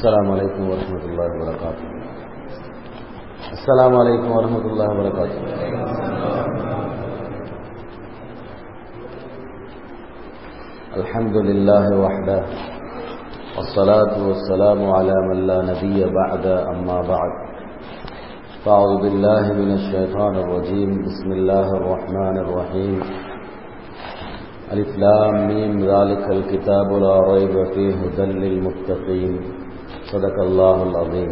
السلام عليكم ورحمة الله وبركاته السلام عليكم ورحمة الله وبركاته الحمد لله وحده والصلاة والسلام على من لا نبي بعد أما بعد فأعوذ بالله من الشيطان الرجيم بسم الله الرحمن الرحيم ألف لام ميم ذلك الكتاب لا ريب فيه هدى للمتقين صدق الله العظيم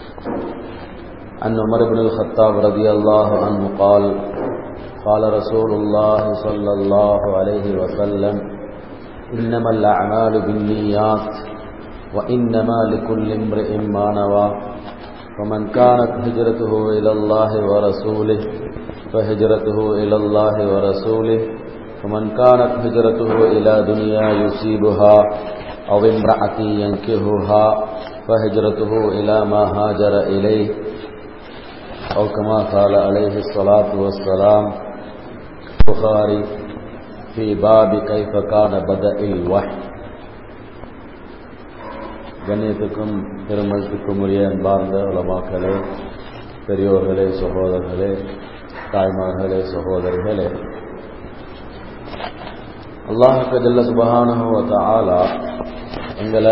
عن عمر بن الخطاب رضي الله عنه قال قال رسول الله صلى الله عليه وسلم إنما الأعمال بالنيات وإنما لكل امرئ ما نوى ومن كانت هجرته إلى الله ورسوله فهجرته إلى الله ورسوله ومن كانت هجرته إلى دنيا يصيبها أو امرأة ينكهها فهجرته إلى ما هاجر إليه أو كما قال عليه الصلاة والسلام البخاري في باب كيف كان بدأ الوحي கண்ணியத்துக்கும் பெருமதிக்கும் உரிய அன்பார்ந்த உலமாக்களே பெரியோர்களே சகோதரர்களே தாய்மார்களே சகோதரிகளே அல்லாஹுக்கு ஜல்ல சுபஹானஹுவ ஆலா எங்களை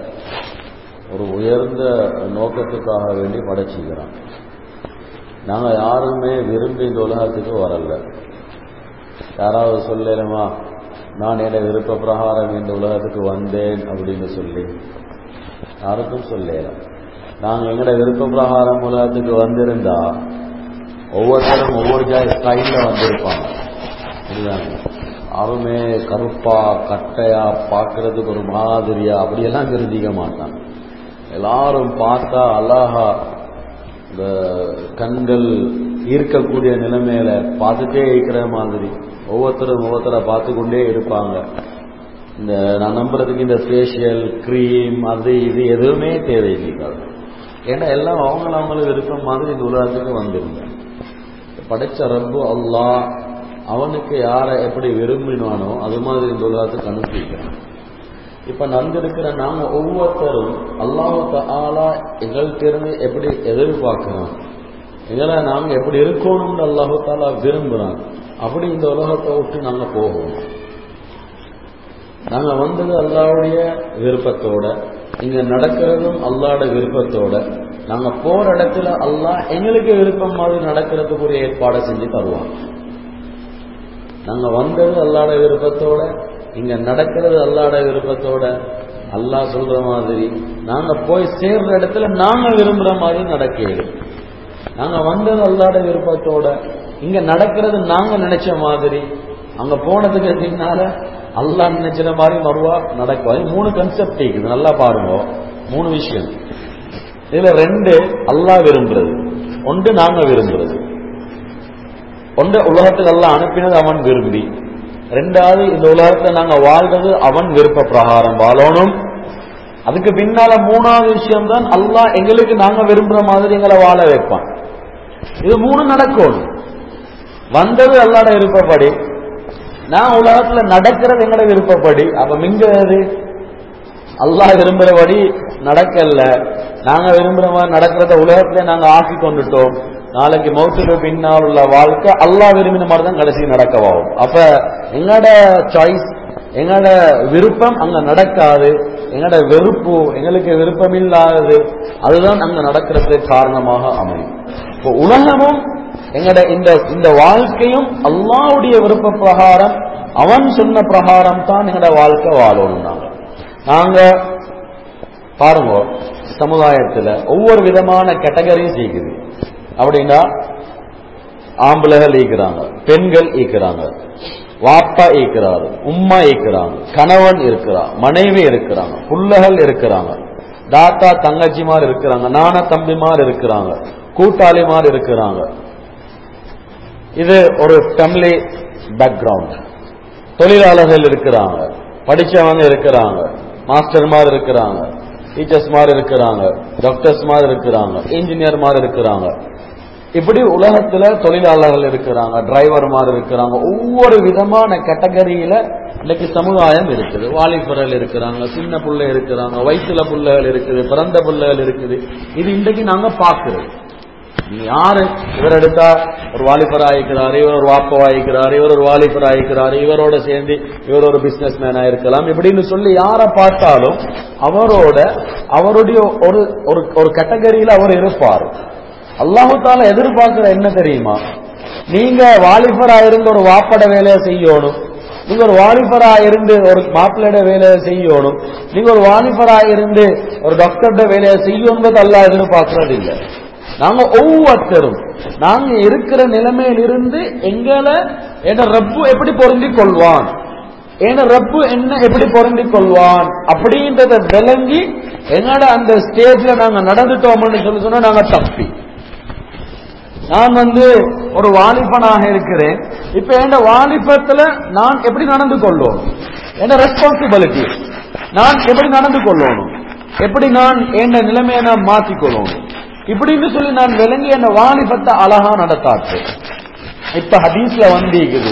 ஒரு உயர்ந்த நோக்கத்துக்காக வேண்டி படைச்சிக்கிறான் நாங்கள் யாருமே விரும்பி இந்த உலகத்துக்கு வரல யாராவது சொல்லலுமா நான் என விருப்ப பிரகாரம் இந்த உலகத்துக்கு வந்தேன் அப்படின்னு சொல்லி யாருக்கும் சொல்லல நாங்கள் எங்கட விருப்ப பிரகாரம் உலகத்துக்கு வந்திருந்தா ஒவ்வொருத்தரும் ஒவ்வொரு ஜாய் ஸ்டைலில் வந்திருப்பாங்க இதுதாங்க யாருமே கருப்பா கட்டையா பார்க்கறதுக்கு ஒரு மாதிரியா அப்படியெல்லாம் தெரிஞ்சிக்க மாட்டாங்க எல்லாரும் பார்த்தா அழகா இந்த கண்கள் ஈர்க்கக்கூடிய நிலைமையில பார்த்துட்டே இருக்கிற மாதிரி ஒவ்வொருத்தரும் ஒவ்வொருத்தரை பார்த்து கொண்டே இருப்பாங்க இந்த நான் நம்புறதுக்கு இந்த ஃபேஷியல் க்ரீம் அது இது எதுவுமே தேவையில்லை ஏன்னா எல்லாம் அவங்கள அவங்களுக்கு விருப்பம் மாதிரி இந்த உலகத்துக்கு வந்துருங்க படைச்ச ரப்பு அல்லா அவனுக்கு யாரை எப்படி விரும்பினானோ அது மாதிரி இந்த உலகத்துக்கு அனுப்பிக்கிறான் இப்ப நந்திருக்கிற நாங்க ஒவ்வொருத்தரும் அல்லாஹு ஆலா எங்கள்கிட்ட எப்படி எதிர்பார்க்கிறோம் எங்களை நாங்க எப்படி இருக்கணும்னு அல்லாஹு தாலா விரும்புறான் அப்படி இந்த உலகத்தை விட்டு நாங்க போகணும் நாங்க வந்தது அல்லாவுடைய விருப்பத்தோட இங்க நடக்கிறதும் அல்லாட விருப்பத்தோட நாங்க போற இடத்துல அல்லாஹ் எங்களுக்கு விருப்பம் மாதிரி நடக்கிறதுக்குரிய ஏற்பாடை செஞ்சு தருவாங்க நாங்க வந்தது அல்லாட விருப்பத்தோட இங்க நடக்கிறது அல்லாட விருப்பத்தோட அல்லாஹ் சொல்ற மாதிரி நாங்க போய் சேர்ற இடத்துல நாங்க விரும்புற மாதிரி நடக்கிறது நாங்க வந்தது அல்லாட விருப்பத்தோட இங்க நடக்கிறது நாங்க நினைச்ச மாதிரி அங்க போனதுக்கு பின்னால அல்லாஹ் நினைச்சிற மாதிரி மறுவா நடக்கும் மூணு கன்செப்ட் இருக்குது நல்லா பாருங்க மூணு விஷயம் இதுல ரெண்டு அல்லாஹ் விரும்புறது ஒன்று நாங்க விரும்புறது ஒன்று உலகத்துக்கு எல்லாம் அனுப்பினது அவன் விரும்பி ரெண்டாவது இந்த உலகத்துல நாங்க வாழ்றது அவன் விருப்ப பிரகாரம் வாழணும் அதுக்கு பின்னால மூணாவது விஷயம் தான் அல்லாஹ் எங்களுக்கு நாங்க விரும்புற மாதிரி எங்களை வாழ வைப்பான் இது மூணு நடக்கணும் வந்தது அல்லாட விருப்பப்படி நான் உலகத்துல நடக்கிறது எங்கட விருப்பப்படி அப்ப மிங்கிறது அல்லாஹ் விரும்புறபடி நடக்கல நாங்க விரும்புற மாதிரி நடக்கிறத உலகத்துல நாங்க ஆக்கி கொண்டுட்டோம் நாளைக்கு மௌத்துக்கு பின்னால் உள்ள வாழ்க்கை அல்லாஹ் விரும்பின மாதிரி தான் கடைசி நடக்கவாகும் அப்ப எங்கட சாய்ஸ் எங்கட விருப்பம் அங்க நடக்காது எங்கட வெறுப்பு எங்களுக்கு விருப்பம் இல்லாதது அதுதான் அங்க நடக்கிறதுக்கு காரணமாக அமையும் இப்போ உலகமும் எங்கட இந்த இந்த வாழ்க்கையும் அல்லாவுடைய விருப்ப பிரகாரம் அவன் சொன்ன பிரகாரம் தான் எங்கட வாழ்க்கை வாழணும் நாங்க நாங்க பாருங்க சமுதாயத்துல ஒவ்வொரு விதமான கேட்டகரியும் செய்யுது அப்படின்னா ஆம்பளைகள் ஈக்கிறாங்க பெண்கள் ஈக்கிறாங்க வாப்பா ஈக்கிறாரு உம்மா ஈக்கிறாங்க கணவன் இருக்கிறான் மனைவி இருக்கிறாங்க புள்ளகள் இருக்கிறாங்க தாத்தா தங்கச்சிமார் இருக்கிறாங்க நான தம்பிமார் இருக்கிறாங்க கூட்டாளிமார் இருக்கிறாங்க இது ஒரு ஃபேமிலி பேக்ரவுண்ட் தொழிலாளர்கள் இருக்கிறாங்க படிச்சவங்க இருக்கிறாங்க மாஸ்டர்மார் இருக்கிறாங்க டீச்சர்ஸ் மாதிரி இருக்கிறாங்க டாக்டர்ஸ் மாதிரி இருக்கிறாங்க இன்ஜினியர் மாதிரி இருக்கிறாங்க இப்படி உலகத்துல தொழிலாளர்கள் இருக்கிறாங்க டிரைவர்மார் இருக்கிறாங்க ஒவ்வொரு விதமான கேட்டகரியில இன்னைக்கு சமுதாயம் இருக்குது வாலிபர்கள் இருக்கிறாங்க சின்ன புள்ளை இருக்கிறாங்க வயிற்றுல புள்ளைகள் இருக்குது பிறந்த புள்ளைகள் இருக்குது இது இன்றைக்கு நாங்க பாக்குறோம் நீ யாரு இவர் எடுத்தா ஒரு வாலிபர் ஆயிக்கிறாரு இவர் ஒரு வாப்பா ஆயிக்கிறாரு இவர் ஒரு வாலிபர் ஆயிக்கிறாரு இவரோட சேர்ந்து இவர் ஒரு பிசினஸ் மேனா இருக்கலாம் இப்படின்னு சொல்லி யாரை பார்த்தாலும் அவரோட அவருடைய ஒரு ஒரு ஒரு கேட்டகரியில அவர் இருப்பார் அல்லாஹு தால எதிர்பார்க்கிற என்ன தெரியுமா நீங்க வாலிபரா இருந்து ஒரு வாப்பட வேலையை செய்யணும் நீங்க ஒரு வாலிபரா இருந்து ஒரு மாப்பிள்ளையோட வேலையை செய்யணும் நீங்க ஒரு வாலிபரா இருந்து ஒரு டாக்டர்ட வேலையை செய்யணுங்கிறது அல்லாஹ் எதிர்பார்க்கறது இல்லை நாங்க ஒவ்வொருத்தரும் நாங்க இருக்கிற நிலைமையிலிருந்து எங்களை என ரப்பு எப்படி பொருந்திக் கொள்வான் என ரப்பு என்ன எப்படி பொருந்திக் கொள்வான் அப்படின்றத விளங்கி எங்களோட அந்த ஸ்டேஜ்ல நாங்க நடந்துட்டோம்னு சொல்லி சொன்னா நாங்க தப்பி நான் வந்து ஒரு வாலிபனாக இருக்கிறேன் இப்ப என் வாலிபத்துல நான் எப்படி நடந்து கொள்ளணும் என்ன ரெஸ்பான்சிபிலிட்டி நான் எப்படி நடந்து கொள்ளணும் எப்படி நான் என் நிலைமையை நான் மாற்றிக்கொள்ளணும் இப்படின்னு சொல்லி நான் விளங்கி என் வாலிபத்தை அழகா நடத்தாச்சு இப்ப ஹதீஸ்ல வந்திருக்குது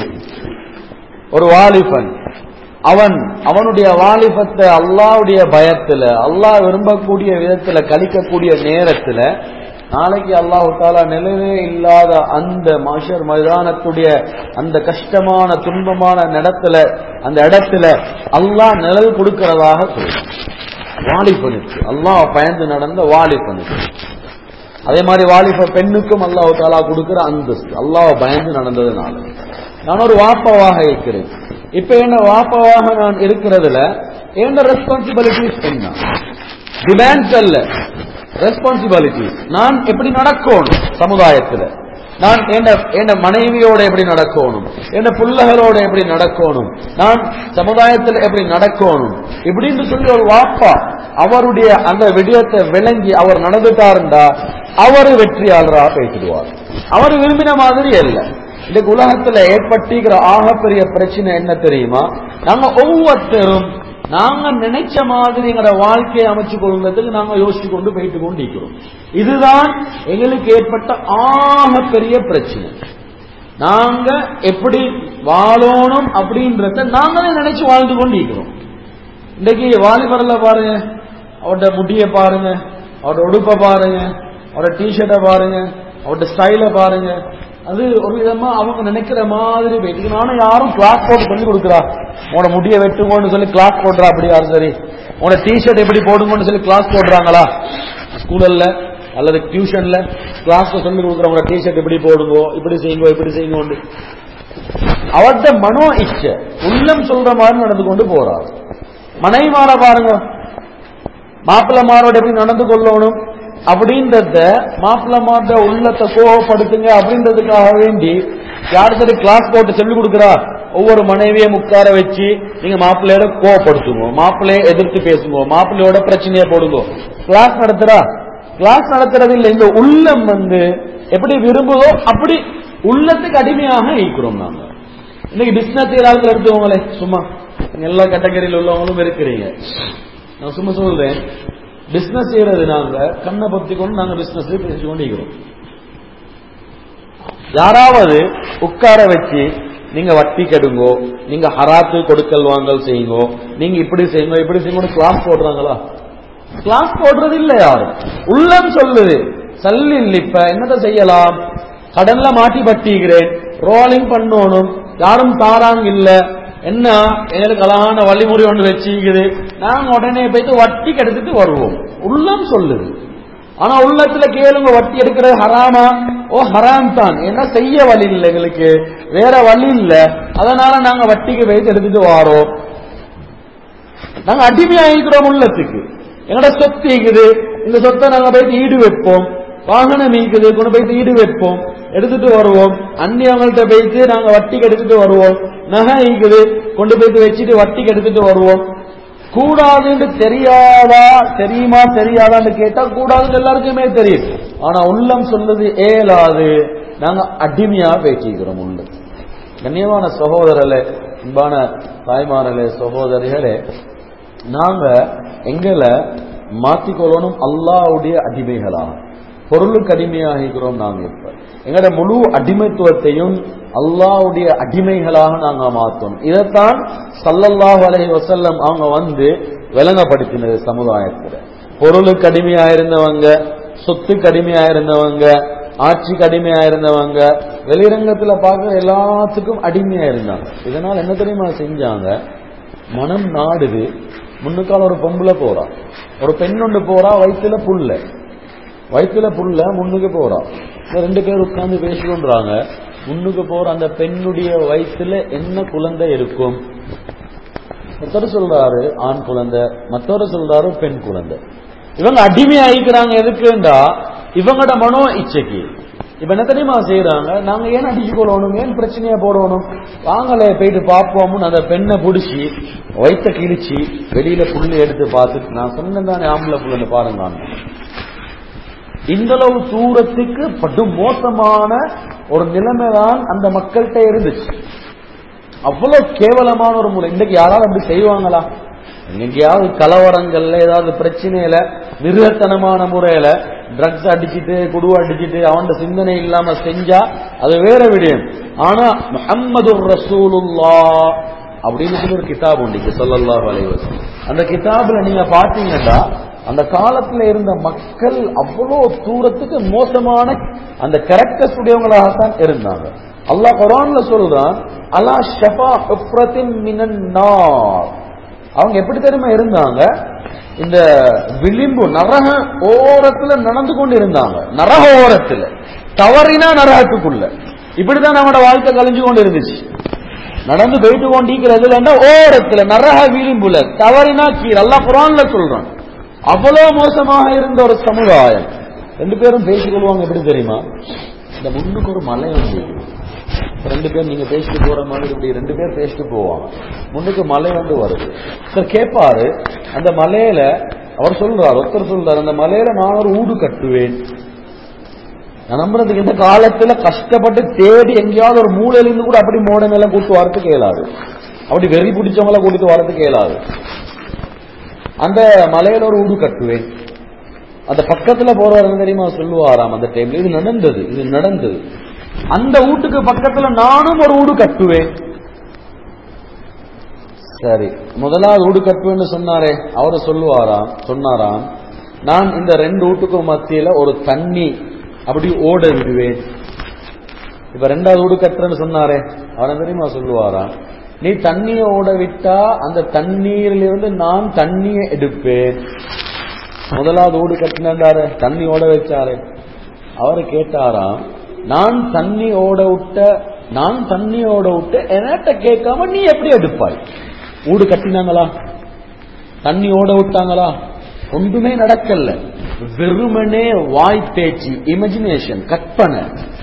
ஒரு வாலிபன் அவன் அவனுடைய வாலிபத்தை அல்லாவுடைய பயத்துல அல்லாஹ் விரும்பக்கூடிய விதத்துல கழிக்கக்கூடிய நேரத்துல நாளைக்கு அல்லாஹு தாலா நிலவே இல்லாத அந்த மஷர் மைதானத்துடைய அந்த கஷ்டமான துன்பமான நடத்துல அந்த இடத்துல அல்லாஹ் நிழல் கொடுக்கிறதாக சொல்றான் வாலிபனுக்கு அல்லாஹ் பயந்து நடந்த வாலிபனுக்கு அதே மாதிரி வாலிப பெண்ணுக்கும் அல்லாஹ் தாலா கொடுக்கிற அந்தஸ்து அல்லாஹ் பயந்து நடந்ததுனால நான் ஒரு வாப்பாவாக இருக்கிறேன் இப்ப என்ன வாப்பாவாக நான் இருக்கிறதுல என்ன ரெஸ்பான்சிபிலிட்டிஸ் என்ன டிமாண்ட்ஸ் அல்ல ரெஸ்பான்சிபிலிட்டிஸ் நான் எப்படி நடக்கணும் சமுதாயத்துல நான் என்ன மனைவியோட எப்படி நடக்கணும் என்ன பிள்ளைகளோட எப்படி நடக்கணும் நான் சமுதாயத்தில் எப்படி நடக்கணும் இப்படின்னு சொல்லி ஒரு வாப்பா அவருடைய அந்த விடயத்தை விளங்கி அவர் நடந்துட்டாருண்டா அவரு வெற்றியாளராக பேசிடுவார் அவர் விரும்பின மாதிரி அல்ல இன்னைக்கு உலகத்துல ஏற்பட்டிருக்கிற ஆகப்பெரிய பிரச்சனை என்ன தெரியுமா நாங்க ஒவ்வொருத்தரும் நாங்க நினைச்ச மாதிரி எங்களோட வாழ்க்கையை அமைச்சு கொள்வதற்கு நாங்க யோசிச்சு கொண்டு போயிட்டு கொண்டு இருக்கிறோம் இதுதான் எங்களுக்கு ஏற்பட்ட ஆக பெரிய பிரச்சனை நாங்க எப்படி வாழணும் அப்படின்றத நாங்களே நினைச்சு வாழ்ந்து கொண்டு இருக்கிறோம் இன்னைக்கு வாலிபரில் பாருங்க அவரோட முடிய பாருங்க அவரோட உடுப்பை பாருங்க அவரோட டிஷர்ட்டை பாருங்க அவரோட ஸ்டைலை பாருங்க அது ஒரு விதமா அவங்க நினைக்கிற மாதிரி போயிட்டு நானும் யாரும் கிளாஸ் போட்டு சொல்லி கொடுக்குறா உன முடிய வெட்டுங்கன்னு சொல்லி கிளாஸ் போடுறா அப்படி யாரும் சரி உன டிஷர்ட் எப்படி போடுங்கன்னு சொல்லி கிளாஸ் போடுறாங்களா ஸ்கூல்ல அல்லது டியூஷன்ல கிளாஸ்ல சொல்லி கொடுக்குறவங்க டிஷர்ட் எப்படி போடுங்கோ இப்படி செய்யுங்கோ இப்படி செய்யுங்கோண்டு அவர்த மனோ இச்ச உள்ளம் சொல்ற மாதிரி நடந்து கொண்டு போறார் மனைவிமார பாருங்க மாப்பிள்ளமாரோட எப்படி நடந்து கொள்ளணும் அப்படின்றத மாப்பிள்ளமார்ட உள்ளத்தை கோபப்படுத்துங்க அப்படின்றதுக்காக வேண்டி யார் சரி கிளாஸ் போட்டு சொல்லிக் கொடுக்குறா ஒவ்வொரு மனைவியை உட்கார வச்சு நீங்க மாப்பிள்ளையோட கோவப்படுத்துங்க மாப்பிள்ளைய எதிர்த்து பேசுங்க மாப்பிள்ளையோட பிரச்சனையை போடுங்க கிளாஸ் நடத்துறா கிளாஸ் நடத்துறது இல்லை இந்த உள்ளம் வந்து எப்படி விரும்புதோ அப்படி உள்ளத்துக்கு அடிமையாக இருக்கிறோம் நாங்க இன்னைக்கு பிசினஸ் ஏதாவது எடுத்துக்கோங்களே சும்மா எல்லா கேட்டகரியில் உள்ளவங்களும் இருக்கிறீங்க நான் சும்மா சொல்றேன் பிசினஸ் செய்யறது நாங்க கண்ணை பத்தி கொண்டு நாங்க பிசினஸ் பேசி கொண்டிருக்கிறோம் யாராவது உட்கார வச்சு நீங்க வட்டி கெடுங்கோ நீங்க ஹராத்து கொடுக்கல் வாங்கல் செய்யுங்கோ நீங்க இப்படி செய்யுங்க இப்படி செய்யுங்க கிளாஸ் போடுறாங்களா கிளாஸ் போடுறது இல்ல யாரும் உள்ளம் சொல்லுது சல்லி இப்ப என்னத்தை செய்யலாம் கடன்ல மாட்டி பட்டிக்கிறேன் ரோலிங் பண்ணணும் யாரும் தாராங்க இல்ல என்ன எங்களுக்கு அழகான வழிமுறை ஒன்று வச்சுக்குது நாங்க உடனே போயிட்டு வட்டி எடுத்துட்டு வருவோம் உள்ளம் சொல்லுது ஆனா உள்ளத்துல கேளுங்க வட்டி எடுக்கிறது ஹராமா ஓ ஹராம் தான் என்ன செய்ய வழி இல்லை எங்களுக்கு வேற வழி இல்ல அதனால நாங்க வட்டிக்கு போயிட்டு எடுத்துட்டு வாரோம் நாங்க அடிமையாகிக்கிறோம் உள்ளத்துக்கு என்னோட சொத்து இருக்குது இந்த சொத்தை நாங்க போயிட்டு ஈடு வைப்போம் வாகனம் இருக்குது கொண்டு போயிட்டு ஈடு வைப்போம் எடுத்துட்டு வருவோம் அந்நியவங்கள்ட்ட போயிட்டு நாங்க வட்டிக்கு எடுத்துட்டு வருவோம் நகை இருக்குது கொண்டு போயிட்டு வச்சுட்டு வட்டிக்கு எடுத்துட்டு வருவோம் கூடாதுன்னு தெரியாதா தெரியுமா தெரியாதான்னு கேட்டா கூடாதுன்னு எல்லாருக்குமே தெரியும் ஆனா உள்ளம் சொல்லுது ஏலாது நாங்க அடிமையா பேசிக்கிறோம் உள்ள கண்ணியமான சகோதரர்களே அன்பான தாய்மார்களே சகோதரிகளே நாங்க எங்களை மாத்திக்கொள்ளணும் அல்லாவுடைய அடிமைகளா பொருளுக்கு அடிமையாகிறோம் நாங்க இப்ப எங்களோட முழு அடிமைத்துவத்தையும் அல்லாஹ்வுடைய அடிமைகளாக நாங்க மாத்தணும் இதைத்தான் சல்லல்லாஹு அலைஹி வஸல்லம் அவங்க வந்து விளங்கப்படுத்தினது சமுதாயத்துல பொருளுக்கு அடிமையா இருந்தவங்க சொத்துக்கு அடிமையா இருந்தவங்க ஆட்சிக்கு அடிமையா இருந்தவங்க வெளிரங்கத்துல பார்க்கிற எல்லாத்துக்கும் அடிமையா இருந்தாங்க இதனால என்ன தெரியுமா செஞ்சாங்க மனம் நாடுது முன்னுக்கால ஒரு பொம்பளை போறா ஒரு பெண் ஒன்று போறா வயிற்றுல புல்ல வயிற்றுல புல்ல முன்னுக்கு போறா இந்த ரெண்டு பேர் உட்கார்ந்து பேசிக்கொண்டாங்க முன்னுக்கு போற அந்த பெண்ணுடைய வயிற்றுல என்ன குழந்தை இருக்கும் ஒருத்தர் சொல்றாரு ஆண் குழந்தை மற்றவர் சொல்றாரு பெண் குழந்தை இவங்க அடிமை ஆயிக்கிறாங்க எதுக்குண்டா இவங்களோட மனோ இச்சைக்கு இப்ப என்ன தெரியுமா செய்யறாங்க நாங்க ஏன் அடிச்சு கொள்ளணும் ஏன் பிரச்சனையா போடணும் வாங்கல போயிட்டு பார்ப்போம்னு அந்த பெண்ணை புடிச்சு வயிற்ற கிழிச்சு வெளியில புல்லு எடுத்து பார்த்துட்டு நான் சொன்னேன் தானே ஆம்பளை புல்லுன்னு பாருங்க இந்த அளவு தூரத்துக்கு படு மோசமான ஒரு நிலைமை தான் அந்த மக்கள்கிட்ட இருந்துச்சு அவ்வளவு கேவலமான ஒரு முறை இன்னைக்கு யாராவது அப்படி செய்வாங்களா எங்கேயாவது கலவரங்கள்ல ஏதாவது பிரச்சனையில மிருகத்தனமான முறையில ட்ரக்ஸ் அடிச்சிட்டு குடுவ அடிச்சிட்டு அவன் சிந்தனை இல்லாம செஞ்சா அது வேற விடயம் ஆனா முஹம்மது ரசூலுல்லா அப்படின்னு சொல்லி ஒரு கிதாப் உண்டு இங்க ஸல்லல்லாஹு அலைஹி வஸல்லம் அந்த கிதாப்ல நீங்க பாத்தீங்கன்னா அந்த காலத்துல இருந்த மக்கள் அவ்வளோ தூரத்துக்கு மோசமான அந்த கேரக்டர்ஸ் உடையவங்களாகத்தான் இருந்தாங்க அல்லாஹ் குரான்ல சொல்றான் அலா ஷஃபா ஹுஃப்ரத்தின் மினன் நார் அவங்க எப்படி தெரியுமா இருந்தாங்க இந்த விளிம்பு நரக ஓரத்துல நடந்து கொண்டு இருந்தாங்க நரக ஓரத்துல தவறினா நரகத்துக்குள்ள இப்படிதான் நம்மளோட வாழ்க்கை கழிஞ்சு கொண்டு இருந்துச்சு நடந்து போயிட்டு கொண்டிருக்கிறதுல என்ன ஓரத்துல நரக விளிம்புல தவறினா கீழே அல்லா குரான்ல சொல்றான் அவ்வளவு மோசமாக இருந்த ஒரு சமுதாயம் ரெண்டு பேரும் பேசிக்கொள்வாங்க எப்படி தெரியுமா இந்த முன்னுக்கு ஒரு மலை வந்து ரெண்டு பேர் நீங்க பேசிட்டு போற மாதிரி இப்படி ரெண்டு பேர் பேசிட்டு போவாங்க முன்னுக்கு மலை வந்து வருது சார் கேட்பாரு அந்த மலையில அவர் சொல்றாரு ஒருத்தர் சொல்றாரு அந்த மலையில நான் ஒரு ஊடு கட்டுவேன் நான் நம்புறதுக்கு இந்த காலத்துல கஷ்டப்பட்டு தேடி எங்கேயாவது ஒரு மூலையில இருந்து கூட அப்படி மோட மேல கூட்டு வரத்துக்கு இயலாது அப்படி வெறி பிடிச்சவங்கள கூட்டிட்டு வரத்துக்கு இயலாது அந்த மலையில ஒரு ஊடு கட்டுவேன் அந்த பக்கத்துல போறவர் தெரியுமா சொல்லுவாராம் அந்த டைம்ல இது நடந்தது இது நடந்தது அந்த வீட்டுக்கு பக்கத்துல நானும் ஒரு வீடு கட்டுவேன் சரி முதலாவது வீடு கட்டுவேன்னு சொன்னாரே அவரு சொல்லுவாராம் சொன்னாராம் நான் இந்த ரெண்டு வீட்டுக்கும் மத்தியில ஒரு தண்ணி அப்படி ஓட விடுவேன் இப்ப ரெண்டாவது வீடு கட்டுறேன்னு சொன்னாரே அவரை தெரியுமா சொல்லுவாராம் நீ தண்ணியை ஓட விட்டா அந்த தண்ணீரிலிருந்து நான் தண்ணியை எடுப்பேன் முதலாவது வீடு கட்டினாரு தண்ணி ஓட வச்சாரு அவரு கேட்டாராம் நான் தண்ணி ஓட விட்ட நான் தண்ணி ஓட விட்டு என்கிட்ட கேட்காம நீ எப்படி எடுப்பாய் வீடு கட்டினாங்களா தண்ணி ஓட விட்டாங்களா ஒன்றுமே நடக்கல வெறுமனே வாய் பேச்சு இமேஜினேஷன் கற்பனை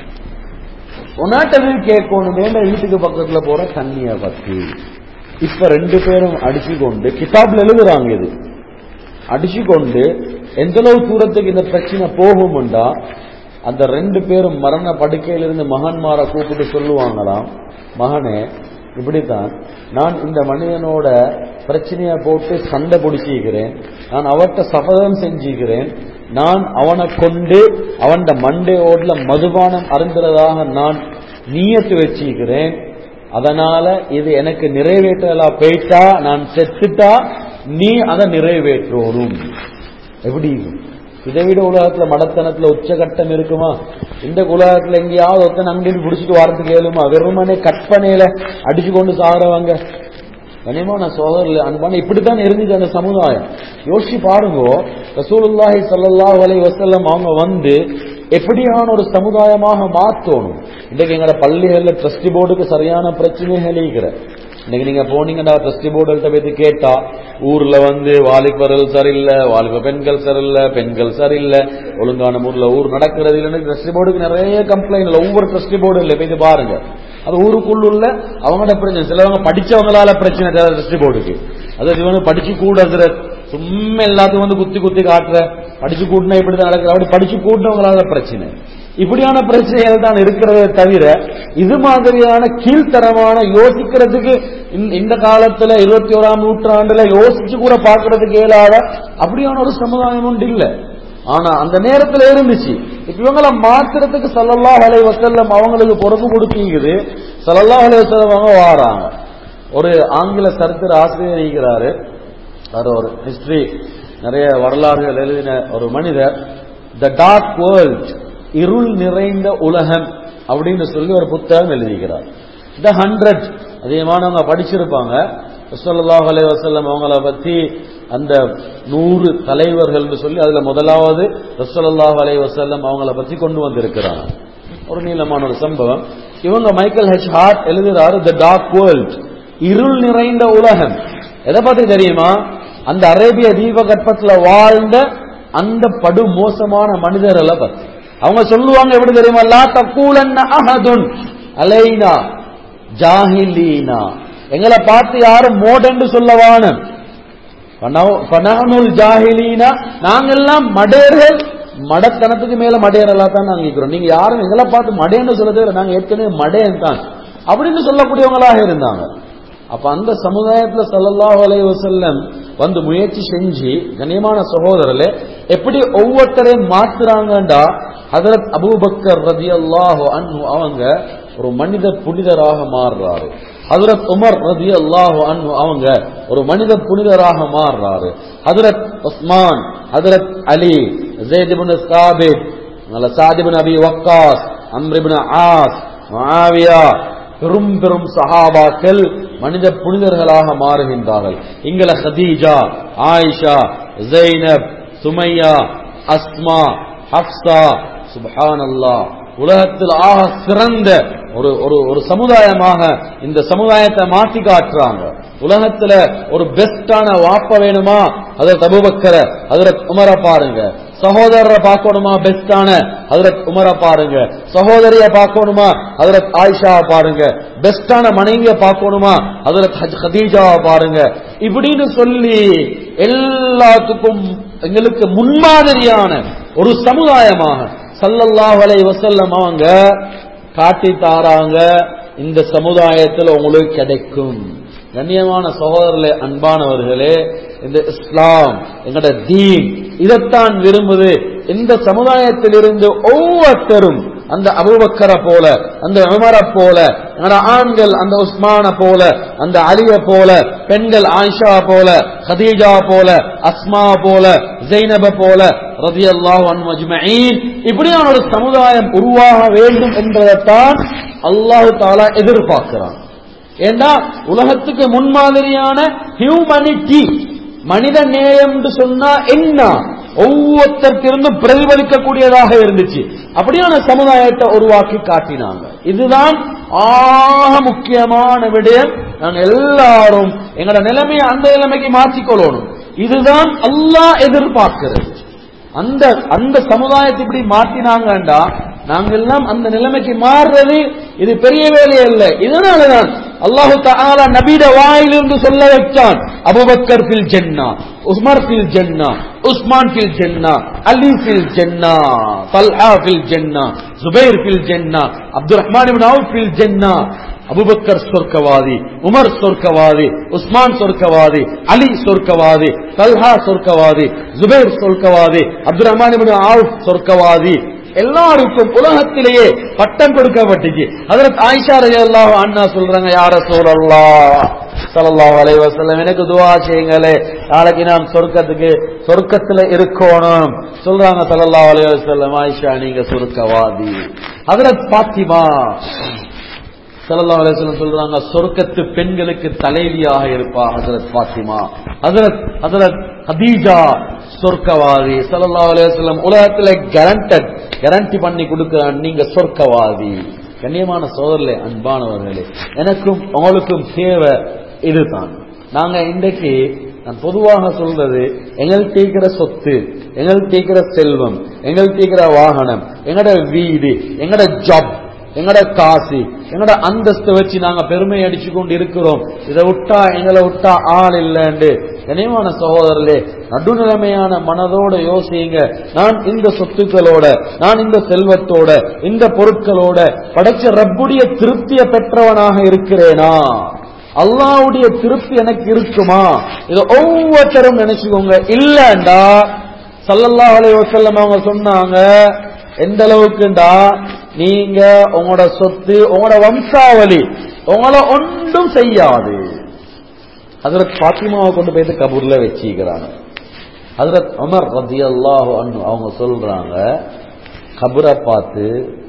உன்னாட்டது கேட்கணுமே வீட்டுக்கு பக்கத்துல போற தண்ணிய பத்தி இப்ப ரெண்டு பேரும் அடிச்சு கொண்டு கிதாப்ல எழுதுறாங்க இது அடிச்சு கொண்டு எந்த அளவு தூரத்துக்கு இந்த பிரச்சனை போகும்டா அந்த ரெண்டு பேரும் மரண படுக்கையிலிருந்து மகன்மாரை கூப்பிட்டு சொல்லுவாங்களாம் மகனே இப்படித்தான் நான் இந்த மனிதனோட பிரச்சனைய போட்டு சண்டை பிடிச்சிக்கிறேன் நான் அவர்கிட்ட சபதம் செஞ்சுக்கிறேன் நான் அவனை கொண்டு அவன் மண்டே ஓடல மதுபானம் அருந்துறதாக நான் நீயத்து வச்சுக்கிறேன் அதனால இது எனக்கு நிறைவேற்றலா போயிட்டா நான் செத்துட்டா நீ அதை நிறைவேற்றோனும் எப்படி இதை விட உலகத்துல மடத்தனத்துல உச்சகட்டம் இருக்குமா இந்த உலகத்துல எங்கேயாவது ஒருத்தன் அங்கிட்டு பிடிச்சிட்டு வரதுக்கு ஏழுமா வெறுமனே கற்பனையில அடிச்சு கொண்டு சாகிறவங்க கனியமான சோதரில் அன்பான இப்படித்தான் இருந்துச்சு அந்த சமுதாயம் யோசிச்சு பாருங்க ரசூலுல்லாஹி ஸல்லல்லாஹு அலைஹி வஸல்லம் அவங்க வந்து எப்படியான ஒரு சமுதாயமாக மாத்தணும் இன்னைக்கு எங்களோட பள்ளிகள்ல ட்ரஸ்டி போர்டுக்கு சரியான பிரச்சனைகள் இருக்கிற இன்னைக்கு நீங்க போனீங்கன்னா ட்ரஸ்டி போர்டுகள்கிட்ட போய் கேட்டா ஊர்ல வந்து வாலிபர்கள் சரியில்லை வாலிப பெண்கள் சரியில்லை பெண்கள் சரியில்லை ஒழுங்கான ஊர்ல ஊர் நடக்கிறது இல்லைன்னு ட்ரஸ்டி போர்டுக்கு நிறைய கம்ப்ளைண்ட் ஒவ்வொரு ட்ரஸ்டி போர்டு இல்லை போய் பாருங்க அது ஊருக்குள்ள அவங்களோட பிரச்சனை சிலவங்க படிச்சவங்களால பிரச்சனை ட்ரஸ்டி போர்டுக்கு அதாவது இவங்க படிச்சு கூட சும்மா எல்லாத்தையும் வந்து குத்தி குத்தி காட்டுற படிச்சு கூட்டினா இப்படிதான் நடக்கிற அப்படி படிச்சு கூட்டினவங்களால பிரச்சனை இப்படியான பிரச்சனைகள் தான் இருக்கிறதே தவிர இது மாதிரியான கீழ்த்தரமான யோசிக்கிறதுக்கு இந்த காலத்துல இருபத்தி ஓராம் நூற்றாண்டுல யோசிச்சு கூட பாக்குறதுக்கு இயலாத அப்படியான ஒரு சமுதாயம் ஒன்று இல்லை ஆனா அந்த நேரத்துல இருந்துச்சு இப்ப இவங்கள மாத்துறதுக்கு சல்லல்லாஹு அலைஹி வஸல்லம் அவங்களுக்கு பொறுப்பு கொடுத்தீங்குது சல்லல்லாஹு அலைஹி வஸல்லம் அவங்க வாராங்க ஒரு ஆங்கில சரித்திர ஆசிரியர் இருக்கிறாரு அவர் ஒரு ஹிஸ்டரி நிறைய வரலாறுகள் எழுதின ஒரு மனிதர் த டார்க் வேர்ல்ட் இருள் நிறைந்த உலகம் அப்படின்னு சொல்லி ஒரு புத்தகம் எழுதிக்கிறார் த ஹண்ட்ரட் அதிகமானவங்க படிச்சிருப்பாங்க ஸல்லல்லாஹு அலைஹி வஸல்லம் அவங்கள பத்தி அந்த நூறு தலைவர்கள்னு சொல்லி அதுல முதலாவது ரசூலுல்லாஹு அலைஹி வஸல்லம் அவங்கள பத்தி கொண்டு வந்திருக்கிறாங்க ஒரு நீளமான ஒரு சம்பவம் இவங்க மைக்கேல் ஹெச் ஹார்ட் எழுதுறாரு த டார்க் வேர்ல்ட் இருள் நிறைந்த உலகம் எதை பத்தி தெரியுமா அந்த அரேபிய தீபகற்பத்துல வாழ்ந்த அந்த படு மோசமான மனிதர்களை பத்தி அவங்க சொல்லுவாங்க எப்படி தெரியுமா லா தக்கூலன்ன அஹதுன் அலைனா ஜாஹிலீனா எங்களை பார்த்து யாரும் மோடன்னு சொல்லவான பனஹனுல் ஜாஹிலீனா நாங்கெல்லாம் மடேர்கள் மடத்தனத்துக்கு மேல மடையறலா தான் நாங்க இருக்கிறோம் நீங்க யாரும் எங்களை பார்த்து மடையன்னு சொல்ல தேவை நாங்க ஏற்கனவே மடையன் தான் அப்படின்னு சொல்லக்கூடியவங்களாக இருந்தாங்க அப்ப அந்த சமுதாயத்துல ஸல்லல்லாஹு அலைஹி வஸல்லம் வந்து முயற்சி செஞ்சு கண்ணியமான சகோதரர்களே எப்படி ஒவ்வொருத்தரையும் மாத்துறாங்கண்டா ஹதரத் அபூபக்கர் ரதியல்லாஹு அன்ஹு அவங்க ஒரு மனித புனிதராக மாறுறாரு ஹதரத் உமர் ரதியல்லாஹு அன்ஹு அவங்க ஒரு மனித புனிதராக மாறுறாரு ஹதரத் உஸ்மான் ஹதரத் அலி Zaid ibn Thabit Saad ibn Abi Waqqas Amr ibn Aas Muawiya பெரும் பெரும் சஹாபாக்கள் மனித புனிதர்களாக மாறுகின்றார்கள் இங்கல Khadija Aisha Zainab Sumayya Asma Hafsa சுப்ஹானல்லாஹ் உலகத்தில் ஆக சிறந்த ஒரு ஒரு ஒரு சமுதாயமாக இந்த சமுதாயத்தை மாற்றி காட்டுறாங்க உலகத்துல ஒரு பெஸ்டான வாப்ப வேணுமா அதை தபுபக்கர அதில் உமர பாருங்க சகோதரரை பார்க்கணுமா பெஸ்டான ஹதரத் உமரை பாருங்க சகோதரிய பார்க்கணுமா ஹதரத் ஆயிஷா பாருங்க பெஸ்டான மனைவிய பார்க்கணுமா ஹதரத் ஹதீஜாவை பாருங்க இப்படின்னு சொல்லி எல்லாத்துக்கும் எங்களுக்கு முன்மாதிரியான ஒரு சமுதாயமாக சல்லல்லாஹு அலைஹி வஸல்லம் அவங்க காட்டி தாராங்க இந்த சமுதாயத்தில் உங்களுக்கு கிடைக்கும் கண்ணியமான சகோதரர்களே அன்பானவர்களே இந்த இஸ்லாம் எங்கட தீன் இதைத்தான் விரும்புது இந்த சமுதாயத்திலிருந்து ஒவ்வொருத்தரும் அந்த அபுபக்கரை போல அந்த உமரை போல எங்கட ஆண்கள் அந்த உஸ்மான போல அந்த அலிய போல பெண்கள் ஆயிஷா போல ஹதீஜா போல அஸ்மா போல ஜெய்னப போல ரதி அல்லாஹ் இப்படியான ஒரு சமுதாயம் உருவாக வேண்டும் என்பதைத்தான் அல்லாஹு தாலா எதிர்பார்க்கிறான் ஏண்டா உலகத்துக்கு முன்மாதிரியான ஹியூமனிட்டி மனித நேயம் சொன்னா என்ன ஒவ்வொருத்தருக்கிருந்து பிரதிபலிக்கக்கூடியதாக இருந்துச்சு அப்படியான சமுதாயத்தை உருவாக்கி காட்டினாங்க இதுதான் ஆக முக்கியமான விடயம் நாங்க எல்லாரும் எங்களோட நிலைமையை அந்த நிலைமைக்கு மாற்றிக்கொள்ளணும் இதுதான் அல்லாஹ் எதிர்பார்க்கிறது அந்த அந்த சமுதாயத்தை இப்படி மாத்தினாங்கண்டா நாங்க எல்லாம் அந்த நிலைமைக்கு மாறுறது இது பெரிய வேலை அல்ல இதனாலதான் அல்லாஹு தாலா நபீட வாயிலிருந்து சொல்ல வச்சான் அபுபக்கர் பில் ஜென்னா உஸ்மர் பில் ஜென்னா உஸ்மான் பில் ஜென்னா அலி பில் ஜென்னா தல்ஹா பில் ஜென்னா ஜுபைர் பில் ஜென்னா அப்துல் ரஹ்மான் இப்னு அவுஃப் பில் ஜென்னா அபுபக்கர் சொர்க்கவாதி உமர் சொர்க்கவாதி உஸ்மான் சொர்க்கவாதி அலி சொர்க்கவாதி தல்ஹா சொர்க்கவாதி ஜுபைர் சொர்க்கவாதி அப்துல் ரஹ்மான் இப்னு அவுஃப் சொர்க்கவாதி எல்லாருக்கும் உலகத்திலேயே பட்டம் கொடுக்கப்பட்டுச்சு அதுல ஆயிஷா ரலியல்லாஹு அண்ணா சொல்றாங்க யார சூழல்லா ஸல்லல்லாஹு அலைஹி வஸல்லம் எனக்கு துஆ செய்யுங்களே நாளைக்கு நான் சொர்க்கத்துக்கு சொர்க்கத்துல இருக்கணும் சொல்றாங்க ஸல்லல்லாஹு அலைஹி வஸல்லம் ஆயிஷா நீங்க சொர்க்கவாதி ஹஜ்ரத் பாத்திமா ஸல்லல்லாஹு அலைஹி வஸல்லம் சொல்றாங்க சொர்க்கத்து பெண்களுக்கு தலைவியாக இருப்பா ஹஜ்ரத் பாத்திமா ஹஜ்ரத் ஹஜ்ரத் ஹதீஜா சொர்க்கவாதி ஸல்லல்லாஹு அலைஹி வஸல்லம் உலகத்துல கேரண்டட் கேரண்டி பண்ணி கொடுக்கிறான் நீங்க சொர்க்கவாதி கண்ணியமான சோதரர்களே அன்பானவர்களே எனக்கும் உங்களுக்கும் தேவை இதுதான் நாங்க இன்றைக்கு நான் பொதுவாக சொல்றது எங்கள்கிட்ட இருக்கிற சொத்து எங்கள்கிட்ட இருக்கிற செல்வம் எங்கள்கிட்ட இருக்கிற வாகனம் எங்கட வீடு எங்கட ஜாப் எங்கட காசு எங்கட அந்தஸ்தை வச்சு நாங்க பெருமை அடிச்சு கொண்டு இருக்கிறோம் இதை விட்டா எங்களை விட்டா ஆள் இல்லைன்னு கனியமான சகோதரர்களே நடுநிலைமையான மனதோட யோசிங்க நான் இந்த சொத்துக்களோட நான் இந்த செல்வத்தோட இந்த பொருட்களோட படைச்ச ரப்புடைய திருப்தியை பெற்றவனாக இருக்கிறேனா அல்லாவுடைய திருப்தி எனக்கு இருக்குமா இதை ஒவ்வொருத்தரும் நினைச்சுக்கோங்க இல்லண்டா சல்லல்லாஹு அலைஹி வஸல்லம் அவங்க சொன்னாங்க எந்த அளவுக்குண்டா நீங்க உங்களோட சொத்து உங்களோட வம்சாவளி உங்களை ஒன்றும் செய்யாது ஹஜரத் பாத்திமாவை கொண்டு போயிட்டு கபூர்ல வச்சிக்கிறாங்க ஹஜரத் உமர் ரதியல்லாஹு அன்ஹு அவங்க சொல்றாங்க கபரை பார்த்து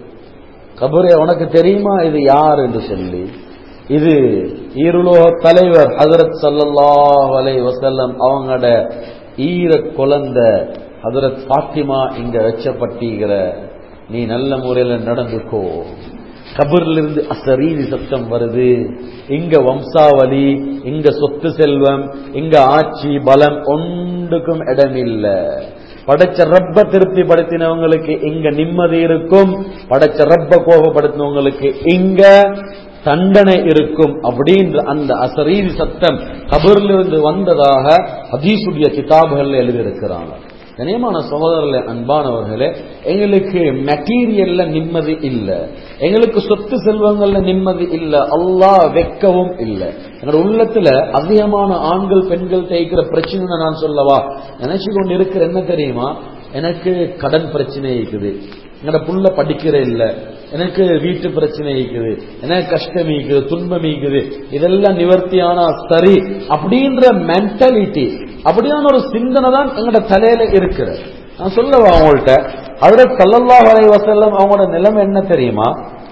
கபரே உனக்கு தெரியுமா இது யார் என்று சொல்லி இது ஈருலோக தலைவர் ஹஜரத் ஸல்லல்லாஹு அலைஹி வஸல்லம் அவங்களோட ஈர குழந்தை ஹஜரத் ஃபாத்திமா இங்க வச்சப்பட்டிக்கிற நீ நல்ல முறையில நடந்துக்கோ கபர்ல இருந்து அசரீதி சத்தம் வருது இங்க வம்சாவளி இங்க சொத்து செல்வம் இங்க ஆட்சி பலம் ஒன்றுக்கும் இடமில்ல படைச்ச ரப்ப திருப்தி படுத்தினவங்களுக்கு இங்க நிம்மதி இருக்கும் படைச்ச ரப்ப கோபப்படுத்தினவங்களுக்கு இங்க தண்டனை இருக்கும் அப்படின்ற அந்த அசரீதி சத்தம் கபரிலிருந்து வந்ததாக ஹதீசுடைய கிதாபுகள் எழுதியிருக்கிறாங்க கனியமான சகோதரர்களே அன்பானவர்களே எங்களுக்கு மெட்டீரியல்ல நிம்மதி இல்ல எங்களுக்கு சொத்து செல்வங்கள்ல நிம்மதி இல்ல அல்லாஹ் வெக்கவும் இல்ல எங்களோட உள்ளத்துல அதிகமான ஆண்கள் பெண்கள் தேய்க்கிற பிரச்சனை நான் சொல்லவா நினைச்சு கொண்டு இருக்கிற என்ன தெரியுமா எனக்கு கடன் பிரச்சனை இருக்குது எங்களோட புள்ள படிக்கிற இல்ல எனக்கு வீட்டு பிரச்சனை இருக்குது எனக்கு கஷ்டம் இருக்குது துன்பம் இருக்குது இதெல்லாம் நிவர்த்தியானா சரி அப்படின்ற மென்டாலிட்டி அப்படியான ஒரு சிந்தனை தான் எங்களோட தலையில இருக்கிறது நான் சொல்லவா அவங்கள்ட்ட அதுல சல்லல்லா வரை வசல்லம் அவங்களோட நிலைமை என்ன தெரியுமா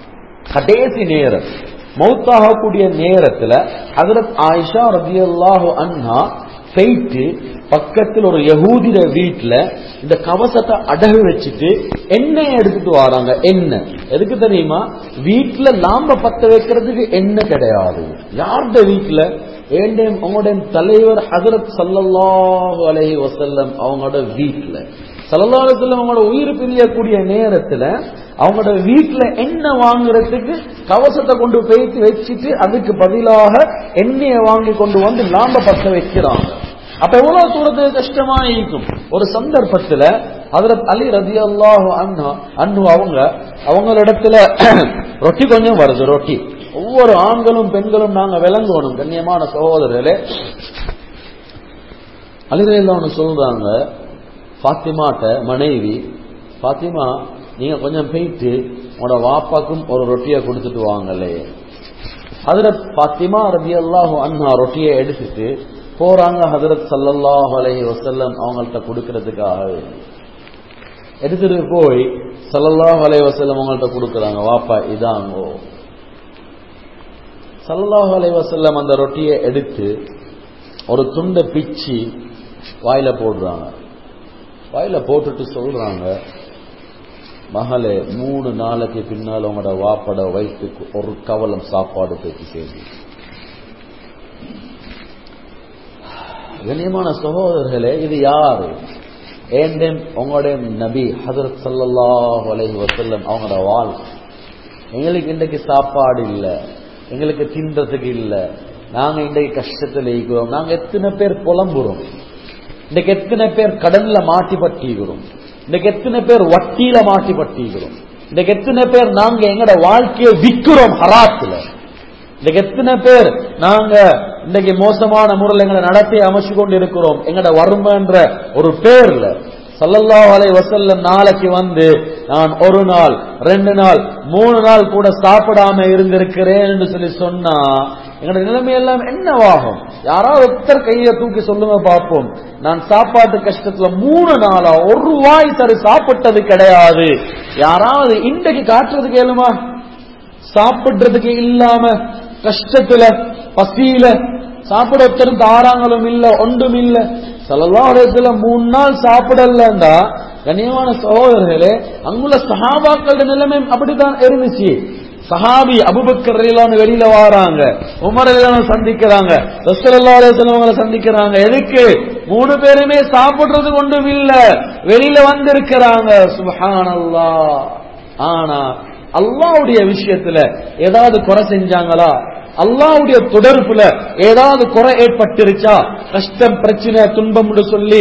கடைசி நேரம் மௌத்தாகக்கூடிய நேரத்துல ஹதரத் ஆயிஷா ரதியல்லாஹு அன்ஹா போயிட்டு பக்கத்தில் ஒரு யகூதிர வீட்டுல இந்த கவசத்தை அடகு வச்சுட்டு எண்ணெய் எடுத்துட்டு வராங்க எண்ணெய் எதுக்கு தெரியுமா வீட்டுல லாம்ப பத்த வைக்கிறதுக்கு எண்ணெய் கிடையாது யார்ட வீட்டுல ஏண்டே உங்களுடைய தலைவர் ஹசரத் சல்லல்லாஹு அலைஹி வசல்லம் அவங்களோட வீட்டுல சல்லல்லாஹு அலைஹி வஸல்லம் அவங்களோட உயிர் பிரியக்கூடிய நேரத்துல அவங்களோட வீட்டுல எண்ணெய் வாங்குறதுக்கு கவசத்தை கொண்டு போயிட்டு வச்சுட்டு அதுக்கு பதிலாக எண்ணெயை வாங்கி கொண்டு வந்து லாம்ப பத்த வைக்கிறாங்க அப்ப எவ்வளவு தூரத்துக்கு கஷ்டமா இருக்கும் ஒரு சந்தர்ப்பத்துல ஹதரத் அலி ரதி அல்லாஹு அண்ணா அண்ணு அவங்க அவங்களிடத்துல ரொட்டி கொஞ்சம் வருது ரொட்டி ஒவ்வொரு ஆண்களும் பெண்களும் நாங்க விளங்கணும் கண்ணியமான சகோதரர்களே அலிரேல்லான்னு சொல்றாங்க பாத்திமாட்ட மனைவி பாத்திமா நீங்க கொஞ்சம் போயிட்டு உங்களோட வாப்பாக்கும் ஒரு ரொட்டியை கொடுத்துட்டு வாங்களே ஹதரத் பாத்திமா ரபி அல்லாஹு அண்ணா ரொட்டியை எடுத்துட்டு போறாங்க ஹதரத் சல்லல்லாஹு அலைஹி வசல்லம் அவங்கள்ட்ட கொடுக்கறதுக்காக எடுத்துட்டு போய் சல்லல்லாஹு அலைஹி வசல்லம் அவங்கள்ட்ட கொடுக்கறாங்க வாப்பா இதாங்கோ சல்லல்லாஹு அலைஹி வசல்லம் அந்த ரொட்டியை எடுத்து ஒரு துண்டை பிச்சு வாயில போடுறாங்க வாயில போட்டுட்டு சொல்றாங்க மகளே மூணு நாளைக்கு பின்னால் உங்களோட வாப்பட வயிற்றுக்கு ஒரு கவலம் சாப்பாடு போய்க்கு சேர்ந்து கண்ணியமான சகோதரர்களே இது யாரு ஏந்தேன் உங்களுடைய நபி ஹசரத் சல்லாஹ் அலைஹி வசல்லம் அவங்களோட வாழ் எங்களுக்கு இன்றைக்கு சாப்பாடு இல்லை எங்களுக்கு தின்றதுக்கு இல்லை நாங்க இன்றைக்கு கஷ்டத்தில் இருக்கிறோம் நாங்க எத்தனை பேர் புலம்புறோம் இன்னைக்கு எத்தனை பேர் கடன்ல மாட்டி பட்டிக்கிறோம் இன்னைக்கு எத்தனை பேர் வட்டியில மாட்டி பட்டிக்கிறோம் இன்னைக்கு எத்தனை பேர் நாங்க எங்கட வாழ்க்கையை விற்கிறோம் ஹராத்துல இன்னைக்கு எத்தனை பேர் நாங்க இன்னைக்கு மோசமான முறையில் எங்களை நடத்தி அமைச்சு கொண்டு இருக்கிறோம் எங்கட வறுமைன்ற ஒரு பேர்ல சல்லல்லாஹு அலைஹி வஸல்லம் நாளைக்கு வந்து நான் ஒரு நாள் ரெண்டு நாள் மூணு நாள் கூட சாப்பிடாம இருந்திருக்கிறேன் என்று சொல்லி சொன்னா எங்களோட நிலைமை எல்லாம் என்னவாகும் யாராவது ஒருத்தர் கையை தூக்கி சொல்லுங்க பார்ப்போம் நான் சாப்பாட்டு கஷ்டத்துல மூணு நாளா ஒரு வாய் சரி சாப்பிட்டது கிடையாது யாராவது இன்றைக்கு காட்டுறதுக்கு ஏழுமா சாப்பிடுறதுக்கு இல்லாம கஷ்டத்துல பசியில சாப்பிட ஒருத்தரும் தாராங்களும் இல்ல ஒன்றும் இல்ல சலல்லாஹத்துல மூணு நாள் சாப்பிடலண்டா கண்ணியமான சகோதரர்களே அங்குள்ள சஹாபாக்களோட நிலைமை அப்படித்தான் இருந்துச்சு சஹாபி அபுபக்கர் ரலியல்லாஹு வெளியில வாராங்க உமர் ரலியல்லாஹு சந்திக்கிறாங்க ரசூலுல்லாஹி அலைஹி வஸல்லம் சந்திக்கிறாங்க எதுக்கு மூணு பேருமே சாப்பிடுறது கொண்டும் இல்ல வெளியில வந்திருக்கிறாங்க சுப்ஹானல்லாஹ் ஆனா அல்லாஹ்வுடைய விஷயத்துல ஏதாவது குறை செஞ்சாங்களா அல்லாவுடைய தொடர்புல ஏதாவது குறை ஏற்பட்டுருச்சா கஷ்டம் பிரச்சனை துன்பம் சொல்லி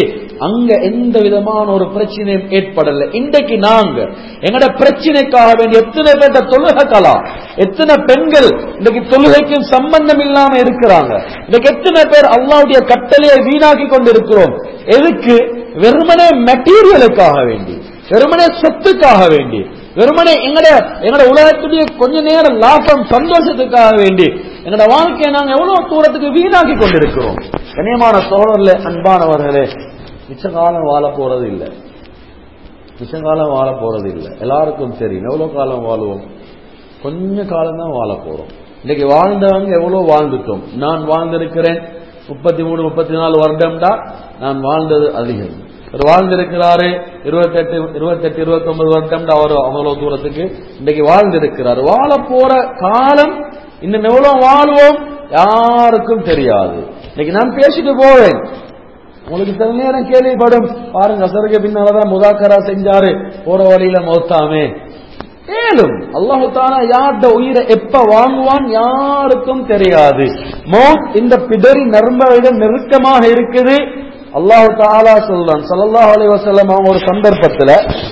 அங்க எந்த விதமான ஒரு பிரச்சனையும் ஏற்படல இன்றைக்கு நாங்க எங்கட பிரச்சனைக்காக வேண்டி எத்தனை பேர்த்த தொழுகக்கலாம் எத்தனை பெண்கள் இன்னைக்கு தொழுகைக்கும் சம்பந்தம் இல்லாம இருக்கிறாங்க இன்னைக்கு எத்தனை பேர் அல்லாவுடைய கட்டளையை வீணாக்கி கொண்டிருக்கிறோம் எதுக்கு வெறுமனே மெட்டீரியலுக்காக வேண்டி வெறுமனே சொத்துக்காக வேண்டி வெறுமனே எங்கட எங்கட உலகத்துடைய கொஞ்ச நேரம் லாபம் சந்தோஷத்துக்காக வேண்டி எங்கட வாழ்க்கையை நாங்க எவ்வளவு தூரத்துக்கு வீணாக்கி கொண்டிருக்கிறோம் கண்ணியமான சோழர்ல அன்பானவர்களே மிச்ச காலம் வாழ போறது இல்லை மிச்ச காலம் வாழ போறது இல்லை எல்லாருக்கும் தெரியும் எவ்வளவு காலம் வாழுவோம் கொஞ்ச காலம் தான் வாழ போறோம் இன்னைக்கு வாழ்ந்தவங்க எவ்வளவு வாழ்ந்துட்டோம் நான் வாழ்ந்திருக்கிறேன் முப்பத்தி மூணு முப்பத்தி நாலு வருடம்டா நான் வாழ்ந்தது அதிகம் அவர் வாழ்ந்திருக்கிறாரு இருபத்தெட்டு இருபத்தெட்டு இருபத்தி ஒன்பது வருடம்டா அவர் அவ்வளவு தூரத்துக்கு இன்னைக்கு வாழ்ந்திருக்கிறார் வாழ போற காலம் இன்னும் எவ்வளவு வாழ்வோம் யாருக்கும் தெரியாது இன்னைக்கு நான் பேசிட்டு போவேன் உங்களுக்கு சில நேரம் கேள்விப்படும் பாருங்க அசருக பின்னாலதான் முதாக்கரா செஞ்சாரு போற வழியில மௌத்தாமே மேலும் அல்லாஹு தானா யார்ட உயிரை எப்ப வாங்குவான் யாருக்கும் தெரியாது மௌத் இந்த பிடரி நர்மவிட நெருக்கமாக இருக்குது அல்லாஹு தாலா சொல்றான் சல்லல்லாஹு அலைஹி வஸல்லம் அவங்க ஒரு சந்தர்ப்பத்துல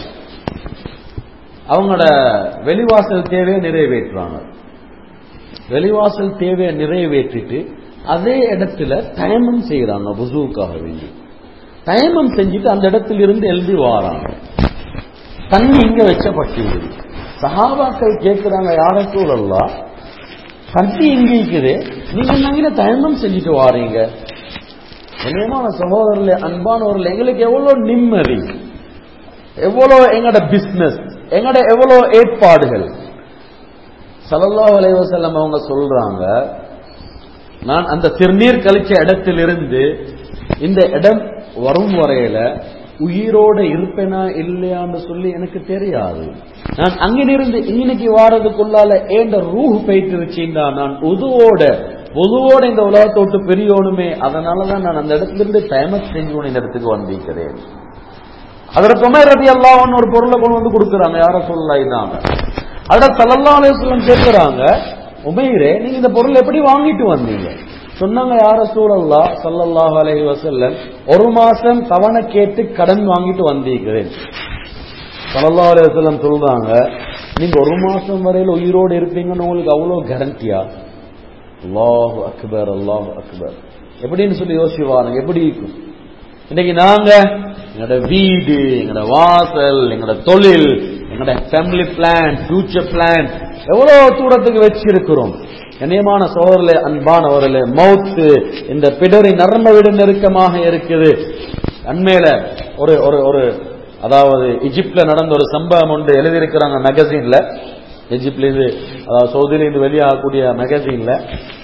அவங்களோட வெளிவாசல் தேவையை நிறைவேற்றுறாங்க வெளிவாசல் தேவையை நிறைவேற்றிட்டு அதே இடத்துல தயமம் செய்யறாங்க புசுவுக்காக வேண்டி தயமம் செஞ்சுட்டு அந்த இடத்துல இருந்து எழுதி வாராங்க தண்ணி இங்க வச்சப்பட்டிருக்குது சஹாபாக்கள் கேட்கிறாங்க யார சூழல்லா தண்ணி இங்க இருக்குது நீங்க நாங்க தயமம் செஞ்சுட்டு வாரீங்க கண்ணியமான சகோதரர்களே அன்பானவர்கள் எங்களுக்கு எவ்வளவு நிம்மதி எவ்வளவு எங்கட பிசினஸ் எங்கட எவ்வளவு ஏற்பாடுகள் சல்லல்லாஹு அலைஹி வஸல்லம் அவங்க சொல்றாங்க நான் அந்த திருநீர் கழிச்ச இடத்திலிருந்து இந்த இடம் வரும் வரையில உயிரோட இருப்பேனா இல்லையான்னு சொல்லி எனக்கு தெரியாது நான் அங்கிருந்து இன்னைக்கு வாரதுக்குள்ளால ஏண்ட ரூஹ் போயிட்டு வச்சீங்கன்னா நான் உதுவோட பொதுவோட இந்த உலகத்தை விட்டு பெரியோனுமே அதனாலதான் நான் அந்த இடத்துல இருந்து ஃபேமஸ் செஞ்சு இந்த இடத்துக்கு வந்திருக்கிறேன் அதற்கு உமர் ரதி அல்லாஹ்னு ஒரு பொருளை கொண்டு வந்து கொடுக்குறாங்க யார சொல்லலாம் இதாங்க அட சல்லல்லாஹு அலைஹி வஸல்லம் கேட்கிறாங்க உமைரே நீங்க இந்த பொருள் எப்படி வாங்கிட்டு வந்தீங்க சொன்னாங்க யார சூழல்லா சல்லல்லாஹு அலைஹி வஸல்லம் ஒரு மாசம் தவணை கேட்டு கடன் வாங்கிட்டு வந்திருக்கிறேன் சல்லல்லாஹு அலைஹி வஸல்லம் சொல்றாங்க நீங்க ஒரு மாசம் வரையில உயிரோடு இருப்பீங்கன்னு உங்களுக்கு அவ்வளவு கேரண்டியா அல்லாஹு அக்பர் அல்லாஹு அக்பர் எப்படின்னு சொல்லி யோசிச்சு எப்படி இருக்கும் இன்னைக்கு நாங்க எங்களோட வீடு எங்களோட வாசல் எங்களோட தொழில் எங்களோட ஃபேமிலி பிளான் ஃபியூச்சர் பிளான் எவ்வளவு தூரத்துக்கு வச்சிருக்கிறோம் கண்ணியமான சோழர்களே அன்பானவர்களே மவுத்து இந்த பிடரி நரம்ப விட நெருக்கமாக இருக்குது அண்மையில ஒரு ஒரு ஒரு அதாவது இஜிப்ட்ல நடந்த ஒரு சம்பவம் ஒன்று எழுதியிருக்கிறாங்க மேகசின்ல எஜிப்ட்ல இருந்து அதாவது சவுதியில இருந்து வெளியாகக்கூடிய மேகசின்ல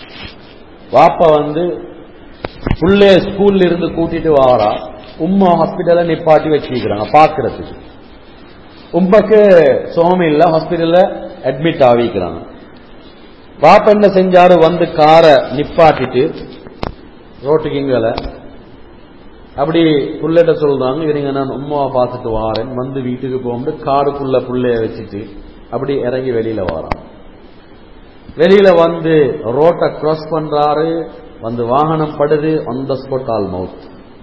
வாப்பா வந்து புள்ளே ஸ்கூல்ல இருந்து கூட்டிட்டு வாரா உம்மா ஹாஸ்பிட்டல்ல நிப்பாட்டி வச்சிருக்கிறாங்க பாக்குறதுக்கு உம்மக்கு சோமி இல்ல ஹாஸ்பிட்டல்ல அட்மிட் ஆகிக்கிறாங்க பாப்பா என்ன செஞ்சாரு வந்து காரை நிப்பாட்டிட்டு ரோட்டுக்கு இங்கல அப்படி புள்ளைகிட்ட சொல்றாங்க இருங்க நான் உம்மாவை பார்த்துட்டு வாரேன் வந்து வீட்டுக்கு போகும்போது காருக்குள்ள புள்ளைய வச்சுட்டு அப்படி இறங்கி வெளியில வரான் வெளியில வந்து ரோட்டை கிராஸ் பண்றாரு வந்து வாகனம் படுது அந்த ஸ்பாட் ஆல் மவுத்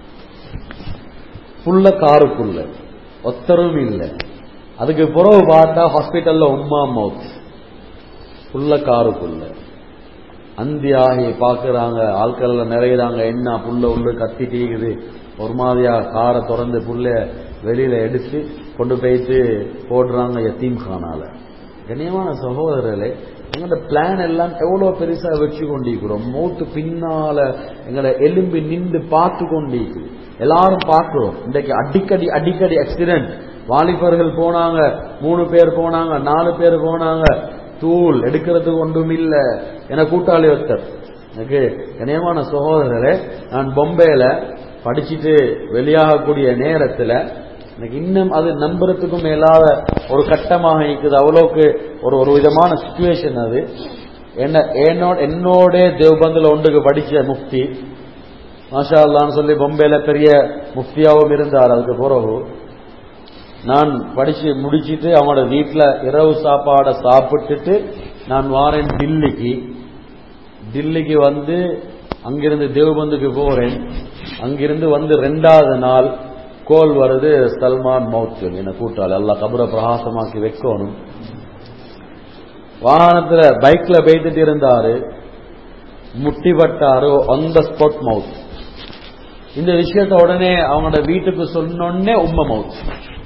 புள்ள காருக்குள்ள ஒத்தரும் இல்லை அதுக்கு பிறகு பார்த்தா ஹாஸ்பிட்டல்ல உம்மா மவுத் புள்ள காருக்குள்ள அந்தியாகி பாக்குறாங்க ஆட்கள்ல நிறையிறாங்க என்ன புள்ள உள்ள கத்தி டீக்குது ஒரு மாதிரியா காரை திறந்து புள்ள வெளியில எடுத்து கொண்டு போயிட்டு போடுறாங்க யத்தீம் கானால கண்ணியமான சகோதரர்களே எங்களோட பிளான் எல்லாம் எவ்வளவு பெருசா வச்சு கொண்டிருக்கிறோம் மூத்து பின்னால எங்களை எலும்பி நின்று பார்த்து கொண்டிருக்குது எல்லாரும் பார்க்கிறோம் இன்றைக்கு அடிக்கடி அடிக்கடி ஆக்சிடென்ட் வாலிபர்கள் போனாங்க மூணு பேர் போனாங்க நாலு பேர் போனாங்க தூள் எடுக்கிறதுக்கு ஒன்றும் இல்ல என கூட்டாளி ஒருத்தர் எனக்கு கனியமான சகோதரரே நான் பொம்பையில படிச்சுட்டு வெளியாகக்கூடிய நேரத்துல எனக்கு இன்னும் அது நம்புறதுக்கும் மேலாத ஒரு கட்டமாக இருக்குது அவ்வளோக்கு ஒரு ஒரு விதமான சுச்சுவேஷன் அது என்ன என்னோட என்னோட தேவபந்தில் ஒன்றுக்கு படிச்ச முஃப்தி மாஷா அல்லான்னு சொல்லி பொம்பையில பெரிய முஃப்தியாவும் இருந்தார் அதுக்கு பிறகு நான் படிச்சு முடிச்சிட்டு அவனோட வீட்டில் இரவு சாப்பாடை சாப்பிட்டுட்டு நான் வாரேன் டில்லிக்கு டில்லிக்கு வந்து அங்கிருந்து தேவபந்துக்கு போறேன் அங்கிருந்து வந்து ரெண்டாவது நாள் கோல் வருது சல்மான் மவுத் என்ன கூட்டாளி எல்லாம் கபரை பிரகாசமாக்கி வைக்கணும் வாகனத்துல பைக்ல போய்த்துட்டு இருந்தாரு முட்டிப்பட்டாரு ஆன் த ஸ்பாட் மவுத் இந்த விஷயத்த உடனே அவங்களோட வீட்டுக்கு சொன்னோடனே உம்ம மவுத்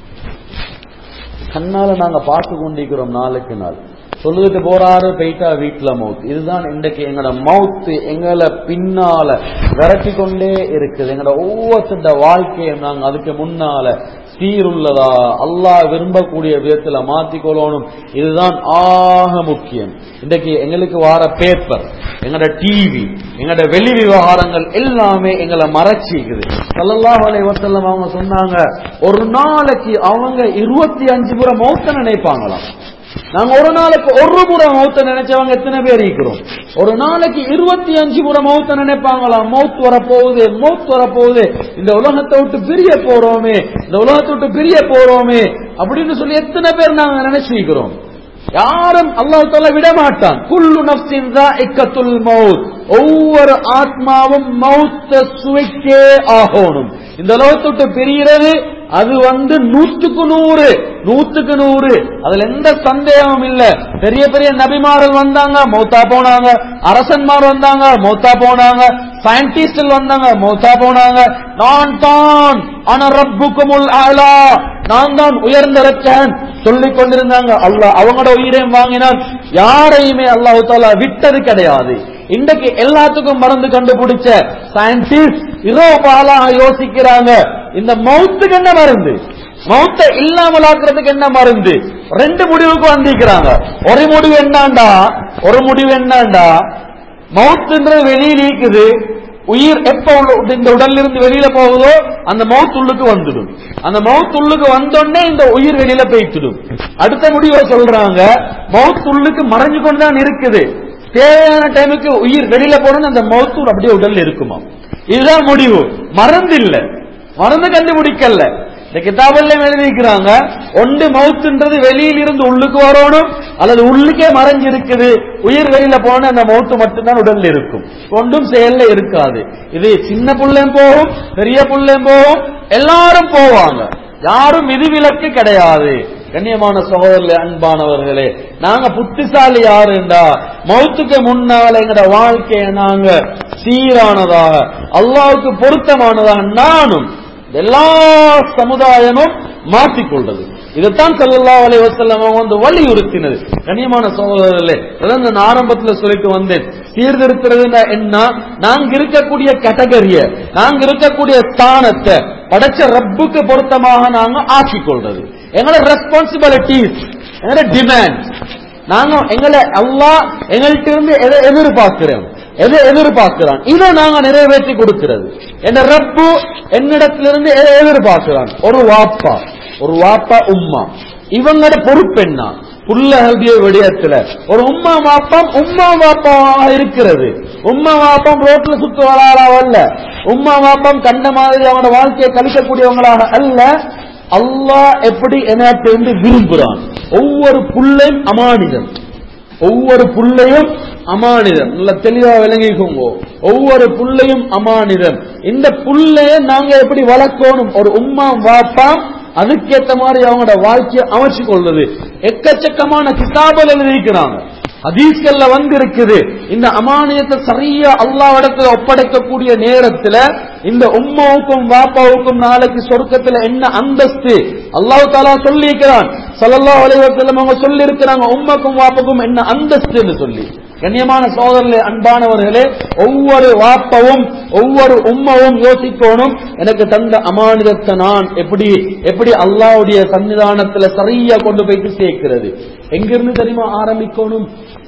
கண்ணால நாங்க பார்த்து கொண்டிருக்கிறோம் நாளுக்கு நாள் சொல்லுகிட்டு போறாரு போயிட்டா வீட்டுல மவுத் இதுதான் இன்றைக்கு எங்களோட மவுத்து எங்களை பின்னால விரட்டி கொண்டே இருக்குது எங்களோட ஒவ்வொருத்தட வாழ்க்கையை நாங்க அதுக்கு முன்னால சீருள்ளதா அல்லாஹ் விரும்பக்கூடிய விதத்துல மாத்திக்கொள்ளணும் இதுதான் ஆக முக்கியம் இன்றைக்கு எங்களுக்கு வார பேப்பர் எங்களோட டிவி எங்களோட வெளி விவகாரங்கள் எல்லாமே எங்களை மறைச்சிக்குது சல்லல்லாஹு அலைஹி வஸல்லம் அவங்க சொன்னாங்க ஒரு நாளைக்கு அவங்க இருபத்தி அஞ்சு முறை மௌத்த நினைப்பாங்களாம் நாங்க ஒரு நாளைக்கு ஒரு முறை மௌத்த நினைச்சவங்க எத்தனை பேர் இருக்கிறோம் ஒரு நாளைக்கு இருபத்தி அஞ்சு முறை மௌத்த நினைப்பாங்களாம் மௌத் வரப்போகுது மௌத் வரப்போகுது இந்த உலகத்தை விட்டு பிரிய போறோமே இந்த உலகத்தை விட்டு பிரிய போறோமே அப்படின்னு சொல்லி எத்தனை பேர் நாங்க நினைச்சிருக்கிறோம் யாரும் அல்லாஹ் தால விட மாட்டான் குல்லு நப்சின் இக்கத்துல் மவுத் ஒவ்வொரு ஆத்மாவும் மௌத்த சுவைக்கே ஆகணும் இந்த உலகத்தை விட்டு பிரிகிறது அது வந்து நூற்றுக்கு நூறு நூத்துக்கு நூறு அதுல எந்த சந்தேகமும் இல்ல பெரிய பெரிய நபிமார்கள் வந்தாங்க மௌத்தா போனாங்க அரசன்மார் வந்தாங்க மௌத்தா போனாங்க சயின்டிஸ்ட் வந்தாங்க மௌத்தா போனாங்க நான் தான் ஆனா ரப்புக்குமுல் ஆலா நான் தான் உயர்ந்த ரச்சன் சொல்லிக் கொண்டிருந்தாங்க அல்லாஹ் அவங்களோட உயிரையும் வாங்கினான் யாரையுமே அல்லாஹு தாலா விட்டது கிடையாது இன்றைக்கு எல்லாத்துக்கும் மருந்து கண்டுபிடிச்ச சயின்டிஸ்ட் இரவு பாலாக யோசிக்கிறாங்க இந்த மவுத்துக்கு என்ன மருந்து மௌத்த இல்லாமல் ஆக்குறதுக்கு என்ன மருந்து ரெண்டு முடிவுக்கு வந்திருக்கிறாங்க ஒரு முடிவு என்னண்டா ஒரு முடிவு என்னண்டா மவுத்துன்றது வெளியில் இருக்குது உயிர் எப்ப உள்ள- இந்த உடல்ல இருந்து வெளியில போகுதோ அந்த மவுத் உள்ளுக்கு வந்துடும் அந்த மவுத் உள்ளுக்கு வந்தோடனே இந்த உயிர் வெளியில போய்த்திடும் அடுத்த முடிவை சொல்றாங்க மவுத் உள்ளுக்கு மறைஞ்சு கொண்டுதான் இருக்குது தேவையான டைமுக்கு உயிர் வெளியில போகணும் அந்த மவுத்து அப்படியே உடல்ல இருக்குமா இதுதான் முடிவு மருந்து இல்ல மருந்து கண்டுபிடிக்கல இந்த கிதாபெல்லாம் எழுதிக்கிறாங்க ஒன்று மவுத்துன்றது வெளியில இருந்து உள்ளுக்கு வரணும் அல்லது உள்ளுக்கே மறைஞ்சு இருக்குது உயிர் வெளியில போன அந்த மவுத்து மட்டும்தான் உடல்ல இருக்கும் ஒன்றும் செயல்ல இருக்காது இது சின்ன புள்ளையும் போகும் பெரிய புள்ளையும் போகும் எல்லாரும் போவாங்க யாரும் விதிவிலக்கு கிடையாது கண்ணியமான சகோதரர்களே அன்பானவர்களே நாங்க புத்திசாலி யாருண்டா மௌத்துக்கு முன்னால எங்கட வாழ்க்கையை நாங்க சீரானதாக அல்லாவுக்கு பொருத்தமானதாக நானும் எல்லா சமுதாயமும் மாற்றிக்கொள்றது இதைத்தான் ஸல்லல்லாஹு அலைஹி வஸல்லம் அவங்க வந்து வலியுறுத்தினது கண்ணியமான சகோதரர்களே அதான் நான் ஆரம்பத்துல சொல்லிட்டு வந்தேன் சீர்திருத்துறதுன்னா என்ன நாங்க இருக்கக்கூடிய கேட்டகரிய நாங்க இருக்கக்கூடிய ஸ்தானத்தை படைச்ச ரப்புக்கு பொருத்தமாக நாங்க ஆக்கிக் கொள்றது எங்களோட ரெஸ்பான்சிபிலிட்டிஸ் எங்களோட டிமாண்ட் நாங்க எங்களை அல்லாஹ் எங்கள்கிட்ட இருந்து எதை எதிர்பார்க்கிறோம் எதை எதிர்பார்க்கிறான் இதை நாங்க நிறைவேற்றி கொடுக்கிறது என் ரப்பு என்னிடத்திலிருந்து எதை எதிர்பார்க்கிறான் ஒரு வாப்பா ஒரு வாப்பா உம்மா இவங்களோட பொறுப்பு என்ன புள்ளகளுடைய விடயத்துல ஒரு உம்மா வாப்பம் உம்மா வாப்பாவாக இருக்கிறது உம்மா வாப்பம் ரோட்ல சுத்துவலாளவல்ல உம்மா வாப்பம் கண்ட மாதிரி அவனோட வாழ்க்கையை கழிக்கக்கூடியவங்களாக அல்ல அல்லாஹ் எப்படி என்னிருந்து விரும்புறான் ஒவ்வொரு புள்ளையும் அமானிதம் ஒவ்வொரு புள்ளையும் அமானிதம் நல்ல தெளிவா விளங்கிக்கோங்க ஒவ்வொரு புள்ளையும் அமானிதம் இந்த புள்ளைய நாங்க எப்படி வளர்க்கணும் ஒரு உம்மா வாப்பா அதுக்கேத்த மாதிரி அவங்களோட வாழ்க்கையை அமைச்சு கொள்வது எக்கச்சக்கமான கிதாபல் எழுதிக்கிறாங்க ஹதீஸ்கள்ல வந்து இருக்குது இந்த அமானியத்தை சரியா அல்லாவிடத்துல ஒப்படைக்கக்கூடிய நேரத்துல இந்த உம்மாவுக்கும் வாப்பாவுக்கும் நாளைக்கு சொர்க்கத்துல என்ன அந்தஸ்து அல்லாஹ் தாலா சொல்லியிருக்கிறான் ஸல்லல்லாஹு அலைஹி வஸல்லம் அவங்க சொல்லி இருக்கிறாங்க உம்மாக்கும் வாப்பாக்கும் என்ன அந்தஸ்துன்னு சொல்லி கண்ணியமான சோதரர்களே அன்பானவர்களே ஒவ்வொரு வாப்பவும் ஒவ்வொரு உம்மவும் யோசிக்கணும் எனக்கு தந்த அமானிதத்தை நான் எப்படி எப்படி அல்லாஹ்வுடைய சன்னிதானத்துல சரியா கொண்டு போயிட்டு சேர்க்கிறது எங்கிருந்து தெரியுமா ஆரம்பிக்கணும்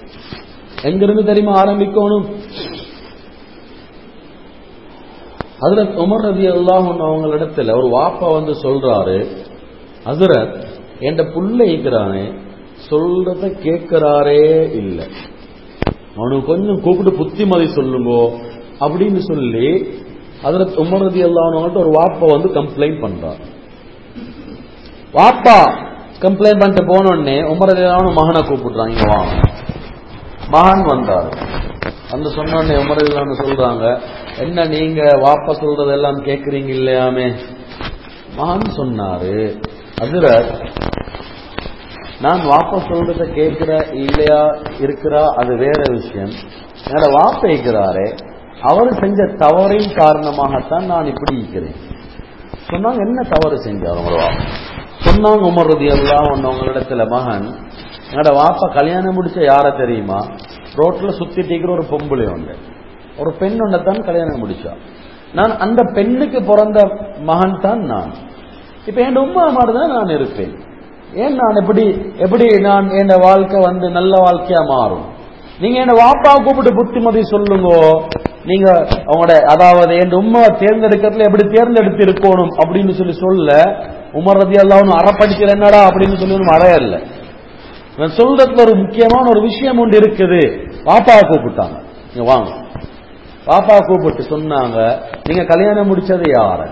எங்கிருந்து தெரியுமா ஆரம்பிக்கணும் அதுல உமர் ரதி அல்லாஹ் அவங்களிடத்துல ஒரு வாப்பா வந்து சொல்றாரு அதுரத் என் புள்ள இருக்கிறானே சொல்றத கேட்கிறாரே இல்லை அவனுக்கு கொஞ்சம் கூப்பிட்டு புத்திமதி சொல்லுங்கோ அப்படின்னு சொல்லி அதுல உமர் ரதி அல்லாஹ்கிட்ட ஒரு வாப்பா வந்து கம்ப்ளைண்ட் பண்றார் வாப்பா கம்ப்ளைண்ட் பண்ணிட்டு போன உடனே உமர் ரதி அல்லாஹ் மகனை கூப்பிடுறாங்க இங்க வாங்க மகன் வந்தார் வந்து சொன்ன உடனே உமர் ரதி சொல்றாங்க என்ன நீங்க வாப்பா சொல்றதெல்லாம் கேக்குறீங்க இல்லையாமே மகன் சொன்னாரு அதுல நான் வாப்பா சொல்றத கேட்கிற இல்லையா இருக்கிறா அது வேற விஷயம் என்னோட வாப்பா இருக்கிறாரே அவர் செஞ்ச தவறின் காரணமாகத்தான் நான் இப்படி இருக்கிறேன் சொன்னாங்க என்ன தவறு செஞ்சார் உங்களோட வாப்பா சொன்னாங்க உமர் ரதி எல்லாம் உங்களிடத்துல மகன் என்னோட வாப்பா கல்யாணம் முடிச்ச யார தெரியுமா ரோட்ல சுத்திட்டு இருக்கிற ஒரு பொம்பளை உண்டு ஒரு பெண் தான் கல்யாணம் முடிச்சா நான் அந்த பெண்ணுக்கு பிறந்த மகன் தான் நான் இப்ப என் உமா மாதிரி தான் நான் இருப்பேன் ஏன் நான் எப்படி எப்படி நான் என் வாழ்க்கை வந்து நல்ல வாழ்க்கையா மாறும் நீங்க என்ன வாப்பா கூப்பிட்டு புத்திமதி சொல்லுங்க நீங்க அவங்களோட அதாவது என் உமாவை தேர்ந்தெடுக்கிறதுல எப்படி தேர்ந்தெடுத்து இருக்கணும் அப்படின்னு சொல்லி சொல்ல உமர் ரதி எல்லாம் அறப்படிக்கிற என்னடா அப்படின்னு சொல்லி ஒன்றும் அறையல்ல இவன் சொல்றதுல ஒரு முக்கியமான ஒரு விஷயம் ஒன்று இருக்குது பாப்பாவை கூப்பிட்டாங்க நீங்க வாங்க பாப்பா கூப்பிட்டு சொன்னாங்க நீங்க கல்யாணம் முடிச்சது யார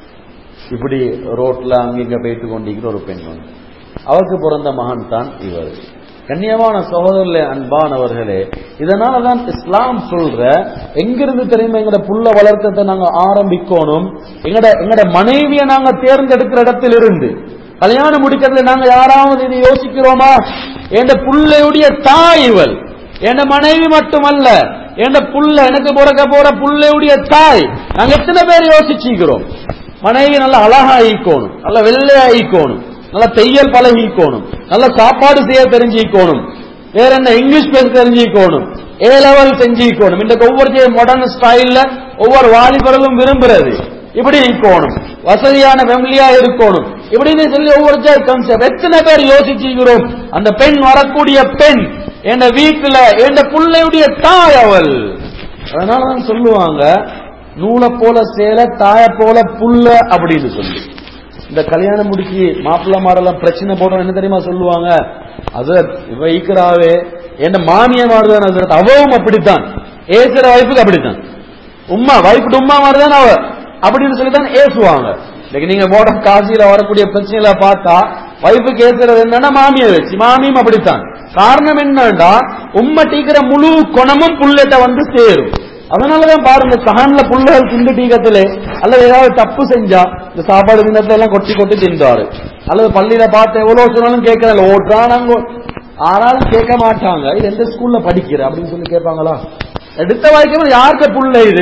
இப்படி ரோட்ல அங்கிங்க போயிட்டு கொண்டிருக்கிற ஒரு பெண் வந்து அவருக்கு பிறந்த மகன் தான் இவர் கண்ணியமான சகோதரர்களே அன்பானவர்களே இதனாலதான் இஸ்லாம் சொல்ற எங்கிருந்து தெரியுமா எங்கட புள்ள வளர்க்கத்தை நாங்க ஆரம்பிக்கணும் எங்கட எங்கட மனைவியை நாங்க தேர்ந்தெடுக்கிற இடத்தில் இருந்து கல்யாணம் முடிக்கிறதுல நாங்க யாராவது இது யோசிக்கிறோமா என் புள்ளையுடைய தாய் இவள் என் மனைவி மட்டுமல்ல என் புள்ள எனக்கு பிறக்க போற புள்ளையுடைய தாய் நாங்க எத்தனை பேர் யோசிச்சுக்கிறோம் மனைவி நல்லா அழகா ஈக்கணும் நல்ல வெள்ளையா ஈக்கணும் நல்ல தையல் பழகிக்கணும் நல்ல சாப்பாடு செய்ய தெரிஞ்சுக்கணும் வேற என்ன இங்கிலீஷ் பேச தெரிஞ்சுக்கணும் ஏ லெவல் செஞ்சுக்கணும் இந்த ஒவ்வொரு மாடர்ன் ஸ்டைல்ல ஒவ்வொரு வாலிபர்களும் விரும்புறது இப்படி இருக்கணும் வசதியான ஃபேமிலியா இருக்கணும் இப்படின்னு சொல்லி ஒவ்வொரு கான்செப்ட் எத்தனை பேர் யோசிச்சுக்கிறோம் அந்த பெண் வரக்கூடிய பெண் என் வீட்டுல என் பிள்ளையுடைய தாய் அவள் அதனாலதான் சொல்லுவாங்க நூலை போல சேலை தாய போல புல்ல அப்படின்னு சொல்லி இந்த கல்யாணம் முடிச்சு மாப்பிள்ளை மாரெல்லாம் பிரச்சனை போடுறோம் என்ன தெரியுமா சொல்லுவாங்க அது இவ ஈக்கராவே என் மாமிய மாறுதான் அது அவவும் அப்படித்தான் ஏசுற வைஃபுக்கு அப்படித்தான் உம்மா வைஃபுட்டு உம்மா மாறுதான் அவ அப்படின்னு சொல்லி தான் ஏசுவாங்க இன்னைக்கு நீங்க போட காசியில வரக்கூடிய பிரச்சனைகளை பார்த்தா வைஃபுக்கு ஏசுறது என்னன்னா மாமியை வச்சு மாமியும் அப்படித்தான் காரணம் என்னன்னா உம்மை டீக்கிற முழு குணமும் புள்ளட்ட வந்து சேரும் அதனாலதான் பாருங்க சஹான்ல புள்ளைகள் திண்டு டீக்கத்திலே அல்லது ஏதாவது தப்பு செஞ்சா இந்த சாப்பாடு தினத்துல எல்லாம் கொட்டி கொட்டி தின்றாரு அல்லது பள்ளியில பார்த்து எவ்வளவு சொன்னாலும் கேட்கறதில்ல ஓட்டுறானாங்க ஆனாலும் கேட்க மாட்டாங்க இது எந்த ஸ்கூல்ல படிக்கிற அப்படின்னு சொல்லி கேட்பாங்களா எடுத்த வாய்க்கும் யாருக்கு புள்ள இது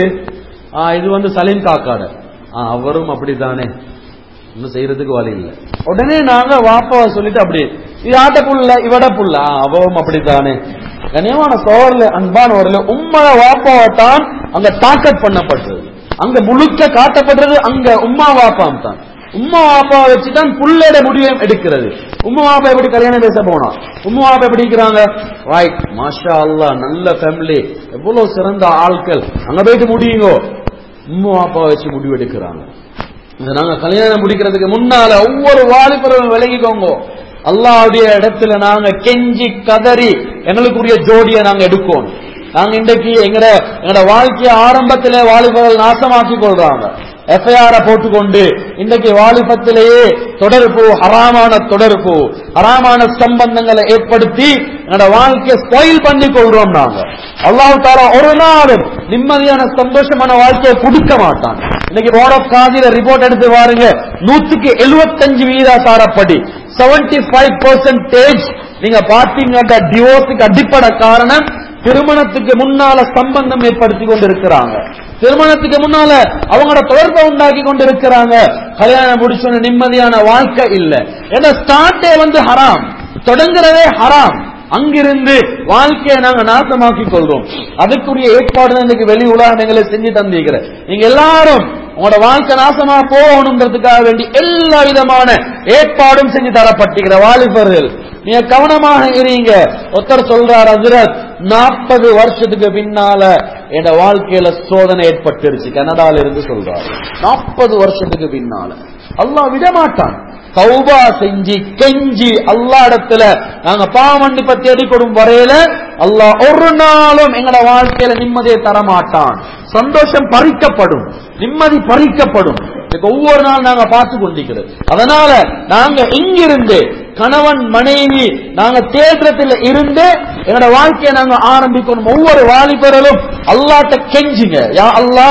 ஆ இது வந்து சலீம் காக்காடு ஆ அவரும் அப்படித்தானே இன்னும் செய்யறதுக்கு வழி இல்லை உடனே நாங்க வாப்பாவை சொல்லிட்டு அப்படி இது ஆட்ட புள்ள இவட புள்ள ஆ, அவவும் அப்படித்தானே கனியமான சோழர்ல அன்பானவர்ல உம்ம வாப்பாவை தான் அங்க தாக்கட் பண்ணப்பட்டது அங்க முழுக்க காட்டப்படுறது அங்க உம்மா வாப்பாம் தான் உம்மா வாப்பாவை வச்சுதான் புள்ளோட முடிவை எடுக்கிறது உம்மா வாப்பா எப்படி கல்யாணம் பேச போனா உம்மா வாப்பா எப்படி இருக்கிறாங்க ரைட் மாஷா அல்லாஹ் நல்ல ஃபேமிலி எவ்வளவு சிறந்த ஆட்கள் அங்க போயிட்டு முடியுங்கோ உம்மா வாப்பாவை வச்சு முடிவு எடுக்கிறாங்க இதை நாங்க கல்யாணம் முடிக்கிறதுக்கு முன்னால ஒவ்வொரு வாலிபரும் விலகிக்கோங்க அல்லாவுடைய இடத்துல நாங்க கெஞ்சி கதறி எங்களுக்குரிய ஜோடியை நாங்க எடுக்கணும் நாங்க இன்றைக்கு எங்கட எங்கட வாழ்க்கைய ஆரம்பத்திலே வாலிபர்கள் நாசமாக்கி கொள்றாங்க எஃப்ஐஆர போட்டுக்கொண்டு இன்றைக்கு வாலிபத்திலேயே தொடர்பு ஹராமான தொடர்பு ஹராமான சம்பந்தங்களை ஏற்படுத்தி என்னோட வாழ்க்கையை ஸ்பாயில் பண்ணி கொள்றோம் நாங்க அல்லாஹ் தாரா ஒரு நாளும் நிம்மதியான சந்தோஷமான வாழ்க்கையை கொடுக்க மாட்டான் இன்னைக்கு போர்ட் ஆஃப் காதில ரிப்போர்ட் எடுத்து பாருங்க நூத்துக்கு எழுபத்தஞ்சு வீதாசாரப்படி செவன்டி ஃபைவ் பர்சன்டேஜ் நீங்க பாத்தீங்கன்னா டிவோர்ஸுக்கு அடிப்படை காரணம் திருமணத்துக்கு முன்னால சம்பந்தம் ஏற்படுத்தி கொண்டிருக்கிறாங்க திருமணத்துக்கு முன்னால அவங்களோட தொடர்பை உண்டாக்கி கொண்டிருக்கிறாங்க கல்யாணம் முடிச்சோன்னு நிம்மதியான வாழ்க்கை இல்ல ஏன்னா ஸ்டார்டே வந்து ஹராம் தொடங்குறதே ஹராம் அங்கிருந்து வாழ்க்கையை நாங்க நாசமாக்கி கொள்றோம் அதுக்குரிய ஏற்பாடு தான் இன்னைக்கு வெளி உலகங்களை செஞ்சு தந்திருக்கிற நீங்க எல்லாரும் உங்களோட வாழ்க்கை நாசமா போகணுன்றதுக்காக வேண்டி எல்லா விதமான ஏற்பாடும் செஞ்சு தரப்பட்டிருக்கிற வாலிபர்கள் நீங்க கவனமாக இருங்க ஒருத்தர் சொல்றார் ஹசரத் நாற்பது வருஷத்துக்கு பின்னால என் வாழ்க்கையில சோதனை ஏற்பட்டுருச்சு கனடால இருந்து சொல்றாரு நாற்பது வருஷத்துக்கு பின்னால அல்லாஹ் விட மாட்டான் தௌபா செஞ்சு கெஞ்சி அல்லா இடத்துல நாங்க பாவமன்னிப்ப தேடிக்கொடும் வரையில அல்லாஹ் ஒரு நாளும் எங்கட வாழ்க்கையில நிம்மதியை தரமாட்டான் சந்தோஷம் பறிக்கப்படும் நிம்மதி பறிக்கப்படும் இதுக்கு ஒவ்வொரு நாள் நாங்க பார்த்து கொண்டிருக்கிறது அதனால நாங்க இங்கிருந்து கணவன் மனைவி நாங்க தேற்றத்தில் இருந்து எங்களோட வாழ்க்கையை நாங்க ஆரம்பிக்கணும் ஒவ்வொரு வாலிபர்களும் அல்லாட்ட கெஞ்சுங்க யா அல்லாஹ்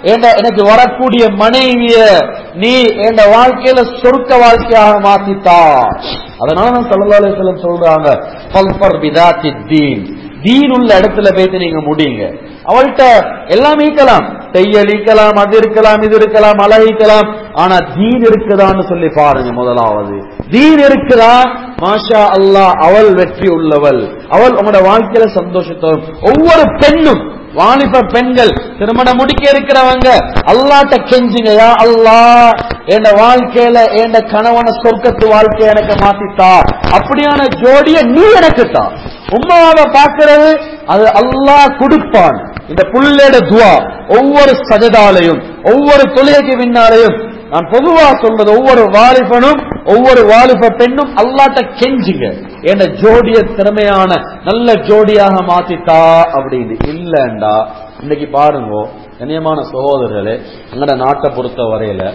ஏண்ட எனக்கு வரக்கூடிய மனைவிய நீ என் வாழ்க்கையில சொர்க்க வாழ்க்கையாக மாத்தித்தா அதனால நான் சல்லல்லாஹு அலைஹி வஸல்லம் சொல்றாங்க ஃபல்ஃபர் பிதாத்தி தீன் தீன் உள்ள இடத்துல போயிட்டு நீங்க முடியுங்க அவள்கிட்ட எல்லாம் ஈக்கலாம் தையல் ஈக்கலாம் அது இருக்கலாம் இது இருக்கலாம் அழகிக்கலாம் ஆனா தீன் இருக்குதான்னு சொல்லி பாருங்க முதலாவது தீன் இருக்குதா மாஷா அல்லாஹ் அவள் வெற்றி உள்ளவள் அவள் உங்களோட வாழ்க்கையில சந்தோஷத்தோம் ஒவ்வொரு பெண்ணும் வாலிப பெண்கள் திருமணம் முடிக்க இருக்கிறவங்க அல்லாட்ட கெஞ்சுங்க யா அல்லாஹ் என் வாழ்க்கையில என் கணவன சொர்க்கத்து வாழ்க்கை எனக்கு மாத்தித்தா அப்படியான ஜோடிய நீ எனக்கு தா உம்மாவை பார்க்கிறது அது அல்லாஹ் கொடுப்பான் இந்த புள்ளேட துவா ஒவ்வொரு சஜதாலையும் ஒவ்வொரு தொழுகைக்கு பின்னாலையும் நான் பொதுவா சொல்றது ஒவ்வொரு வாலிபனும் ஒவ்வொரு வாலிப பெண்ணும் அல்லாட்ட கெஞ்சுங்க என்ன ஜோடிய திறமையான நல்ல ஜோடியாக மாத்தித்தா அப்படின்னு இல்லண்டா இன்னைக்கு பாருங்க கண்ணியமான சகோதரர்களே எங்கட நாட்டை பொறுத்த வரையில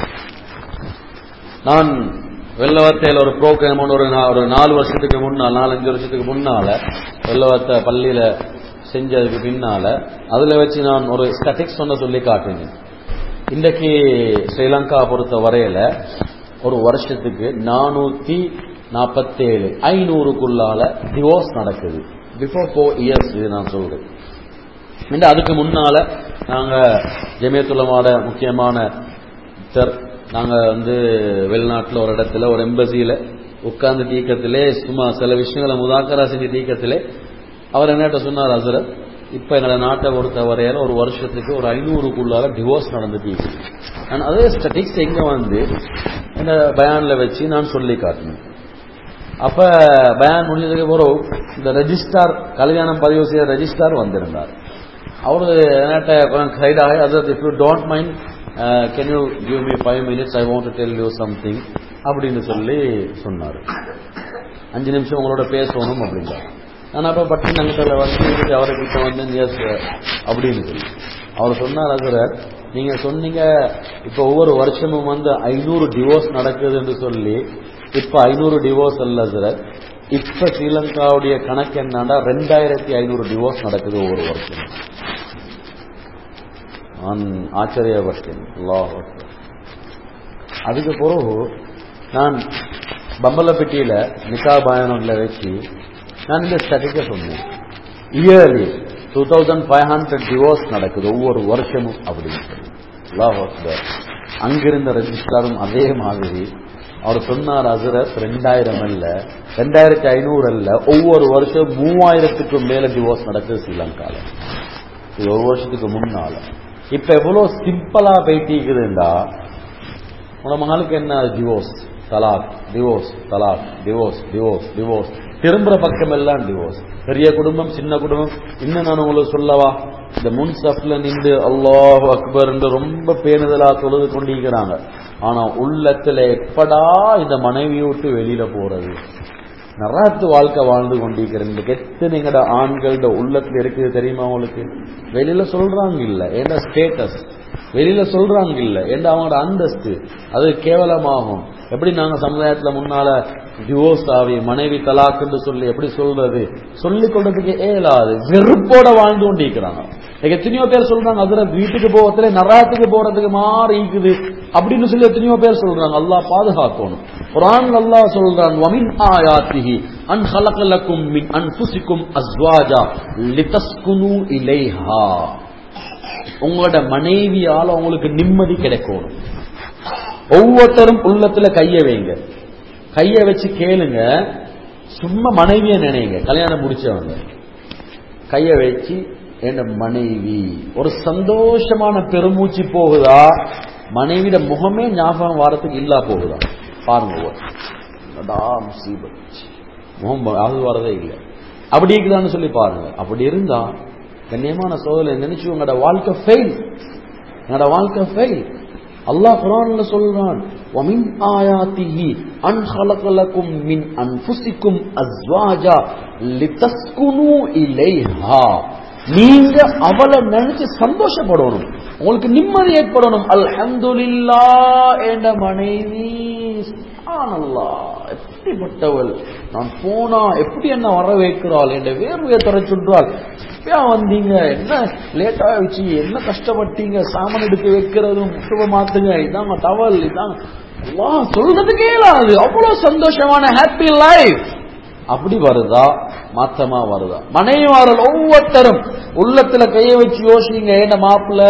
நான் வெள்ளவத்தையில் ஒரு ப்ரோக்ராம் ஒரு நா- ஒரு நாலு வருஷத்துக்கு முன்னால் நாலஞ்சு வருஷத்துக்கு முன்னால வெள்ளவத்தை பள்ளியில செஞ்சதுக்கு பின்னால அதுல வச்சு நான் ஒரு ஸ்டாட்டிக்ஸ் சொன்ன சொல்லி காட்டினேன் இன்றைக்கு ஸ்ரீலங்கா பொறுத்த வரையில ஒரு வருஷத்துக்கு நானூத்தி நாற்பத்தேழு ஐநூறுக்குள்ளால டிவோர்ஸ் நடக்குது பிஃபோர் ஃபோர் இயர்ஸ் இது நான் சொல்றேன் இந்த அதுக்கு முன்னால நாங்க ஜெமியத்துலமாட முக்கியமான சார் நாங்க வந்து வெளிநாட்டுல ஒரு இடத்துல ஒரு எம்பசியில உட்கார்ந்து தீக்கத்திலே சும்மா சில விஷயங்களை முதாக்கரா செஞ்ச தீக்கத்திலே அவர் என்னட்ட சொன்னார் அசரத் இப்ப எங்களோட நாட்டை பொறுத்த வரையில ஒரு வருஷத்துக்கு ஒரு ஐநூறுக்குள்ளால டிவோர்ஸ் நடந்துட்டு இருக்குது. நான் அதே ஸ்டட்டிக்ஸ் எங்க வந்து இந்த பயான்ல வச்சு நான் சொல்லி காட்டினேன் அப்ப பயான் முடிஞ்சதுக்கு பிறகு இந்த ரெஜிஸ்டார் கல்யாணம் பதிவு செய்த ரெஜிஸ்டார் வந்திருந்தார் அவரு என்கிட்ட கொஞ்சம் கைடாக அதாவது if you don't mind can you give me five minutes I want to tell you something அப்படின்னு சொல்லி சொன்னார் அஞ்சு நிமிஷம் உங்களோட பேசணும் அப்படின்னாரு நான் அப்ப பட்டு நங்கத்தில் வந்து அவர்கிட்ட வந்து எஸ் அப்படின்னு சொல்லி அவர் சொன்னார் அசுரர் நீங்க சொன்னீங்க இப்ப ஒவ்வொரு வருஷமும் வந்து ஐநூறு டிவோர்ஸ் நடக்குது என்று சொல்லி இப்ப ஐநூறு டிவோர்ஸ் அல்ல சார் இப்ப ஸ்ரீலங்காவுடைய கணக்கு என்னன்னா ரெண்டாயிரத்தி ஐநூறு டிவோர்ஸ் நடக்குது ஒவ்வொரு வருஷம் நான் ஆச்சரியப்பட்டேன் அல்லாஹ் அக்பர். அதுக்கு பிறகு நான் பம்பலப்பட்டியில நிக்கா பயணம்ல வச்சு நான் இந்த ஸ்டடிக்க சொன்னேன் yearly two thousand five hundred divorce நடக்குது ஒவ்வொரு வருஷமும் அப்படின்னு சொல்லி அல்லாஹ் அக்பர். அங்கிருந்த ரெஜிஸ்டாரும் அதே மாதிரி அவர் சொன்னார் அசுரத் ரெண்டாயிரம் அல்ல ரெண்டாயிரத்தி ஐநூறு அல்ல ஒவ்வொரு வருஷம் மூவாயிரத்துக்கும் மேல டிவோர்ஸ் நடக்குது ஸ்ரீலங்கால இது ஒரு வருஷத்துக்கு முன்னால இப்ப எவ்வளவு சிம்பிளா போயிட்டீக்குதுண்டா உன மகளுக்கு என்ன டிவோர்ஸ் தலாக் டிவோர்ஸ் தலாக் டிவோர்ஸ் டிவோர்ஸ் டிவோர்ஸ் திரும்புற பக்கம் எல்லாம் டிவோர்ஸ் பெரிய குடும்பம் சின்ன குடும்பம் இன்னும் நான் உங்களுக்கு சொல்லவா இந்த முன் சஃப்ல நின்று அல்லாஹ் அக்பர் ரொம்ப பேணுதலா தொழுது கொண்டிருக்கிறாங்க ஆனா உள்ளத்துல எப்படா இந்த மனைவியை விட்டு வெளியில போறது நராத்து வாழ்க்கை வாழ்ந்து கொண்டிருக்கிறேன் இந்த எத்தனை எங்கட ஆண்களோட உள்ளத்துல இருக்குது தெரியுமா உங்களுக்கு வெளியில சொல்றாங்க இல்ல ஏன்னா ஸ்டேட்டஸ் வெளியில சொல்றாங்க இல்ல ஏன்னா அவங்களோட அந்தஸ்து அது கேவலமாகும் எப்படி நாங்க சமுதாயத்துல முன்னால டிவோர்ஸ் ஆகி மனைவி தலாக்குன்னு சொல்லி எப்படி சொல்றது சொல்லிக் கொள்றதுக்கு ஏலாது வெறுப்போட வாழ்ந்து கொண்டிருக்கிறாங்க இன்னைக்கு எத்தனையோ பேர் சொல்றாங்க அதுல வீட்டுக்கு போகத்துல நராத்துக்கு போறதுக்கு மாறி இருக்குது அப்படின்னு சொல்லி எத்தனையோ பேர் சொல்றாங்க அல்லாஹ் பாதுகாக்கணும் குரான் அல்லாஹ் சொல்றான் வமின் ஆயாத்திஹி அன் ஹலகலக்கும் மின் அன்ஃபுசிக்கும் அஸ்வாஜா லிதஸ்குனு இலைஹா உங்களோட மனைவியால உங்களுக்கு நிம்மதி கிடைக்கணும் ஒவ்வொருத்தரும் உள்ளத்துல கைய வைங்க கைய வச்சு கேளுங்க சும்மா மனைவிய நினைங்க கல்யாணம் முடிச்சவங்க கைய வச்சு என் மனைவி ஒரு சந்தோஷமான பெருமூச்சு போகுதா மனைவிட முகமே ஞாபகம் வாரத்துக்கு இல்லா போகுதா பாருங்க ஒரு. அடா முசீபத். முகம் அது வரதே இல்லை அப்படி இருக்குதான்னு சொல்லி பாருங்க அப்படி இருந்தா கண்ணியமான சோதனை நினைச்சு உங்களோட வாழ்க்கை ஃபெயில் என்னோட வாழ்க்கை ஃபெயில் அல்லாஹ் குரான்ல சொல்றான் وَمِنْ آيَاتِهِ أَنْ خَلَقَ لَكُم مِّنْ أَنفُسِكُمْ أَزْوَاجًا لِتَسْكُنُوا إِلَيْهَا நீங்க அவளை நினைச்சு சந்தோஷப்படணும் உங்களுக்கு நிம்மதி ஏற்படணும் அல்ஹம்துலில்லாஹ் என்ற மனைவி சுப்ஹானல்லாஹ், எப்படிப்பட்டவள் நான் போனா எப்படி என்ன வர வைக்கிறாள் என்ற வேர்வையை தர சொல்றாள் எப்பயா வந்தீங்க என்ன லேட் ஆயிடுச்சு என்ன கஷ்டப்பட்டீங்க சாமான் எடுத்து வைக்கிறதும் முட்டுவ மாத்துங்க இதாங்க டவல் இதாங்க அல்லாஹ் சொல்றதுக்கே இல்லாது அவ்வளவு சந்தோஷமான ஹாப்பி லைஃப் அப்படி வருதா மாத்தமா வருதா மனைவாரல் ஒவ்வொருத்தரும் உள்ளத்துல கைய வச்சு யோசிங்க என்ன மாப்பிள்ள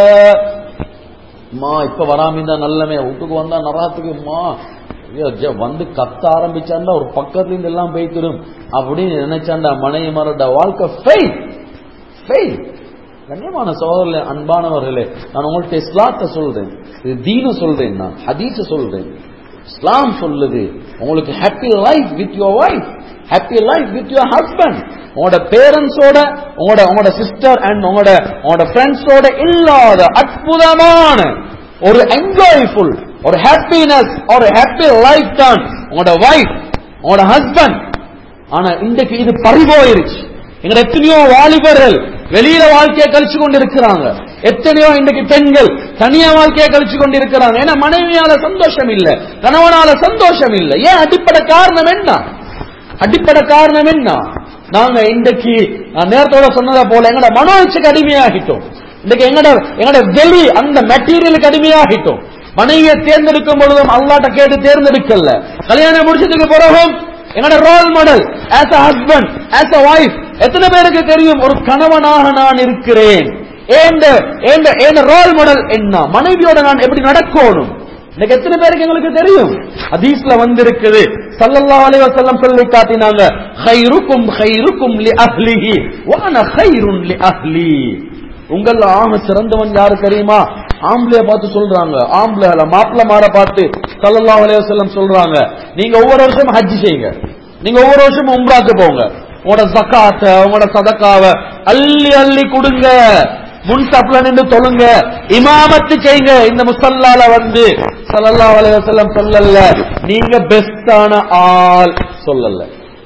மா இப்ப வராம இருந்தா நல்லமே வீட்டுக்கு வந்தா நராத்துக்கு மா ஐயோ, ஜ- வந்து கத்த ஆரம்பிச்சாண்டா ஒரு பக்கத்துல இருந்து எல்லாம் பேய்த்திடும் அப்படின்னு நினைச்சாண்டா மனைவி மரோட வாழ்க்கை ஃபெயில் ஃபெயில் கண்ணியமான சோதரில் அன்பானவர்களே நான் உங்கள்ட்ட இஸ்லாத்தை சொல்றேன் இது தீன சொல்றேன் நான் ஹதீஸ சொல்றேன் இஸ்லாம் சொல்லுது உங்களுக்கு happy life with your wife happy life with your husband உங்களோட பேரண்ட்ஸோட உங்களோட உங்களோட சிஸ்டர் அண்ட் உங்களோட உங்களோட ஃப்ரெண்ட்ஸோட இல்லாத அற்புதமான ஒரு என்ஜாய்ஃபுல் ஒரு ஹாப்பினஸ் ஒரு ஹாப்பி லைஃப் தான் உங்களோட வைஃப் உங்களோட ஹஸ்பண்ட் ஆனா இன்றைக்கு இது பறிபோயிருச்சு எங்க எத்தனையோ வாலிபர்கள் வெளியில வாழ்க்கையை கழிச்சு கொண்டு இருக்கிறாங்க எத்தனையோ இன்றைக்கு பெண்கள் தனியா வாழ்க்கையை கழிச்சு கொண்டு இருக்கிறாங்க ஏன்னா மனைவியால சந்தோஷம் இல்ல கணவனால சந்தோஷம் இல்ல ஏன் அடிப்படை காரணம் என்ன அடிப்படை காரணம் என்ன நாங்க இன்றைக்கு நான் நேரத்தோட சொன்னதை போல எங்கட மனோச்சுக்கு அடிமையாகிட்டோம் இன்றைக்கு எங்கட எங்கட வெளி அந்த மெட்டீரியலுக்கு அடிமையாகிட்டோம் மனைவியை தேர்ந்தெடுக்கும் பொழுதும் அல்லாட்ட கேட்டு தேர்ந்தெடுக்கல கல்யாணம் முடிச்சதுக்கு பிறகும் என்னோட role model as a husband as a wife எத்தனை பேருக்கு தெரியும் ஒரு கணவனாக நான் இருக்கிறேன் ஏண்ட ஏண்ட ஏண்ட ரோல் மாடல் என்ன மனைவியோட நான் எப்படி நடக்கணும் இன்னைக்கு எத்தனை பேருக்கு எங்களுக்கு தெரியும் ஹதீஸ்ல வந்திருக்குது ஸல்லல்லாஹு அலைஹி வஸல்லம் சொல்லி காட்டினாங்க خيركم خيركم لاهله وانا خير لاهلي உங்கள ஆக சிறந்தவன் யாரு தெரியுமா ஆம்பளைய பார்த்து சொல்றாங்க ஆம்பளை மாப்பிள்ள மாற பார்த்து ஸல்லல்லாஹு அலைஹி வஸல்லம் சொல்றாங்க நீங்க ஒவ்வொரு வருஷம் ஹஜ் செய்யுங்க நீங்க ஒவ்வொரு வருஷம் உம்ராக்கு போங்க உங்களோட ஜக்காத்த உங்களோட சதக்காவ அள்ளி அள்ளி கொடுங்க முன் சப்ல நின்று தொழுங்க இமாமத்து செய்யுங்க இந்த முசல்லால வந்து ஸல்லல்லாஹு அலைஹி வஸல்லம் சொல்லல நீங்க பெஸ்டான ஆள் சொல்லல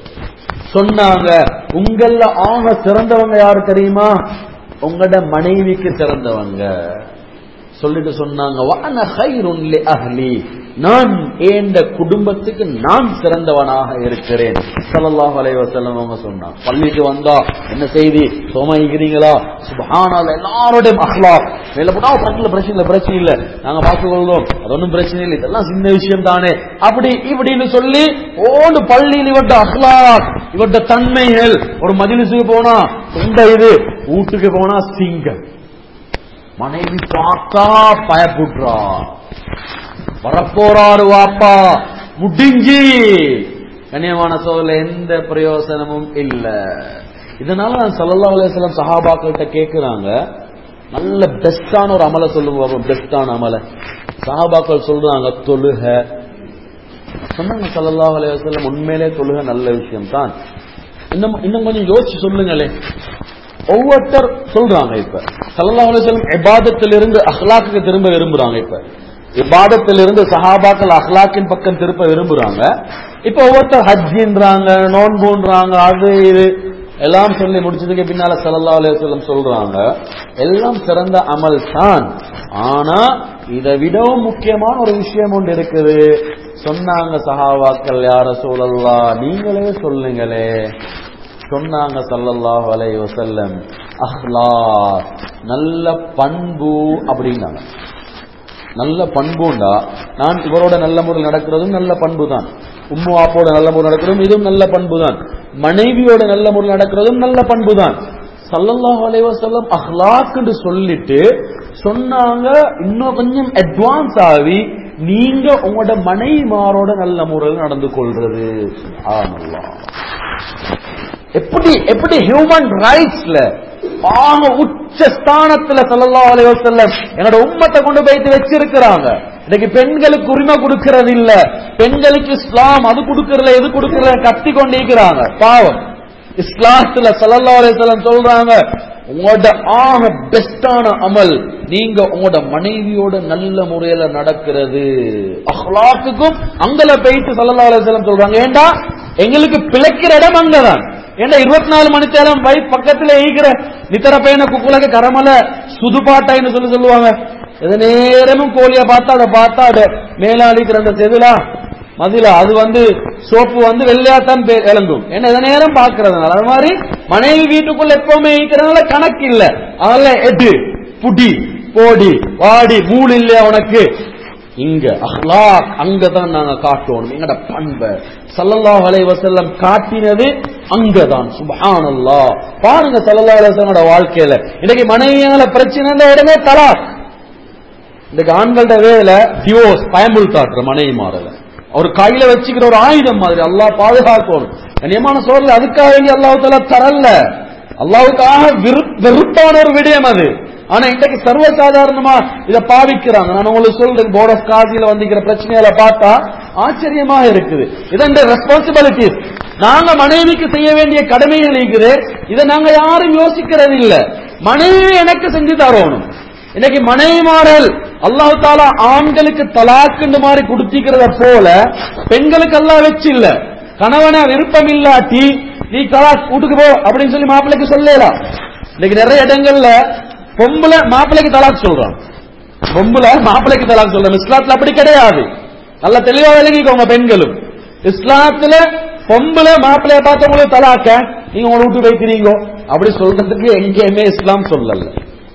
சொன்னாங்க உங்கள ஆக சிறந்தவங்க யாரு தெரியுமா உங்களோட மனைவிக்கு சிறந்தவங்க சொல்லிட்டு சொன்னாங்க "வஅன கைருன் லி அஹ்லி நான் ஏந்த குடும்பத்துக்கு நான் சிறந்தவனாக இருக்கிறேன் ஸல்லல்லாஹு அலைஹி வஸல்லம் அவங்க சொன்னாங்க பள்ளிக்கு வந்தா என்ன செய்தி சோமாயிக்கிறீங்களா சுப்ஹானல்லாஹ் எல்லாரோடையும் அஹ்லாக் மேல போனா பிரச்சனை பிரச்சனை இல்ல பிரச்சனை இல்ல நாங்க பார்த்துக் கொள்றோம் அது ஒன்றும் பிரச்சனை இல்லை இதெல்லாம் சின்ன விஷயம் தானே அப்படி இப்படின்னு சொல்லி ஓடு பள்ளியில் இவட்ட அஹ்லாக் இவட்ட தன்மைகள் ஒரு மஜிலிசுக்கு போனா இந்த இது வீட்டுக்கு போனா சிங்கம் மனைவி பார்த்தா பயப்புட்றா வரப்போறாரு வாப்பா முடிஞ்சு கண்ணியமான சோதல எந்த பிரயோசனமும் இல்ல இதனால நான் ஸல்லல்லாஹு அலைஹி வஸல்லம் சஹாபாக்கள்கிட்ட கேக்குறாங்க நல்ல பெஸ்டான ஒரு அமலை சொல்லுங்க பெஸ்டான அமலை சஹாபாக்கள் சொல்றாங்க தொழுக சொன்னாங்க ஸல்லல்லாஹு அலைஹி வஸல்லம் உண்மையிலே தொழுக நல்ல விஷயம் தான் இன்னும் இன்னும் கொஞ்சம் யோசிச்சு சொல்லுங்களே ஒவ்வொருத்தர் சொல்றாங்க இப்ப ஸல்லல்லாஹு அலைஹி வஸல்லம் இபாதத்திலிருந்து அஹ்லாக்குக்கு திரும்ப விரும்புறாங்க இப்ப இபாதத்திலிருந்து சஹாபாக்கள் அஹ்லாக்கின் பக்கம் திருப்ப விரும்புறாங்க இப்ப ஒவ்வொருத்தர் ஹஜ்ஜின்றாங்க நோன்புன்றாங்க அது இது எல்லாம் சொல்லி முடிச்சதுக்கு பின்னால ஸல்லல்லாஹு அலைஹி வஸல்லம் சொல்றாங்க எல்லாம் சிறந்த அமல் தான் ஆனா இதை விடவும் முக்கியமான ஒரு விஷயம் ஒன்று இருக்குது சொன்னாங்க சஹாபாக்கள் யார சூழல்லா நீங்களே சொல்லுங்களே சொன்னாங்க ஸல்லல்லாஹு அலைஹி வஸல்லம் அஹ்லாக் நல்ல பண்பு அப்படின்னாங்க நல்ல பண்புண்டா நான் இவரோட நல்ல முறையில் நடக்கிறதும் நல்ல பண்பு தான் உம்மு ஆப்போட நல்ல முறை நடக்கிறதும் இதுவும் நல்ல பண்பு தான் மனைவியோட நல்ல முறையில் நடக்கிறதும் நல்ல பண்பு தான் சல்லல்லாஹு அலைஹி வஸல்லம் அஹ்லாக்னு சொல்லிட்டு சொன்னாங்க இன்னும் கொஞ்சம் அட்வான்ஸ் ஆகி நீங்க உங்களோட மனைவிமாரோட நல்ல முறையில் நடந்து கொள்றது சுப்ஹானல்லாஹ் எப்படி எப்படி ஹியூமன் ரைட்ஸ்ல ஆக உச்ச ஸ்தானத்துல ஸல்லல்லாஹு அலைஹி வஸல்லம் என்னோட உம்மத்தை கொண்டு போயிட்டு வச்சிருக்கிறாங்க இன்னைக்கு பெண்களுக்கு உரிமை கொடுக்கறது இல்ல பெண்களுக்கு இஸ்லாம் அது கொடுக்கறல எது கொடுக்கறல கத்தி கொண்டிருக்கிறாங்க பாவம் இஸ்லாத்துல ஸல்லல்லாஹு அலைஹி வஸல்லம் சொல்றாங்க உங்களோட ஆக பெஸ்டான அமல் நீங்க உங்களோட மனைவியோட நல்ல முறையில நடக்கிறது அஹ்லாக்குக்கும் அங்கல போயிட்டு ஸல்லல்லாஹு அலைஹி வஸல்லம் சொல்றாங்க ஏண்டா எங்களுக்கு பிழைக்கிற இடம் அங்கதான் ஏண்டா இருபத்தி நாலு மணி நேரம் வை பக்கத்துல ஈகிற நித்தர பையன குக்குலக கரமல சுதுபாட்டாயின்னு சொல்லி சொல்லுவாங்க எது நேரமும் கோழிய பார்த்தா அதை பார்த்தா அதை மேலாளிக்கிற அந்த செதுலா மதில அது வந்து சோப்பு வந்து வெள்ளையாத்தான் பே- விளங்கும் என்ன எந்த நேரம் பாக்குறதுனால அது மாதிரி மனைவி வீட்டுக்குள்ள எப்பவுமே இருக்கிறதுனால கணக்கு இல்ல அதெல்லாம் எடு புடி போடி வாடி மூடு இல்லையா உனக்கு இங்க அஹ்லாக் அங்கதான் நாங்க காட்டுவோம் எங்கட பண்பை ஸல்லல்லாஹு அலைஹி வஸல்லம் காட்டினது அங்கதான் சுப்ஹானல்லாஹ் பாருங்க ஸல்லல்லாஹு அலைஹி வஸல்லமோட வாழ்க்கையில இன்னைக்கு மனைவியால பிரச்சனை உடனே தலாக் இன்னைக்கு ஆண்கள்ட வேலை டிவோர்ஸ் பயமுள் காட்டுற மனைவி மாறல அவர் கையில வச்சுக்கிற ஒரு ஆயுதம் மாதிரி அல்லாஹ் பாதுகாக்கணும் கண்ணியமான சோழல் அதுக்காக வேண்டி அல்லாஹ் தாலா தரல அல்லாவுக்காக விரு- வெறுப்பான ஒரு விடயம் அது ஆனா இன்றைக்கு சர்வசாதாரணமா இத பாவிக்கிறாங்க நான் உங்களுக்கு சொல்றேன் போர்ட் ஆஃப் காசியில வந்திருக்கிற பிரச்சனைகளை பார்த்தா ஆச்சரியமாக இருக்குது இதன் ரெஸ்பான்சிபிலிட்டிஸ் நாங்க மனைவிக்கு செய்ய வேண்டிய கடமைகள் இருக்குது இதை நாங்க யாரும் யோசிக்கிறது இல்ல மனைவி எனக்கு செஞ்சு தரணும் இன்னைக்கு மனைவிமார்கள் அல்லாஹ் தாலா ஆண்களுக்கு தலாக்குண்டு மாதிரி கொடுத்திக்கிறத போல பெண்களுக்கு எல்லாம் வச்சு இல்ல கணவனை விருப்பம் இல்லாட்டி நீ தலாக் வீட்டுக்கு போ அப்படின்னு சொல்லி மாப்பிள்ளைக்கு சொல்லலாம் இன்னைக்கு நிறைய இடங்கள்ல பொம்பளை மாப்பிள்ளைக்கு தலாக் சொல்றான் பொம்பளை மாப்பிள்ளைக்கு தலாக் சொல்றான் இஸ்லாத்துல அப்படி கிடையாது நல்ல தெளிவா விளங்கிக்கோங்க பெண்களும் இஸ்லாத்துல பொம்பளை மாப்பிள்ளைய பார்த்தவங்களுக்கு தலாக்க நீங்க உங்களை விட்டு வைக்கிறீங்க அப்படி சொல்றதுக்கு எங்கேயுமே இஸ்லாம் சொல்லல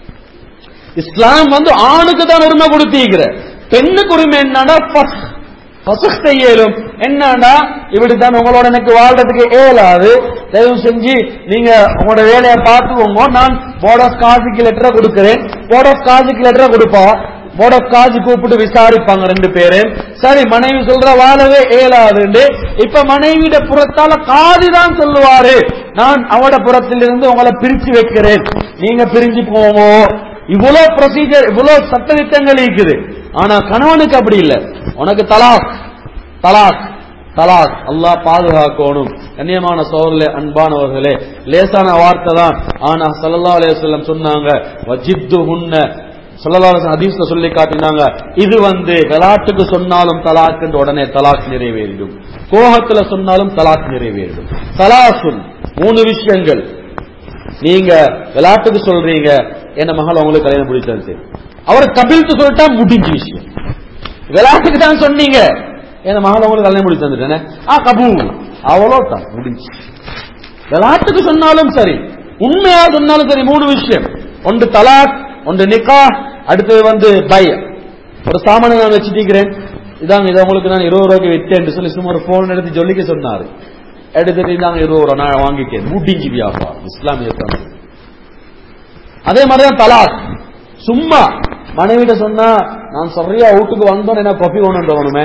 இஸ்லாம் வந்து ஆணுக்கு தான் உரிமை கொடுத்தீங்கிற பெண்ணுக்கு உரிமை என்னன்னா ஃபஸ்க். ஃபஸ்க் செய்யலும் என்னன்னா இப்படித்தான் உங்களோட எனக்கு வாழ்றதுக்கு இயலாது தயவு செஞ்சு நீங்க உங்களோட வேலையை பார்த்துக்கோங்க நான் போர்ட் ஆஃப் காசிக்கு லெட்டரை கொடுக்கிறேன் போர்ட் ஆஃப் காசிக்கு லெட்டரை கொடுப்பா போர்ட் ஆஃப் காஜி கூப்பிட்டு விசாரிப்பாங்க ரெண்டு பேரு சரி மனைவி சொல்ற வாழவே இயலாதுண்டு இப்ப மனைவியிட புறத்தால காதி தான் சொல்லுவாரு நான் அவட புறத்திலிருந்து உங்களை பிரிச்சு வைக்கிறேன் நீங்க பிரிஞ்சு போங்க இவ்வளவு ப்ரொசீஜர் இவ்வளவு சட்டதிட்டங்கள் இருக்குது ஆனா கணவனுக்கு அப்படி இல்ல உனக்கு தலாக் தலாக் தலாக் அல்லாஹ் பாதுகாக்கணும் கண்ணியமான சோழர்களே அன்பானவர்களே லேசான வார்த்தை தான் ஆனா ஸல்லல்லாஹு அலைஹி வஸல்லம் சொன்னாங்க வஜித்துஹுன்ன ஸல்லல்லாஹு அலைஹி வஸல்லம் ஹதீஸ்ல சொல்லி காட்டினாங்க இது வந்து விளையாட்டுக்கு சொன்னாலும் தலாக் என்று உடனே தலாக் நிறைவேறிடும் கோபத்துல சொன்னாலும் தலாக் நிறைவேறிடும் தலாசுன் மூணு விஷயங்கள் நீங்க விளையாட்டுக்கு சொல்றீங்க என்ன மகள் உங்களுக்கு கல்யாணம் பிடிச்சது அவர் கபில்த்து சொல்லிட்டா முடிஞ்ச விஷயம் விளையாட்டுக்கு தான் சொன்னீங்க என்ன மகள் உங்களுக்கு கல்யாணம் பிடிச்சு தந்துட்டேனே ஆ கபூ அவ்வளோ தான் முடிஞ்சு விளையாட்டுக்கு சொன்னாலும் சரி உண்மையா சொன்னாலும் சரி மூணு விஷயம் ஒன்று தலாக் ஒன்று நிக்கா அடுத்தது வந்து பை ஒரு சாமானை நான் வச்சுட்டிருக்கிறேன் இதாங்க இதை உங்களுக்கு நான் இருபது ரூபாய்க்கு வித்தேன் சொல்லி சும்மா ஒரு போன் எடுத்து ஜொல்லிக்க சொன்னாரு எடுத்துட்டு இந்தாங்க இருபது ரூபா நான் வாங்கிட்டேன் முடிஞ்சு வியாபாரம் இஸ்லாமிய தமிழ் அதே மாதிரிதான் தலாக் சும்மா மனைவிட்ட சொன்னா நான் சரியா வீட்டுக்கு வந்தோம் என்ன காஃபி கொண்டு தோணுமே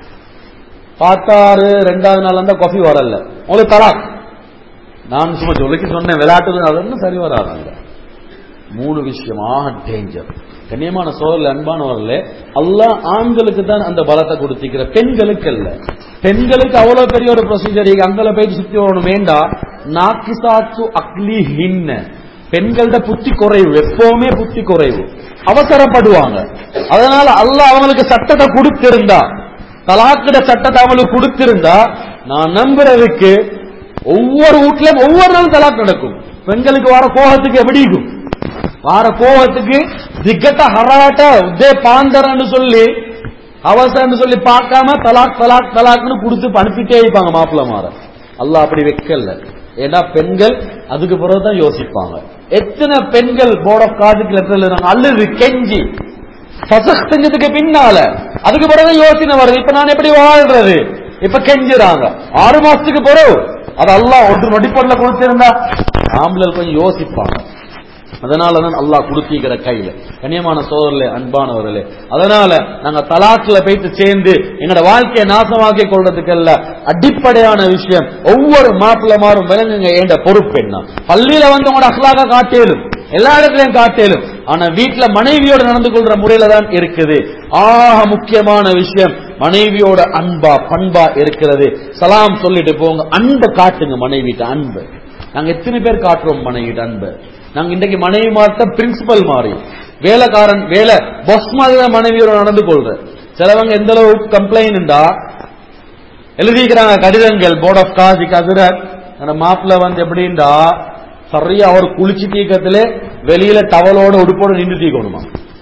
பார்த்தாரு ரெண்டாவது நாள் வந்தா காஃபி வரல உங்களுக்கு தலாக் நான் சும்மா சொல்லிக்கு சொன்னேன் விளையாட்டு அது ஒன்றும் சரி வராதாங்க மூணு விஷயமாக டேஞ்சர் கண்ணியமான சோழர்கள் அன்பானவர்களே அல்லாஹ் ஆண்களுக்கு தான் அந்த பலத்தை கொடுத்திருக்கிற பெண்களுக்கு அல்ல பெண்களுக்கு அவ்வளவு பெரிய ஒரு ப்ரொசீஜர் அங்கல போயிட்டு சுத்தி வரணும் வேண்டா நாக்கிசாத்து அக்லி ஹின்ன பெண்கள்ட புத்தி குறைவு எப்பவுமே புத்தி குறைவு அவசரப்படுவாங்க அதனால அல்லாஹ் அவங்களுக்கு சட்டத்தை கொடுத்திருந்தா தலாக்கிட சட்டத்தை அவங்களுக்கு கொடுத்திருந்தா நான் நம்புறதுக்கு ஒவ்வொரு வீட்லயும் ஒவ்வொரு நாளும் தலாக் நடக்கும் பெண்களுக்கு வர கோபத்துக்கு எப்படி இருக்கும் வார கோபத்துக்கு திக்கட்ட ஹராட்ட உதே பாந்தரன்னு சொல்லி அவசரம்னு சொல்லி பார்க்காம தலாக் தலாக் தலாக்னு கொடுத்து அனுப்பிட்டே இருப்பாங்க மாப்பிள்ள மாற அல்லாஹ் அப்படி வைக்கல ஏன்னா பெண்கள் அதுக்கு பிறகுதான் யோசிப்பாங்க எத்தனை பெண்கள் போர்ட் ஆஃப் காதுக்கு லெட்டர் அல்லது கெஞ்சி ஃபசக் செஞ்சதுக்கு பின்னால அதுக்கு பிறகு யோசனை வருது இப்ப நான் எப்படி வாழ்றது இப்ப கெஞ்சுறாங்க ஆறு மாசத்துக்கு பிறகு அது அல்லாஹ் ஒன்று நொடிப்பொருள கொடுத்திருந்தா ஆம்பளை கொஞ்சம் யோசிப்பாங்க அதனாலதான் அல்லாஹ் கொடுத்திருக்கிற கையில கண்ணியமான சோதரர்களே அன்பானவர்களே அதனால நாங்க தலாக்குல போயிட்டு சேர்ந்து எங்களோட வாழ்க்கையை நாசமாக்கி கொள்றதுக்கு அல்ல அடிப்படையான விஷயம் ஒவ்வொரு மாப்பிள்ளமாரும் விளங்குங்க ஏண்ட பொறுப்பு என்ன பள்ளியில வந்து உங்களோட அஹ்லாக காட்டேலும் எல்லா இடத்துலயும் காட்டேலும் ஆனா வீட்டுல மனைவியோட நடந்து கொள்ற முறையில தான் இருக்குது ஆக முக்கியமான விஷயம் மனைவியோட அன்பா பண்பா இருக்கிறது சலாம் சொல்லிட்டு போங்க அன்பை காட்டுங்க மனைவிட்ட அன்பு நாங்க எத்தனை பேர் காட்டுறோம் மனைவிட்ட அன்பு நாங்க இன்றைக்கு மனைவி மாத்த பிரின்சிபல் மாறி வேலைக்காரன் வேலை பஸ் மாதிரி தான் மனைவியோட நடந்து கொள்ற சிலவங்க எந்த அளவு கம்ப்ளைண்ட்டா எழுதிக்கிறாங்க கடிதங்கள் போர்ட் ஆஃப் காசி கதிர அந்த மாப்பிள்ள வந்து எப்படின்டா சரியா அவர் குளிச்சு தீக்கத்துல வெளியில டவலோட உடுப்போட நின்று தீக்கணுமா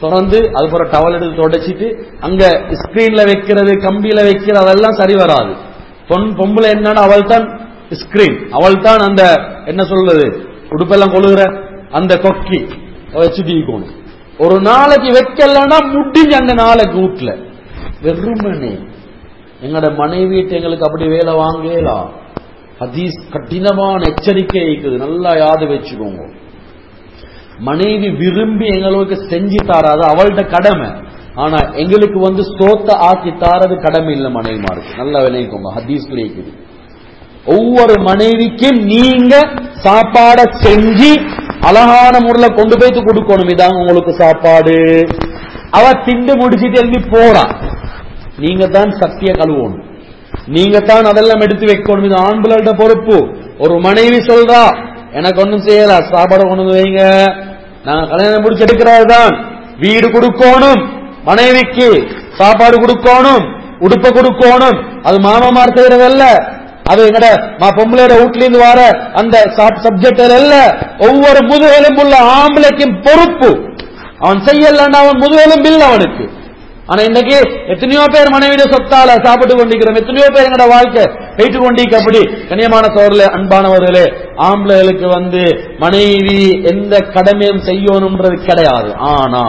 திறந்து அது போற டவல் எடுத்து தொடச்சிட்டு அங்க ஸ்கிரீன்ல வைக்கிறது கம்பியில வைக்கிறது அதெல்லாம் சரி வராது பொன் பொம்பளை என்னன்னா அவள் தான் ஸ்கிரீன் அவள் தான் அந்த என்ன சொல்றது உடுப்பெல்லாம் கொழுகிற அந்த கொக்கி வச்சுட்டு இருக்கணும் ஒரு நாளைக்கு வைக்கலன்னா முடிஞ்சு அந்த நாளைக்கு வீட்டுல வெறுமனே எங்களோட மனைவிட்டு எங்களுக்கு அப்படி வேலை வாங்கலாம் ஹதீஸ் கடினமான எச்சரிக்கை இருக்குது நல்லா யாது வச்சுக்கோங்க மனைவி விரும்பி எங்களுக்கு செஞ்சு தாராது அவள்கிட்ட கடமை ஆனா எங்களுக்கு வந்து சோத்த ஆக்கி தாரது கடமை இல்லை மனைவிமாருக்கு நல்லா விளைவிக்கோங்க ஹதீஸ்ல இருக்குது ஒவ்வொரு மனைவிக்கும் நீங்க சாப்பாட செஞ்சு அழகான முறையில கொண்டு போய்த்து கொடுக்கணும் இதாங்க உங்களுக்கு சாப்பாடு அவ திண்டு முடிச்சிட்டு எழுதி போறா நீங்க தான் சக்திய கழுவணும் நீங்க தான் அதெல்லாம் எடுத்து வைக்கணும் இது ஆண்பிள்ளைகிட்ட பொறுப்பு ஒரு மனைவி சொல்றா எனக்கு ஒண்ணும் செய்யல சாப்பாடு கொண்டு வந்து வைங்க நாங்க கல்யாணம் முடிச்சு எடுக்கிறது தான் வீடு கொடுக்கணும் மனைவிக்கு சாப்பாடு கொடுக்கணும் உடுப்ப கொடுக்கணும் அது மாமாமார் செய்யறதல்ல அது எங்கட பொம்பளையோட வீட்ல இருந்து வர அந்த சப்ஜெக்ட் அல்ல ஒவ்வொரு முதுகெலும்புள்ள ஆம்பளைக்கும் பொறுப்பு அவன் செய்யலன்னா அவன் முதுகெலும்பில் அவனுக்கு ஆனா இன்னைக்கு எத்தனையோ பேர் மனைவிட சொத்தால சாப்பிட்டு கொண்டிருக்கிறோம் எத்தனையோ பேர் எங்கட வாழ்க்கை போயிட்டு கொண்டிருக்க அப்படி கண்ணியமான சோர்ல அன்பானவர்களே ஆம்பளைகளுக்கு வந்து மனைவி எந்த கடமையும் செய்யணும்ன்றது கிடையாது ஆனா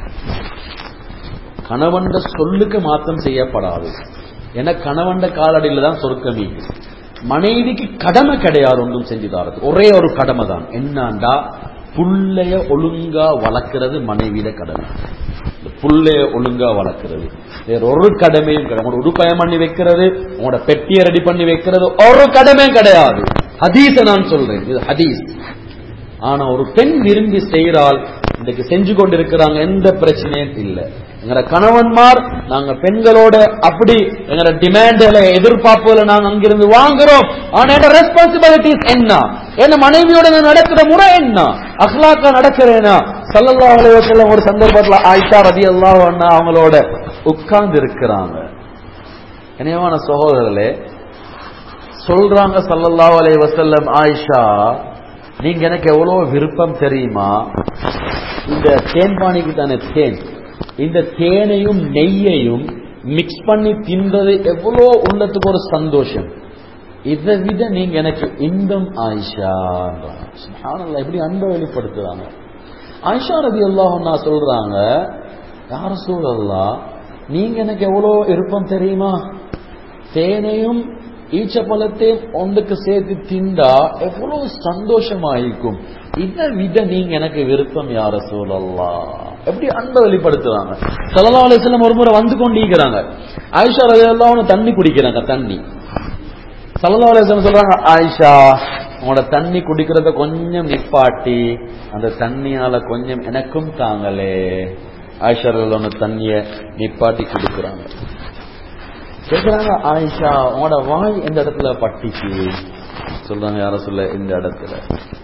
கணவன் சொல்லுக்கு மாற்றம் செய்யப்படாது என கணவன் காலடியில தான் சொர்க்கமி மனைவிக்கு கடமை கிடையாது ஒன்றும் செஞ்சு தாரது ஒரே ஒரு கடமை தான் என்னண்டா புள்ளைய ஒழுங்கா வளர்க்கிறது மனைவியில கடமை புள்ளைய ஒழுங்கா வளர்க்கிறது வேற ஒரு கடமையும் கிடையாது உங்களோட உடுப்பயம் பண்ணி வைக்கிறது உங்களோட பெட்டியை ரெடி பண்ணி வைக்கிறது ஒரு கடமையும் கிடையாது ஹதீஸ நான் சொல்றேன் இது ஹதீஸ் ஆனா ஒரு பெண் விரும்பி செய்யறால் இன்னைக்கு செஞ்சு கொண்டிருக்கிறாங்க எந்த பிரச்சனையும் இல்லை எங்கட கணவன்மார் நாங்க பெண்களோட அப்படி எங்கட டிமாண்ட்ல எதிர்பார்ப்புல நாங்க அங்கிருந்து வாங்குறோம் ஆனா எங்க ரெஸ்பான்சிபிலிட்டிஸ் என்ன என்ன மனைவியோட நடக்கிற முறை என்ன அஹ்லாக்கா நடக்கிறேனா சல்லல்லா அலைவசல்லம் ஒரு சந்தர்ப்பத்துல ஆயிஷா ரதி அல்லா அவங்களோட உட்கார்ந்து இருக்கிறாங்க இணையமான சகோதரர்களே சொல்றாங்க சல்லல்லா அலை வசல்லம் ஆயிஷா நீங்க எனக்கு எவ்வளவு விருப்பம் தெரியுமா இந்த தேன்பானிக்கு தானே தேன் இந்த தேனையும் நெய்யையும் மிக்ஸ் பண்ணி தின்றது எவ்வளோ உள்ளத்துக்கு ஒரு சந்தோஷம் இதை விட நீங்க எனக்கு இன்பம் ஆயிஷா எப்படி அன்பை வெளிப்படுத்துறாங்க ஆயிஷா ரதி அல்லாஹ் சொல்றாங்க யார சூழல்லா நீங்க எனக்கு எவ்வளோ விருப்பம் தெரியுமா தேனையும் ஈச்சப்பழத்தையும் ஒன்றுக்கு சேர்த்து திண்டா எவ்வளவு சந்தோஷமாயிருக்கும் இதை விட நீங்க எனக்கு விருப்பம் யார சூழல்லாம் எப்படி அன்பை வெளிப்படுத்துறாங்க சல்லா அலிஸ்லாம் ஒரு முறை வந்து கொண்டிருக்கிறாங்க ஆயிஷா ரலியல்லாஹு தண்ணி குடிக்கிறாங்க தண்ணி சல்லா அலிஸ்லாம் சொல்றாங்க ஆயிஷா உங்களோட தண்ணி குடிக்கிறத கொஞ்சம் நிப்பாட்டி அந்த தண்ணியால கொஞ்சம் எனக்கும் தாங்களே ஆயிஷா ரலியல்லாஹு தண்ணிய நிப்பாட்டி குடிக்கிறாங்க கேக்குறாங்க ஆயிஷா உங்களோட வாய் எந்த இடத்துல பட்டிச்சு சொல்றாங்க யார சொல்ல இந்த இடத்துல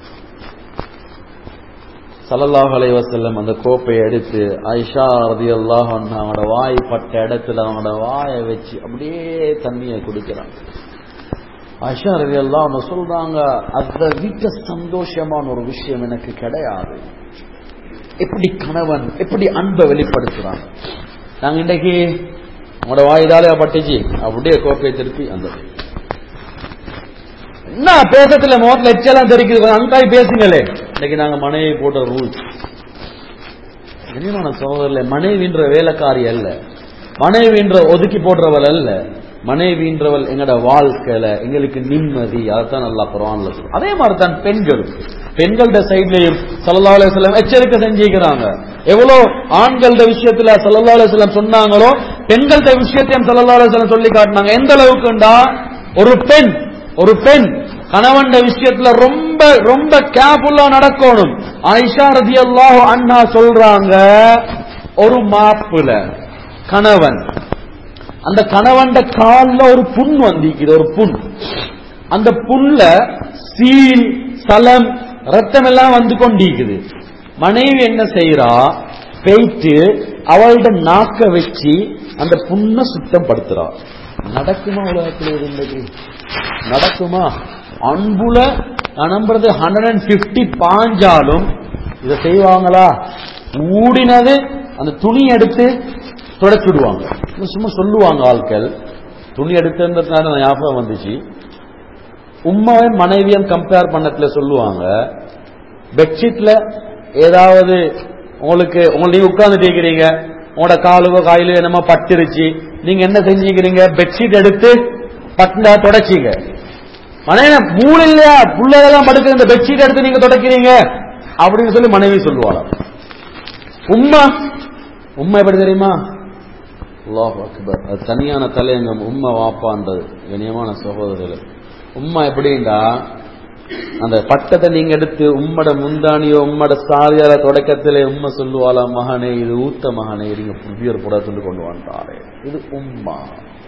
சல்லல்லாஹ் அலைவசல்லம் அந்த கோப்பையை எடுத்து ஐஷா ரதி அல்லாஹ் அவனோட வாய் பட்ட இடத்துல அவனோட வாயை வச்சு அப்படியே தண்ணியை குடிக்கிறான் ஐஷா ரதி அல்லாஹ் அவங்க சொல்றாங்க அதை விட்ட சந்தோஷமான ஒரு விஷயம் எனக்கு கிடையாது எப்படி கணவன் எப்படி அன்பை வெளிப்படுத்துறாங்க நாங்க இன்றைக்கு உங்களோட வாய்தாலே பட்டுச்சு அப்படியே கோப்பையை திருப்பி அந்த என்ன பேசத்துல முகத்துல எச்செல்லாம் தெரிக்குது அங்காய் பேசுங்களே இன்னைக்கு நாங்க மனைவி போட்ட ரூல்ஸ் கனிமான சகோதரர்ல மனைவின்ற வேலைக்காரி அல்ல மனைவின்ற ஒதுக்கி போடுறவள் அல்ல மனைவின்றவள் எங்கட வாழ்க்கையில எங்களுக்கு நிம்மதி அதைத்தான் நல்லா குரான்ல சொல்லும் அதே மாதிரி தான் பெண்கள் பெண்களோட சைட்லயும் சல்லா அலுவலம் எச்சரிக்கை செஞ்சுக்கிறாங்க எவ்வளவு ஆண்களோட விஷயத்துல சல்லா அலுவலம் சொன்னாங்களோ பெண்களோட விஷயத்தையும் சல்லா அலுவலம் சொல்லி காட்டினாங்க எந்த அளவுக்குண்டா ஒரு பெண் ஒரு பெண் கணவன் விஷயத்துல ரொம்ப ரொம்ப கேர்ஃபுல்லா நடக்கணும் ஆயிஷா ரதி அல்லாஹ் அண்ணா சொல்றாங்க ஒரு மாப்புல கணவன் அந்த கணவன் கால்ல ஒரு புண் வந்திக்குது ஒரு புண் அந்த புண்ல சீல் சலம் ரத்தம் எல்லாம் வந்து கொண்டிருக்குது மனைவி என்ன செய்யறா போயிட்டு அவள்ட நாக்க வச்சு அந்த புண்ணை சுத்தம் படுத்துறா நடக்குமா உலகத்தில் இருந்தது நடக்குமா அன்புல நான் நம்புறது ஹண்ட்ரட் அண்ட் பிப்டி பாஞ்சாலும் இதை செய்வாங்களா ஊடினது அந்த துணி எடுத்து தொடச்சுடுவாங்க இது சும்மா சொல்லுவாங்க ஆட்கள் துணி எடுத்துன்றதுனால நான் ஞாபகம் வந்துச்சு உம்மாவையும் மனைவியும் கம்பேர் பண்ணத்துல சொல்லுவாங்க பெட்ஷீட்ல ஏதாவது உங்களுக்கு உங்களை நீங்க உட்கார்ந்துட்டு இருக்கிறீங்க உங்களோட காலுவோ காயிலோ என்னமோ பட்டுருச்சு நீங்க என்ன செஞ்சுக்கிறீங்க பெட்ஷீட் எடுத்து பட்டுனா தொடச்சிங்க மனைவி மூணு இல்லையா புள்ளதெல்லாம் படுக்கிற இந்த பெட்ஷீட் எடுத்து நீங்க தொடக்கிறீங்க அப்படின்னு சொல்லி மனைவி சொல்லுவாங்க உம்மா உம்மா எப்படி தெரியுமா அல்லாஹ் அக்பர் அது தனியான தலையங்கம் உம்மா வாப்பான்றது கண்ணியமான சகோதரர்கள் உம்மா எப்படின்னா அந்த பட்டத்தை நீங்க எடுத்து உம்மட முந்தானியோ உம்மட சாரியால தொடக்கத்திலே உம்மை சொல்லுவாளா மகனே இது ஊத்த மகனே நீங்க புதியர் புட சொல்லி கொண்டு வந்தாரே இது உம்மா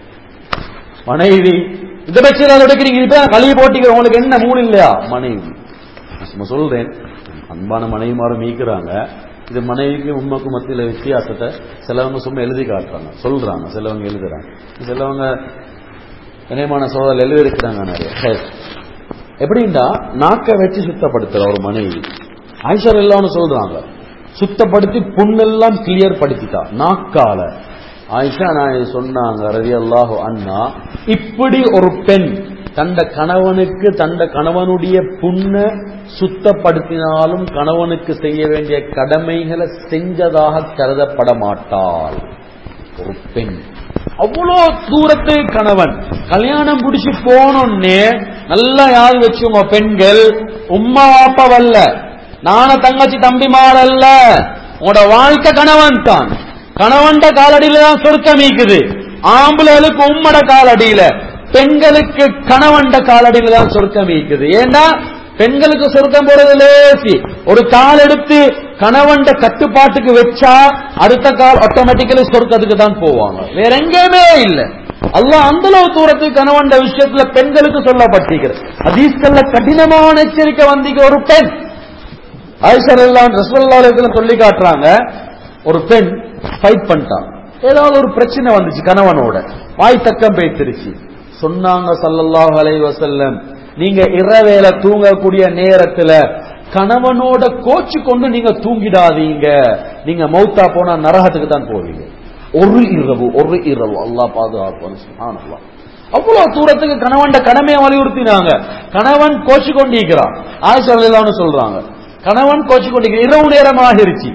மனைவி இந்த பட்சத்தில் தொடக்கிறீங்க இப்ப கழுவி போட்டிக்கிற உங்களுக்கு என்ன மூணு இல்லையா மனைவி நான் சும்மா சொல்றேன் அன்பான மனைவிமாரும் மீக்கிறாங்க இது மனைவிக்கும் உண்மைக்கும் மத்தியில வித்தியாசத்தை சிலவங்க சும்மா எழுதி காட்டுறாங்க சொல்றாங்க சிலவங்க எழுதுறாங்க சிலவங்க இணையமான சோதரில் எழுதி இருக்கிறாங்க நிறைய சரி. எப்படின்னா நாக்கை வச்சு சுத்தப்படுத்துற ஒரு மனைவி ஐஷர் எல்லாம்னு சொல்றாங்க சுத்தப்படுத்தி புண்ணெல்லாம் கிளியர் படுத்திட்டா நாக்கால ஆயிஷா நான் சொன்னாங்க ரவி அல்லாஹு அண்ணா இப்படி ஒரு பெண் தண்ட கணவனுக்கு தண்ட கணவனுடைய புண்ண சுத்தப்படுத்தினாலும் கணவனுக்கு செய்ய வேண்டிய கடமைகளை செஞ்சதாக கருதப்பட மாட்டாள் ஒரு பெண் அவ்வளோ தூரத்து கணவன் கல்யாணம் பிடிச்சு போனோன்னே நல்லா யாரு வச்சுங்க பெண்கள் உம்மா வாப்பவல்ல நான தங்கச்சி தம்பிமாரல்ல உங்களோட வாழ்க்கை கணவன் தான் கணவன்ட காலடியில தான் சொர்க்கம் இருக்குது ஆம்பளைகளுக்கு உம்மட காலடியில பெண்களுக்கு கணவன்ட காலடியில தான் சொர்க்கம் இருக்குது ஏன்னா பெண்களுக்கு சொர்க்கம் போறது லேசி ஒரு கால் எடுத்து கணவன்ட கட்டுப்பாட்டுக்கு வச்சா அடுத்த கால் ஆட்டோமேட்டிக்கலி சொர்க்கத்துக்கு தான் போவாங்க வேற எங்கேயுமே இல்ல அல்லாஹ் அந்த அளவு தூரத்துக்கு கணவன்ட விஷயத்துல பெண்களுக்கு சொல்லப்பட்டிருக்கிறது அதீஸ்கல்ல கடினமான எச்சரிக்கை வந்திக்க ஒரு பெண் ஆயிஷரெல்லாம் ரசோல்லாலயத்துல சொல்லி காட்டுறாங்க ஒரு பெண் ஃபைட் பண்ணிட்டான் ஏதாவது ஒரு பிரச்சனை வந்துச்சு கணவனோட வாய் தக்கம் பேத்திருச்சு சொன்னாங்க சல்லல்லாஹு அலைஹி வஸல்லம் நீங்க இரவேல தூங்கக்கூடிய நேரத்துல கணவனோட கோச்சு கொண்டு நீங்க தூங்கிடாதீங்க நீங்க மௌத்தா போனா நரகத்துக்கு தான் போவீங்க ஒரு இரவு ஒரு இரவு அல்லாஹ் பாதுகாப்பான் சுப்ஹானல்லாஹ் அவ்வளவு தூரத்துக்கு கணவன் கடமையை வலியுறுத்தினாங்க கணவன் கோச்சு கொண்டிருக்கிறான் ஆயிஷா சொல்றாங்க கணவன் கோச்சு கொண்டிருக்கிற இரவு நேரம் ஆகிருச்சு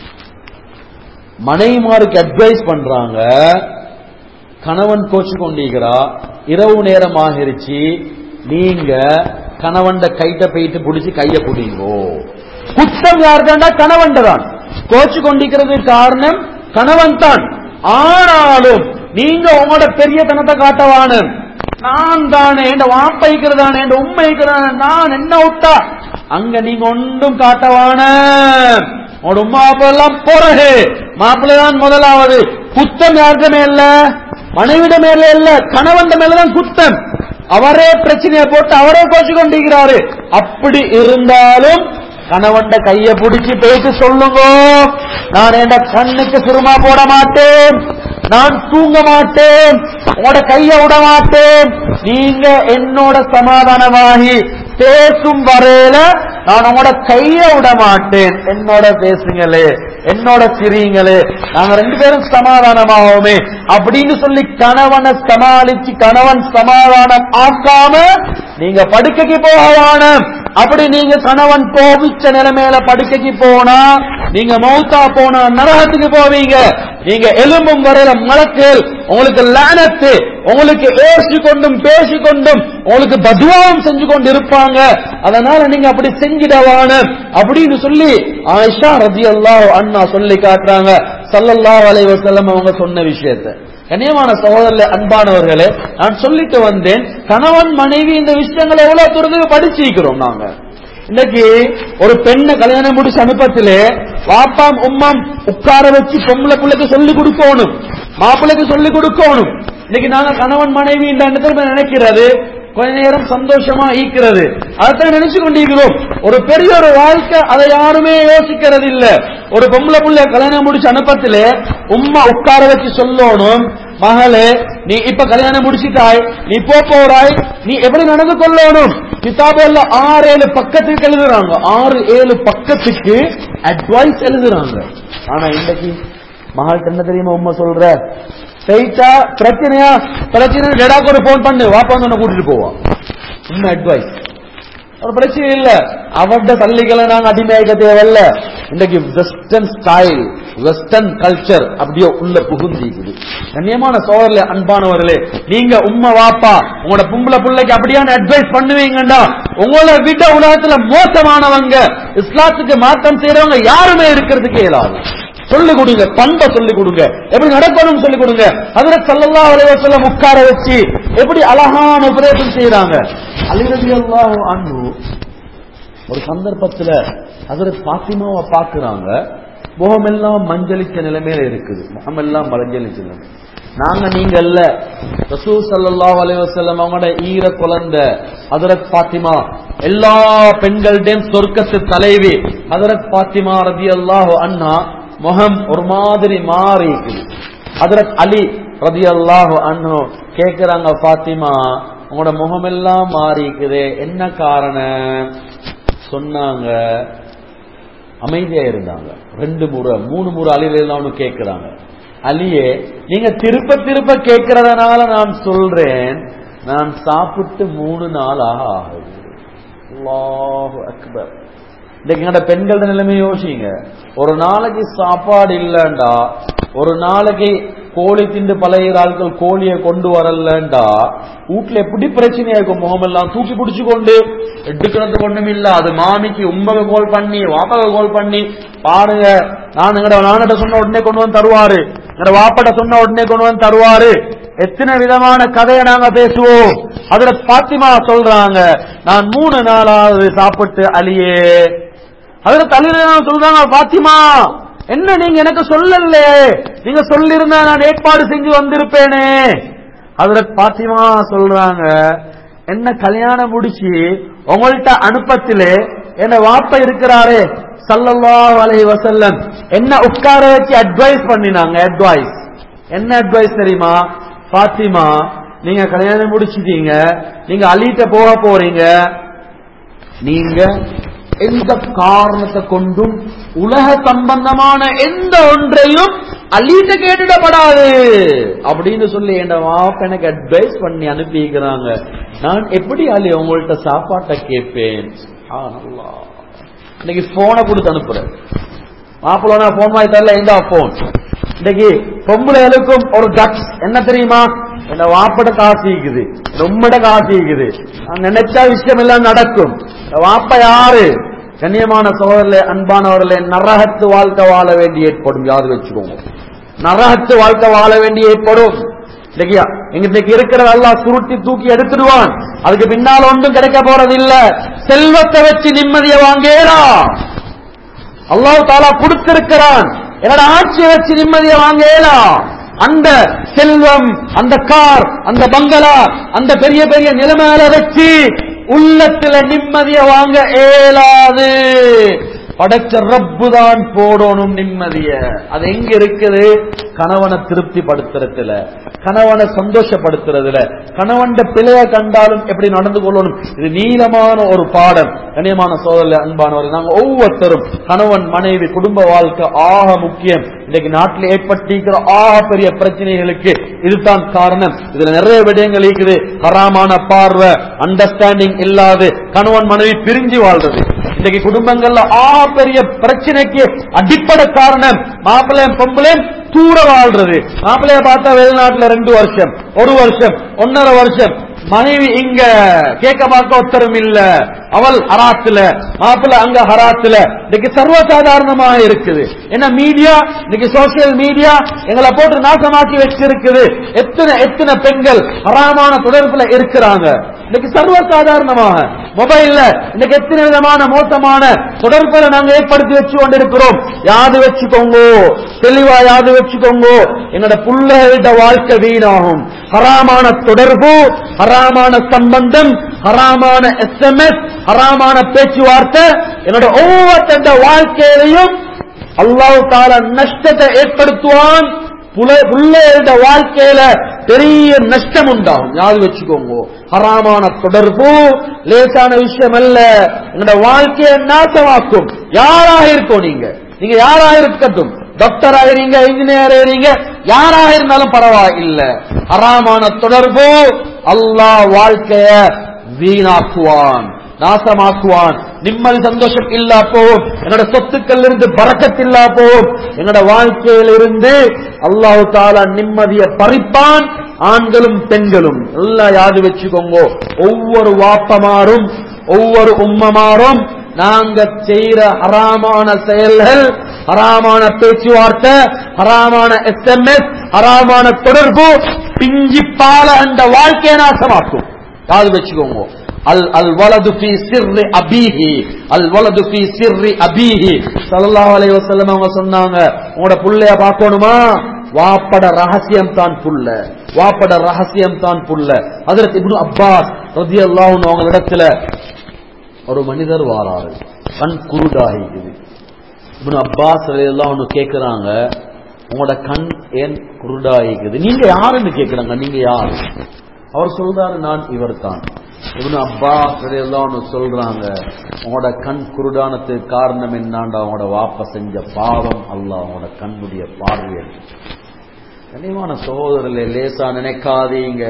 மனைவிமாருக்கு அட்வைஸ் பண்றாங்க கணவன் கோச்சு கொண்டிருக்கிறா இரவு நேரம் ஆகிருச்சு நீங்க கணவன்ட கைட்ட போயிட்டு பிடிச்சு கைய பிடிங்கோ குற்றம் யாருதாண்டா கணவன் தான் கோச்சு கொண்டிருக்கிறது காரணம் கணவன் தான் ஆனாலும் நீங்க உங்களோட பெரிய தனத்தை காட்டவானு நான் தானே என் வாப்பைக்கிறதானே என் உண்மைக்கிறதானே நான் என்ன விட்டா அங்க நீங்க ஒன்றும் காட்டவான உங்களோட உமா அப்பா எல்லாம் பிறகு மாப்பிள்ளை தான் முதலாவது குத்தம் யாருக்க மேல மனைவிட மேல இல்ல கணவன் மேலதான் குத்தம் அவரே பிரச்சனையை போட்டு அவரே கோச்சு கொண்டிருக்கிறாரு அப்படி இருந்தாலும் கணவன்ட கைய பிடிச்சு பேசி சொல்லுங்க நான் என் கண்ணுக்கு சிறுமா போட மாட்டேன் நான் தூங்க மாட்டேன் உங்களோட கைய விட மாட்டேன் நீங்க என்னோட சமாதானமாகி பேசும் வரையில நான் உங்களோட கைய விட மாட்டேன் என்னோட பேசுங்களே என்னோட சிரிங்களே நாங்க ரெண்டு பேரும் சமாதானமாகவுமே அப்படின்னு சொல்லி கணவனை சமாளிச்சு கணவன் சமாதானம் ஆக்காம நீங்க படுக்கைக்கு போகவான அப்படி நீங்க கணவன் கோபிச்ச நிலைமையில படுக்கைக்கு போனா நீங்க மௌத்தா போனா நரகத்துக்கு போவீங்க நீங்க எலும்பும் வரையில மலக்கள் உங்களுக்கு லானத்து உங்களுக்கு ஏசி கொண்டும் பேசி கொண்டும் உங்களுக்கு பதுவாவும் செஞ்சு கொண்டு இருப்பாங்க அதனால நீங்க அப்படி செஞ்சிடவான அப்படின்னு சொல்லி ஆயிஷா ரதி அல்லாஹ் அண்ணா சொல்லி காட்டுறாங்க சல்லல்லாஹு அலைஹி வஸல்லம் அவங்க சொன்ன விஷயத்தை கண்ணியமான சகோதரர்களே அன்பானவர்களே நான் சொல்லிட்டு வந்தேன் கணவன் மனைவி இந்த விஷயங்களை எவ்வளவு தூரத்துக்கு படிச்சிருக்கிறோம் நாங்க இன்னைக்கு ஒரு பெண்ணை கல்யாணம் முடிச்ச அனுப்பத்திலே வாப்பாம் உம்மாம் உட்கார வச்சு பொம்பளை பிள்ளைக்கு சொல்லி கொடுக்கணும் மாப்பிள்ளைக்கு சொல்லி கொடுக்கணும் இன்னைக்கு நாங்க கணவன் மனைவி இந்த இடத்துல நினைக்கிறது கொஞ்ச நேரம் சந்தோஷமா ஈக்கிறது அதைத்தான் நினைச்சு கொண்டிருக்கிறோம் ஒரு பெரிய ஒரு வாழ்க்கை அதை யாருமே யோசிக்கிறது இல்ல ஒரு பொம்பளை புள்ள கல்யாணம் முடிச்ச அனுப்பத்திலே உம்மா உட்கார வச்சு சொல்லணும் மகளே நீ இப்ப கல்யாணம் முடிச்சிட்டாய் நீ போ போறாய் நீ எப்படி நடந்து கொள்ளணும் கிதாபுல ஆறு ஏழு பக்கத்துக்கு எழுதுறாங்க ஆறு ஏழு பக்கத்துக்கு அட்வைஸ் எழுதுறாங்க ஆனா இன்னைக்கு மகள்கிட்ட என்ன தெரியுமா உண்மை சொல்ற ஸ்ட்ரைட்டா பிரச்சனையா பிரச்சனை டெடாக்கு ஒரு போன் பண்ணு வாப்பா வந்து உன்னை கூட்டிட்டு போவான் உண்மை அட்வைஸ் ஒரு பிரச்சனை இல்ல அவர்ட தள்ளிகளை நாங்க அடிமையாக்க தேவையில்ல இன்னைக்கு வெஸ்டர்ன் ஸ்டைல் வெஸ்டர்ன் கல்ச்சர் அப்படியே உள்ள புகுந்திக்குது கண்ணியமான சோழர்களே அன்பானவர்களே நீங்க உம்மை வாப்பா உங்களோட பொம்பளை பிள்ளைக்கு அப்படியான அட்வைஸ் பண்ணுவீங்கடா உங்களோட விட உலகத்துல மோசமானவங்க இஸ்லாத்துக்கு மாற்றம் செய்யறவங்க யாருமே இருக்கிறதுக்கு இயலாது சொல்லி கொடுங்க பண்பை சொல்லி கொடுங்க எப்படி நடக்கணும் சொல்லி கொடுங்க அதுல சல்லல்லா அலைவசல்லம் உட்கார வச்சு எப்படி அழகான உபதேசம் செய்யறாங்க அலிரதி அல்லாஹ் அன்பு ஒரு சந்தர்ப்பத்துல அதுல பாத்திமாவை பாக்குறாங்க முகமெல்லாம் மஞ்சளிச்ச நிலைமையில இருக்குது முகமெல்லாம் மஞ்சளிச்ச நிலைமை நாங்க நீங்க அல்ல ரசூ சல்லாஹ் அலைவசல்லம் அவங்களோட ஈர குழந்தை ஹதரத் பாத்திமா எல்லா பெண்கள்டையும் சொர்க்கத்து தலைவி ஹதரத் பாத்திமா ரதி அல்லாஹு அண்ணா முகம் ஒரு மாதிரி மாறி இருக்குது ஹதரத் அலி ரதி அல்லாஹு அண்ணு கேக்குறாங்க பாத்திமா உங்களோட முகமெல்லாம் மாறி இருக்குது என்ன காரணம் சொன்னாங்க அமைதியா இருந்தாங்க ரெண்டு முறை மூணு முறை அலிலாம் கேட்கிறாங்க அலியே நீங்க திருப்ப திருப்ப கேட்கறதுனால நான் சொல்றேன் நான் சாப்பிட்டு மூணு நாளாக ஆகுது அல்லாஹு அக்பர் இன்னைக்கு எங்கட பெண்களோட நிலைமை யோசிங்க ஒரு நாளைக்கு சாப்பாடு இல்லண்டா ஒரு நாளைக்கு கோழி திண்டு பழைய ஆட்கள் கோழியை கொண்டு வரலண்டா வீட்டுல எப்படி பிரச்சனையா இருக்கும் முகமெல்லாம் தூக்கி பிடிச்சு கொண்டு எடுக்கிறது ஒண்ணும் இல்ல அது மாமிக்கு உம்பக கோல் பண்ணி வாப்பக கோல் பண்ணி பாருங்க நான் எங்கட நானட்ட சொன்ன உடனே கொண்டு வந்து தருவாரு எங்கட வாப்பட்ட சொன்ன உடனே கொண்டு வந்து தருவாரு எத்தனை விதமான கதையை நாங்க பேசுவோம் அதுல பாத்திமா சொல்றாங்க நான் மூணு நாளாவது சாப்பிட்டு அலியே அதுல தலையில சொல்றாங்க பாத்திமா என்ன நீங்க எனக்கு சொல்லல நீங்க சொல்லிருந்தா நான் ஏற்பாடு செஞ்சு வந்திருப்பேனே அதுல பாத்திமா சொல்றாங்க என்ன கல்யாணம் முடிச்சு உங்கள்ட்ட அனுப்பத்திலே என்ன வாப்ப இருக்கிறாரே சல்லல்லாஹு அலைஹி வஸல்லம் என்ன உட்கார வச்சு அட்வைஸ் பண்ணினாங்க அட்வைஸ் என்ன அட்வைஸ் தெரியுமா பாத்திமா நீங்க கல்யாணம் முடிச்சிட்டீங்க நீங்க அலிட்ட போக போறீங்க நீங்க எந்த காரணத்தை கொண்டும் உலக சம்பந்தமான எந்த ஒன்றையும் அலிட்ட கேட்டுடப்படாது அப்படின்னு சொல்லி என் வாப்ப எனக்கு அட்வைஸ் பண்ணி அனுப்பிக்கிறாங்க நான் எப்படி அலி உங்கள்ட்ட சாப்பாட்டை கேட்பேன் சுப்ஹானல்லாஹ். இன்னைக்கு போனை கொடுத்து அனுப்புறேன் மாப்பிள்ளை போன் வாங்கி தரல இந்த போன் இன்னைக்கு பொம்பளைகளுக்கும் ஒரு கட்ஸ் என்ன தெரியுமா என்ன வாப்பட காசு இருக்குது ரொம்பட காசு இருக்குது நான் நினைச்சா விஷயம் எல்லாம் நடக்கும் இந்த வாப்ப யாரு கண்ணியமான சோதரிலே அன்பானவர்களே நரகத்து வாழ்க்கை வாழ வேண்டி ஏற்படும் யாரு வச்சுக்கோங்க நரகத்து வாழ்க்கை வாழ வேண்டி ஏற்படும் இன்னைக்கு இன்னைக்கு இருக்கிறத எல்லாம் சுருட்டி தூக்கி எடுத்துடுவான் அதுக்கு பின்னால ஒன்றும் கிடைக்க போறது இல்ல செல்வத்தை வச்சு நிம்மதியை வாங்கேலாம் அல்லாஹ் தாலா கொடுத்திருக்கிறான் என்னோட ஆட்சியை வச்சு நிம்மதியை வாங்கலாம் அந்த செல்வம் அந்த கார் அந்த பங்களா அந்த பெரிய பெரிய நிலைமையில வச்சு உள்ளத்துல நிம்மதியை வாங்க இயலாது படைச்ச ரப்பு தான் போடணும் நிம்மதிய அது எங்க இருக்குது கணவனை திருப்திப்படுத்துறதுல கணவனை சந்தோஷப்படுத்துறதுல கணவன் பிழைய கண்டாலும் எப்படி நடந்து கொள்ளணும் இது நீளமான ஒரு பாடம் கண்ணியமான சோதரில் அன்பானவர்கள் நாங்க ஒவ்வொருத்தரும் கணவன் மனைவி குடும்ப வாழ்க்கை ஆக முக்கியம் இன்னைக்கு நாட்டில் ஏற்பட்டிருக்கிற ஆக பெரிய பிரச்சனைகளுக்கு இதுதான் காரணம் இதுல நிறைய விடயங்கள் இருக்குது ஹராமான பார்வை அண்டர்ஸ்டாண்டிங் இல்லாது கணவன் மனைவி பிரிஞ்சு வாழ்றது இன்னைக்கு குடும்பங்கள்ல ஆக பெரிய பிரச்சனைக்கு அடிப்படை காரணம் மாப்பிள்ளையும் பொம்பளையும் தூர வாழ்றது மாப்பிள்ளைய பார்த்தா வெளிநாட்டுல ரெண்டு வருஷம் ஒரு வருஷம் ஒன்னரை வருஷம் மனைவி இங்க கேட்க பார்க்க ஒத்தரும் இல்ல அவள் ஹராத்துல மாப்பிள்ள அங்க ஹராத்துல இன்னைக்கு சர்வசாதாரணமாக இருக்குது என்ன மீடியா இன்னைக்கு சோசியல் மீடியா எங்களை போட்டு நாசமாக்கி வச்சிருக்குது எத்தனை எத்தனை பெண்கள் ஹராமான தொடர்புல இருக்கிறாங்க இன்னைக்கு சர்வசாதாரணமாக மொபைல்ல இன்னைக்கு எத்தனை விதமான மோசமான தொடர்புகளை நாங்க ஏற்படுத்தி வச்சு கொண்டிருக்கிறோம் யாது வச்சுக்கோங்க தெளிவா யாது வச்சுக்கோங்க என்னோட புள்ளைகிட்ட வாழ்க்கை வீணாகும் ஹராமான தொடர்பு ஹராமான சம்பந்தம் ஹராமான எஸ்எம்எஸ் ஹராமான பேச்சுவார்த்தை என்னோட ஒவ்வொருத்த வாழ்க்கையிலையும் அல்லாஹ் தால நஷ்டத்தை ஏற்படுத்துவான் புல- பிள்ளைகளோட வாழ்க்கையில பெரிய நஷ்டம் உண்டாகும் யாது வச்சுக்கோங்க ஹராமான தொடர்பு லேசான விஷயம் அல்ல எங்களோட வாழ்க்கையை நாசமாக்கும் யாராக இருக்கோ நீங்க நீங்க யாராக இருக்கட்டும் டாக்டர் ஆகிறீங்க இன்ஜினியர் ஆகிறீங்க யாராக இருந்தாலும் பரவாயில்லை ஹராமான தொடர்பு அல்லாஹ் வாழ்க்கைய வீணாக்குவான் நாசமாக்குவான் நிம்மதி சந்தோஷம் இல்லா போகும் என்னோட சொத்துக்கள் இருந்து பறக்கத் இல்லா போகும் என்னோட வாழ்க்கையில இருந்து அல்லாஹு தாலா நிம்மதியை பறிப்பான் ஆண்களும் பெண்களும் எல்லாம் யாது வச்சுக்கோங்க ஒவ்வொரு வாப்பமாரும் ஒவ்வொரு உம்மமாரும் நாங்க செய்யற ஹராமான செயல்கள் ஹராமான பேச்சுவார்த்தை ஹராமான எஸ்எம்எஸ் ஹராமான தொடர்பு பிஞ்சி பால அந்த வாழ்க்கையை நாசமாக்கும் யாது வச்சுக்கோங்க அல் அல் வலது ஃபி சிர்ரி அபீஹி அல் வலது ஃபி சிர்ரி அபீஹி ஸல்லல்லாஹு அலைஹி வஸல்லம் அவங்க சொன்னாங்க உங்களோட புள்ளைய பார்க்கணுமா வாப்பட ரகசியம் தான் புள்ள வாப்பட ரகசியம் தான் புள்ள ஹஜரத் இப்னு அப்பாஸ் ரலியல்லாஹு அன்ஹு அவங்க இடத்துல ஒரு மனிதர் வாராரு கண் குருடாகிக்குது இப்னு அப்பாஸ் ரலியல்லாஹு அன்ஹு கேக்குறாங்க உங்களோட கண் ஏன் குருடாகிக்குது நீங்க யாருன்னு கேக்குறாங்க நீங்க யாரு அவர் சொல்றாரு நான் இவர் தான் இவனு அப்பாஸ் எல்லாம் சொல்றாங்க உங்களோட கண் குருடானத்துக்கு காரணம் என்னாண்டா உங்களோட வாப்ப செஞ்ச பாவம் அல்ல உங்களோட கண்ணுடைய பார்வையல் கனிவான சகோதரர்களே லேசா நினைக்காதீங்க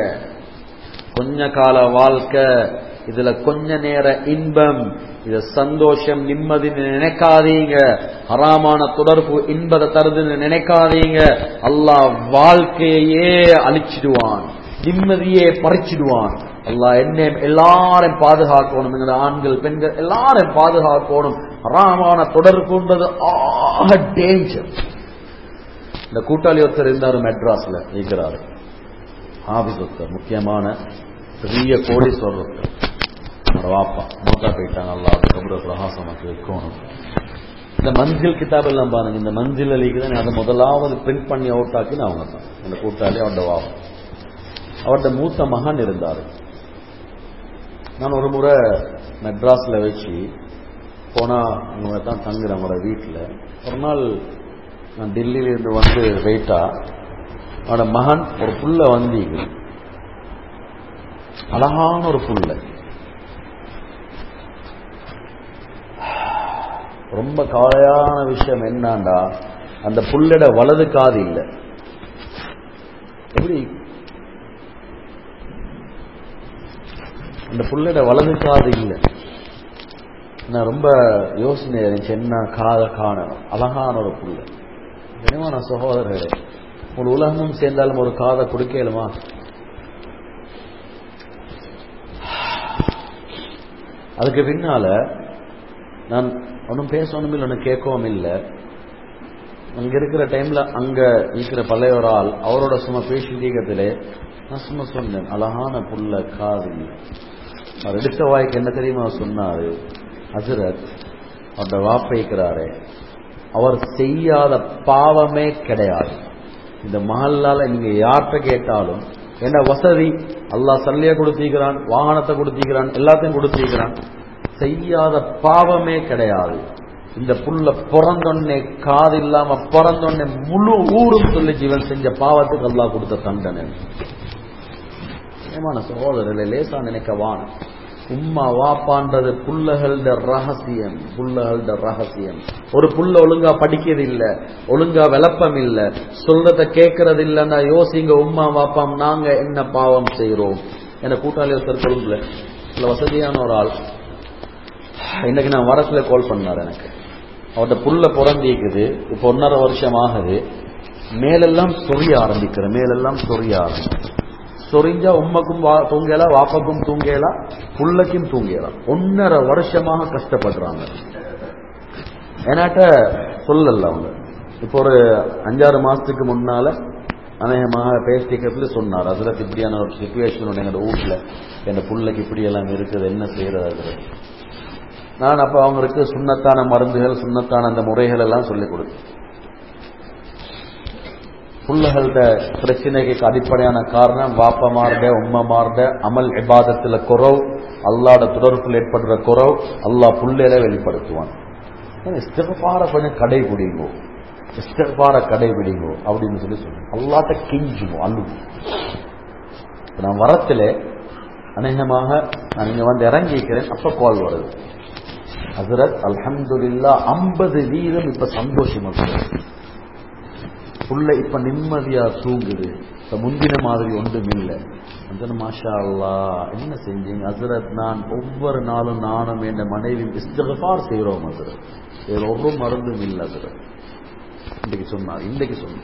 கொஞ்ச கால வாழ்க்கை இதுல கொஞ்ச நேர இன்பம் இது சந்தோஷம் நிம்மதி நினைக்காதீங்க ஹராமான தொடர்பு இன்பதை தருதுன்னு நினைக்காதீங்க அல்லாஹ் வாழ்க்கையே அழிச்சிடுவான் நிம்மதியே பறிச்சிடுவான் அல்லாஹ் என்ன எல்லாரும் பாதுகாக்கணும் எங்களை ஆண்கள் பெண்கள் எல்லாரும் பாதுகாக்கணும் ஹராமான தொடர்புன்றது ஆக டேஞ்சர் இந்த கூட்டாளி ஒருத்தர் இருந்தாரு மெட்ராஸ்ல இருக்கிறாரு ஆபிஸ் ஒருத்தர் முக்கியமான பெரிய கோடீஸ்வரர் ஒருத்தர் அவரோட வாப்பா மூத்தா போயிட்டாங்க அல்லா கபுர பிரகாசமாக்கி வைக்கணும் இந்த மஞ்சில் கிதாப் எல்லாம் பாருங்க இந்த மஞ்சில் அலிக்கு தான் அதை முதலாவது பிரிண்ட் பண்ணி அவுட் ஆக்கி அவங்க தான் இந்த கூட்டாளி அவரோட வாப்பா அவரோட மூத்த மகன் இருந்தாரு நான் ஒரு முறை மெட்ராஸ்ல வச்சு போனா அவங்க தான் தங்குறேன் அவங்களோட வீட்டில் ஒரு நாள் நான் டெல்லியில இருந்து வந்து வெயிட்டா அவனோட மகன் ஒரு புள்ள வந்தீங்க அழகான ஒரு புள்ள ரொம்ப கவலையான விஷயம் என்னண்டா அந்த புள்ளட வலது காது இல்லை எப்படி அந்த புள்ளட வலது காது இல்லை நான் ரொம்ப யோசனை இருந்துச்சு என்ன காத காணணும் அழகான ஒரு புள்ள கனிவான சகோதரர்களே ஒரு உலகமும் சேர்ந்தாலும் ஒரு காதை கொடுக்கலுமா அதுக்கு பின்னால நான் ஒன்றும் பேசணும் இல்லை ஒன்றும் கேட்கவும் இல்லை அங்க இருக்கிற டைம்ல அங்க இருக்கிற பழைய ஒரு ஆள் அவரோட சும்மா பேசிட்டீங்கத்திலே நான் சும்மா சொன்னேன் அழகான புள்ள காது அவர் எடுத்த வாய்க்கு என்ன தெரியுமா சொன்னாரு ஹசரத் அவரோட வாப்பைக்கிறாரு அவர் செய்யாத பாவமே கிடையாது இந்த மஹல்லால நீங்க யார்கிட்ட கேட்டாலும் என்ன வசதி அல்லாஹ் சல்லிய கொடுத்திருக்கிறான் வாகனத்தை கொடுத்திருக்கிறான் எல்லாத்தையும் கொடுத்திருக்கிறான் செய்யாத பாவமே கிடையாது இந்த புள்ள பிறந்தொன்னே காது இல்லாம பிறந்தொன்னே முழு ஊரும் சொல்லி ஜீவன் செஞ்ச பாவத்துக்கு அல்லாஹ் கொடுத்த தண்டனை ஏமான சகோதரர்களை லேசா நினைக்கவான் உம்மா வாப்பான்றது புள்ளகளோட ரகசியம் புள்ளகளோட ரகசியம் ஒரு புள்ள ஒழுங்கா படிக்கிறது இல்ல ஒழுங்கா விளப்பம் இல்ல சொல்றத கேட்கறது இல்லன்னா யோசிங்க உம்மா வாப்பாம் நாங்க என்ன பாவம் செய்யறோம் என கூட்டாளி ஒருத்தர் கொழும்புல இல்ல வசதியான ஒரு ஆள் இன்னைக்கு நான் வரத்துல கால் பண்ணார் எனக்கு அவர்கிட்ட புள்ள பிறந்திக்குது இப்போ ஒன்னரை வருஷம் ஆகுது மேலெல்லாம் சொரிய ஆரம்பிக்கிற மேலெல்லாம் சொரிய ஆரம்பிக்கிற சொரிஞ்சா உம்மக்கும் தூங்கலாம் வாப்பக்கும் தூங்கலாம் புள்ளக்கும் தூங்கலாம் ஒன்னரை வருஷமாக கஷ்டப்படுறாங்க என்னாட்ட சொல்லல அவங்க இப்போ ஒரு அஞ்சாறு மாசத்துக்கு முன்னால அநேகமாக பேசிக்கிறதுல சொன்னார் அதுல இப்படியான ஒரு சுச்சுவேஷன் எங்களோட வீட்டுல என் புள்ளைக்கு இப்படி எல்லாம் இருக்குது என்ன செய்யறது அதுல நான் அப்ப அவங்களுக்கு சுண்ணத்தான மருந்துகள் சுண்ணத்தான அந்த முறைகள் எல்லாம் சொல்லிக் கொடுத்தேன் புள்ளகளோட பிரச்சனைக்கு அடிப்படையான காரணம் வாப்பமார்ட உம்மமார்ட அமல் இபாதத்துல குறவு அல்லாட தொடர்பில் ஏற்படுற குறவு அல்லாஹ் புள்ளையில வெளிப்படுத்துவான் இஸ்திஃபார கொஞ்சம் கடைபிடிங்கோ இஸ்திஃபார கடைபிடிங்கோ அப்படின்னு சொல்லி சொல்லுங்க அல்லாட்ட கிஞ்சுவோம் அள்ளு நான் வரத்துல அநேகமாக நான் இங்க வந்து இறங்கிக்கிறேன் அப்ப கால் வருது ஹசரத் அல்ஹம்துலில்லா ஐம்பது வீதம் இப்ப சந்தோஷமா இருக்கு புள்ள இப்ப நிம்மதியா தூங்குது இப்ப முந்தின மாதிரி ஒன்றும் இல்லை அந்த மாஷா அல்லா என்ன செஞ்சீங்க ஹசரத் நான் ஒவ்வொரு நாளும் நானும் என் மனைவி இஸ்திகஃபார் செய்கிறோம் ஹசரத் வேற ஒரு மருந்தும் இல்லை ஹசரத் இன்றைக்கு சொன்னார் இன்றைக்கு சொன்னார்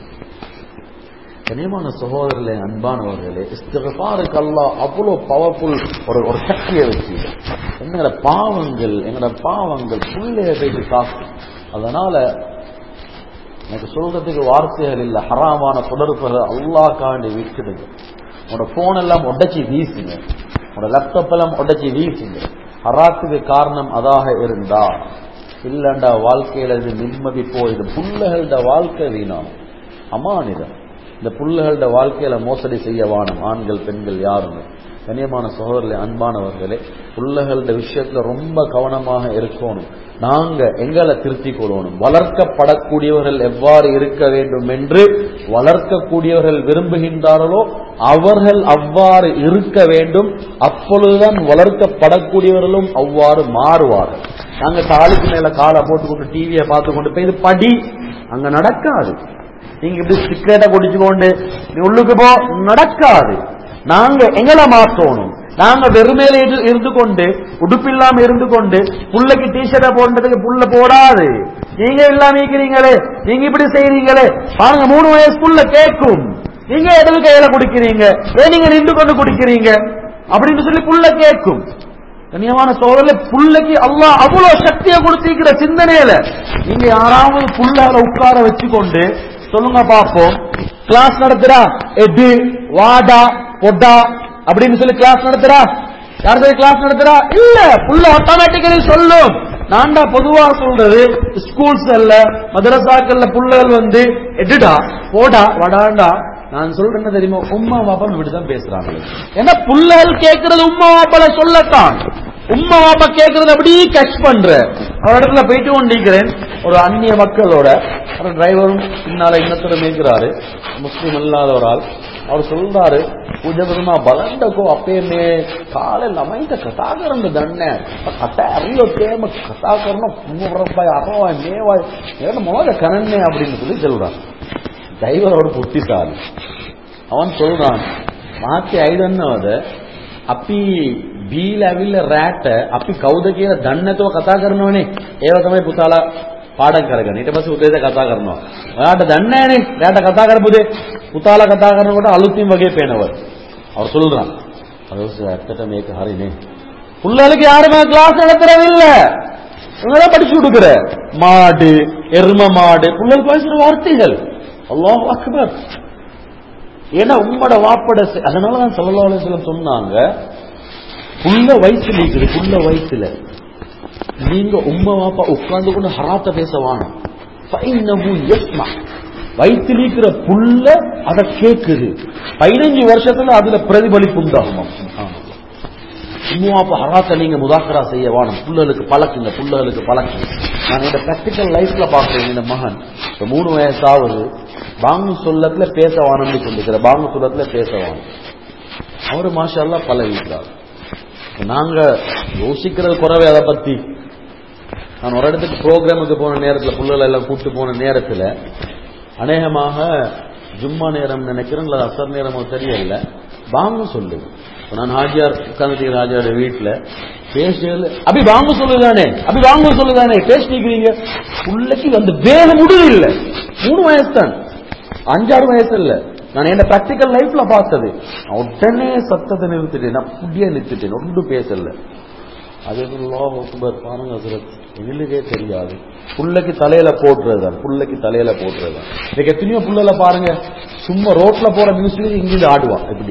கனியமான சகோதரர்களே அன்பானவர்களே இஸ்திகஃபாருக்கு அல்லாஹ் அவ்வளோ பவர்ஃபுல் ஒரு ஒரு சக்தியை வச்சு எங்களோட பாவங்கள் எங்களோட பாவங்கள் புள்ளைய போயிட்டு காக்கும் அதனால எனக்கு சொல்றதுக்கு வார்த்தைகள் இல்லை ஹராமான தொடர்புகளை அல்லாக்காண்டி விட்டுடுங்க உங்களோட போன் எல்லாம் உடைச்சி வீசுங்க உங்களோட லேப்டாப் எல்லாம் உடைச்சி வீசுங்க ஹராத்துக்கு காரணம் அதாக இருந்தா இல்லண்டா வாழ்க்கையில இது நிம்மதி போயிது புள்ளகளோட வாழ்க்கை வீணாம் அமானிதம் இந்த புள்ளகளோட வாழ்க்கையில மோசடி செய்ய வாணும் ஆண்கள் பெண்கள் யாருமே கண்ணியமான சகோதரர்களே அன்பானவர்களே புள்ளகளோட விஷயத்துல ரொம்ப கவனமாக இருக்கணும் நாங்க எங்களை திருத்திக் கொள்ளணும் வளர்க்கப்படக்கூடியவர்கள் எவ்வாறு இருக்க வேண்டும் என்று வளர்க்கக்கூடியவர்கள் விரும்புகின்றார்களோ அவர்கள் அவ்வாறு இருக்க வேண்டும் அப்பொழுதுதான் வளர்க்கப்படக்கூடியவர்களும் அவ்வாறு மாறுவார்கள் நாங்க காலுக்கு மேல காலை போட்டுக்கொண்டு டிவியை பார்த்து கொண்டு போய் இது படி அங்க நடக்காது நீங்க இப்படி சிக்கரேட்டை குடிச்சு கொண்டு நீ உள்ளுக்கு போ நடக்காது நாங்க எங்களை மாத்தணும் நாங்க வெறுமையில இரு- இருந்து கொண்டு உடுப்பில்லாம இருந்து கொண்டு புள்ளைக்கு டிஷர்ட்டை போடுறதுக்கு புள்ள போடாது நீங்க இல்லாம இருக்கிறீங்களே நீங்க இப்படி செய்றீங்களே பாருங்க மூணு வயசு புள்ள கேட்கும் நீங்க எதுக்கு கையில குடிக்கிறீங்க ஏன் நீங்க நின்று கொண்டு குடிக்கிறீங்க அப்படின்னு சொல்லி புள்ள கேட்கும் கண்ணியமான சோதரில் புள்ளைக்கு அல்லாஹ் அவ்வளவு சக்தியை கொடுத்திருக்கிற சிந்தனையில நீங்க யாராவது புள்ளால உட்கார வச்சுக்கொண்டு சொல்லுங்க பாப்போம் கிளாஸ் நடத்துறா எது வாடா பொடா அப்படின்னு சொல்லி கிளாஸ் நடத்துறா யார் கிளாஸ் நடத்துறா இல்ல புள்ள ஆட்டோமேட்டிக்கலி சொல்லும் நான்டா பொதுவா சொல்றது ஸ்கூல்ஸ் அல்ல மதரசாக்கள்ல புள்ளகள் வந்து எடுடா போடா வடாண்டா நான் சொல்றேன் என்ன தெரியுமா உம்மா பாப்பா இப்படிதான் பேசுறாங்க ஏன்னா புள்ளகள் கேட்கறது உம்மா பாப்பால சொல்லத்தான் உம்மா பாப்பா கேட்கறது அப்படியே கஷ் பண்ற ஒரு இடத்துல போயிட்டு கொண்டிருக்கிறேன் ஒரு அந்நிய மக்களோட ஒரு டிரைவரும் பின்னால இன்னத்தோட மேய்க்கிறாரு முஸ்லீம் இல்லாத ஒரு ஆள் அவர் சொல்றாரு ಪೂಜೆಗರನ್ನ ಬಲಂಡಕೋ ಅಪ್ಪೇನೆ ಕಾಲೆಲ್ಲ ಮೈಂದ ಕಥಾಕರಂದು ದಣ್ಣೆ ಕಥೆ ಅರಿಯೋ ತೇಮ ಕಥಾಕರನ ಮೂರು ರೂಪಾಯಿ ಅರವಾய் மேவாய் ஏன்னா முதல்ல கணன்னே அப்படின்னு சொல்லி சொல்றான் டிரைவரோட புத்திசாலி ಅವನ್ சொல்றான் ಮಾತಿ ಐದನ್ನವದ අපි බීල ඇවිල්ල රැට අපි කවුද කියලා දන්නේ නැතුව කතා කරනවනේ ඒව තමයි පුතාලා පාඩම් කරගන්න. ඊට පස්සේ උදේට කතා කරනවා. ඔයාට දන්නේ නැහනේ රැට කතා කරපුදේ පුතාලා කතා කරනකොට අලුතින් වගේ පේනවා. அவர் சொல்றான் அது ඇත්තට මේක හරිනේ. புள்ளைகளுக்கு யாருமே கிளாஸ் நடத்துறதில்ல இவங்கதான் படிச்சு கொடுக்குற மாடு எரும மாடு புள்ளைகளுக்கு பேசுற வார்த்தைகள் அல்லாஹ் அக்பர் ஏன்னா உம்மோட வாப்பட செ- அதனாலதான் சல்லல்லாஹு அலைஹி வஸல்லம் சொன்னாங்க புள்ள வயசுல இருக்குது புள்ள வயசுல நீங்க உம்ம வாப்பா உட்கார்ந்து கொண்டு ஹராத்த பேச வாணும் ஃபைன்னஹு யஸ்மா வயிற்றில் இருக்கிற புள்ள அதை கேக்குது பதினஞ்சு வருஷத்துல அதுல பிரதிபலிப்பு உண்டாகும் சுப்ஹானல்லாஹ். உம்மா வாப்பா ஹராத்த நீங்க முதாக்கரா செய்ய வாணும் புள்ளகளுக்கு பழக்குங்க புள்ளகளுக்கு பழக்குங்க நான் இந்த பிராக்டிக்கல் லைஃப்ல பாக்குறேன் இந்த மகன் இப்ப மூணு வயசாவது பாங்கு சொல்லத்துல பேச வானம்னு சொல்லிக்கிற பாங்கு சொல்லத்துல பேச வானம் அவரு மாஷா அல்லாஹ் பழகிக்கிறார் நாங்க யோசிக்கிறது குறவே அதை பத்தி நான் ஒரு இடத்துக்கு ப்ரோக்ராமுக்கு போன நேரத்துல புள்ளல எல்லாம் கூட்டு போன நேரத்துல அநேகமாக ஜும்மா நேரம் நினைக்கிறேன் இல்ல அசர் நேரமோ தெரியல பாங்கு சொல்லுது இப்ப நான் ஹாஜியார் உட்காந்துட்டு ஹாஜியார் வீட்டுல பேசுறது அபி வாங்க சொல்லுதானே அபி வாங்க சொல்லுதானே பேசிக்கிறீங்க புள்ளைக்கு அந்த வேகம் முடிவு இல்ல மூணு வயசு தான் அஞ்சாறு வயசு இல்ல நான் என்ன பிராக்டிக்கல் லைஃப்ல பார்த்தது நான் உடனே சத்தத்தை நிறுத்திட்டேன் நான் புடிய நிறுத்திட்டேன் ஒன்றும் பேசல அது அல்லாஹ் அக்பர் பாருங்க ஹசரத் எங்களுக்கே தெரியாது புள்ளைக்கு தலையில போடுறது தான் புள்ளைக்கு தலையில போடுறது தான் இன்னைக்கு எத்தனையோ புள்ளல பாருங்க சும்மா ரோட்ல போற மியூசிக் இங்கிருந்து ஆடுவான் எப்படி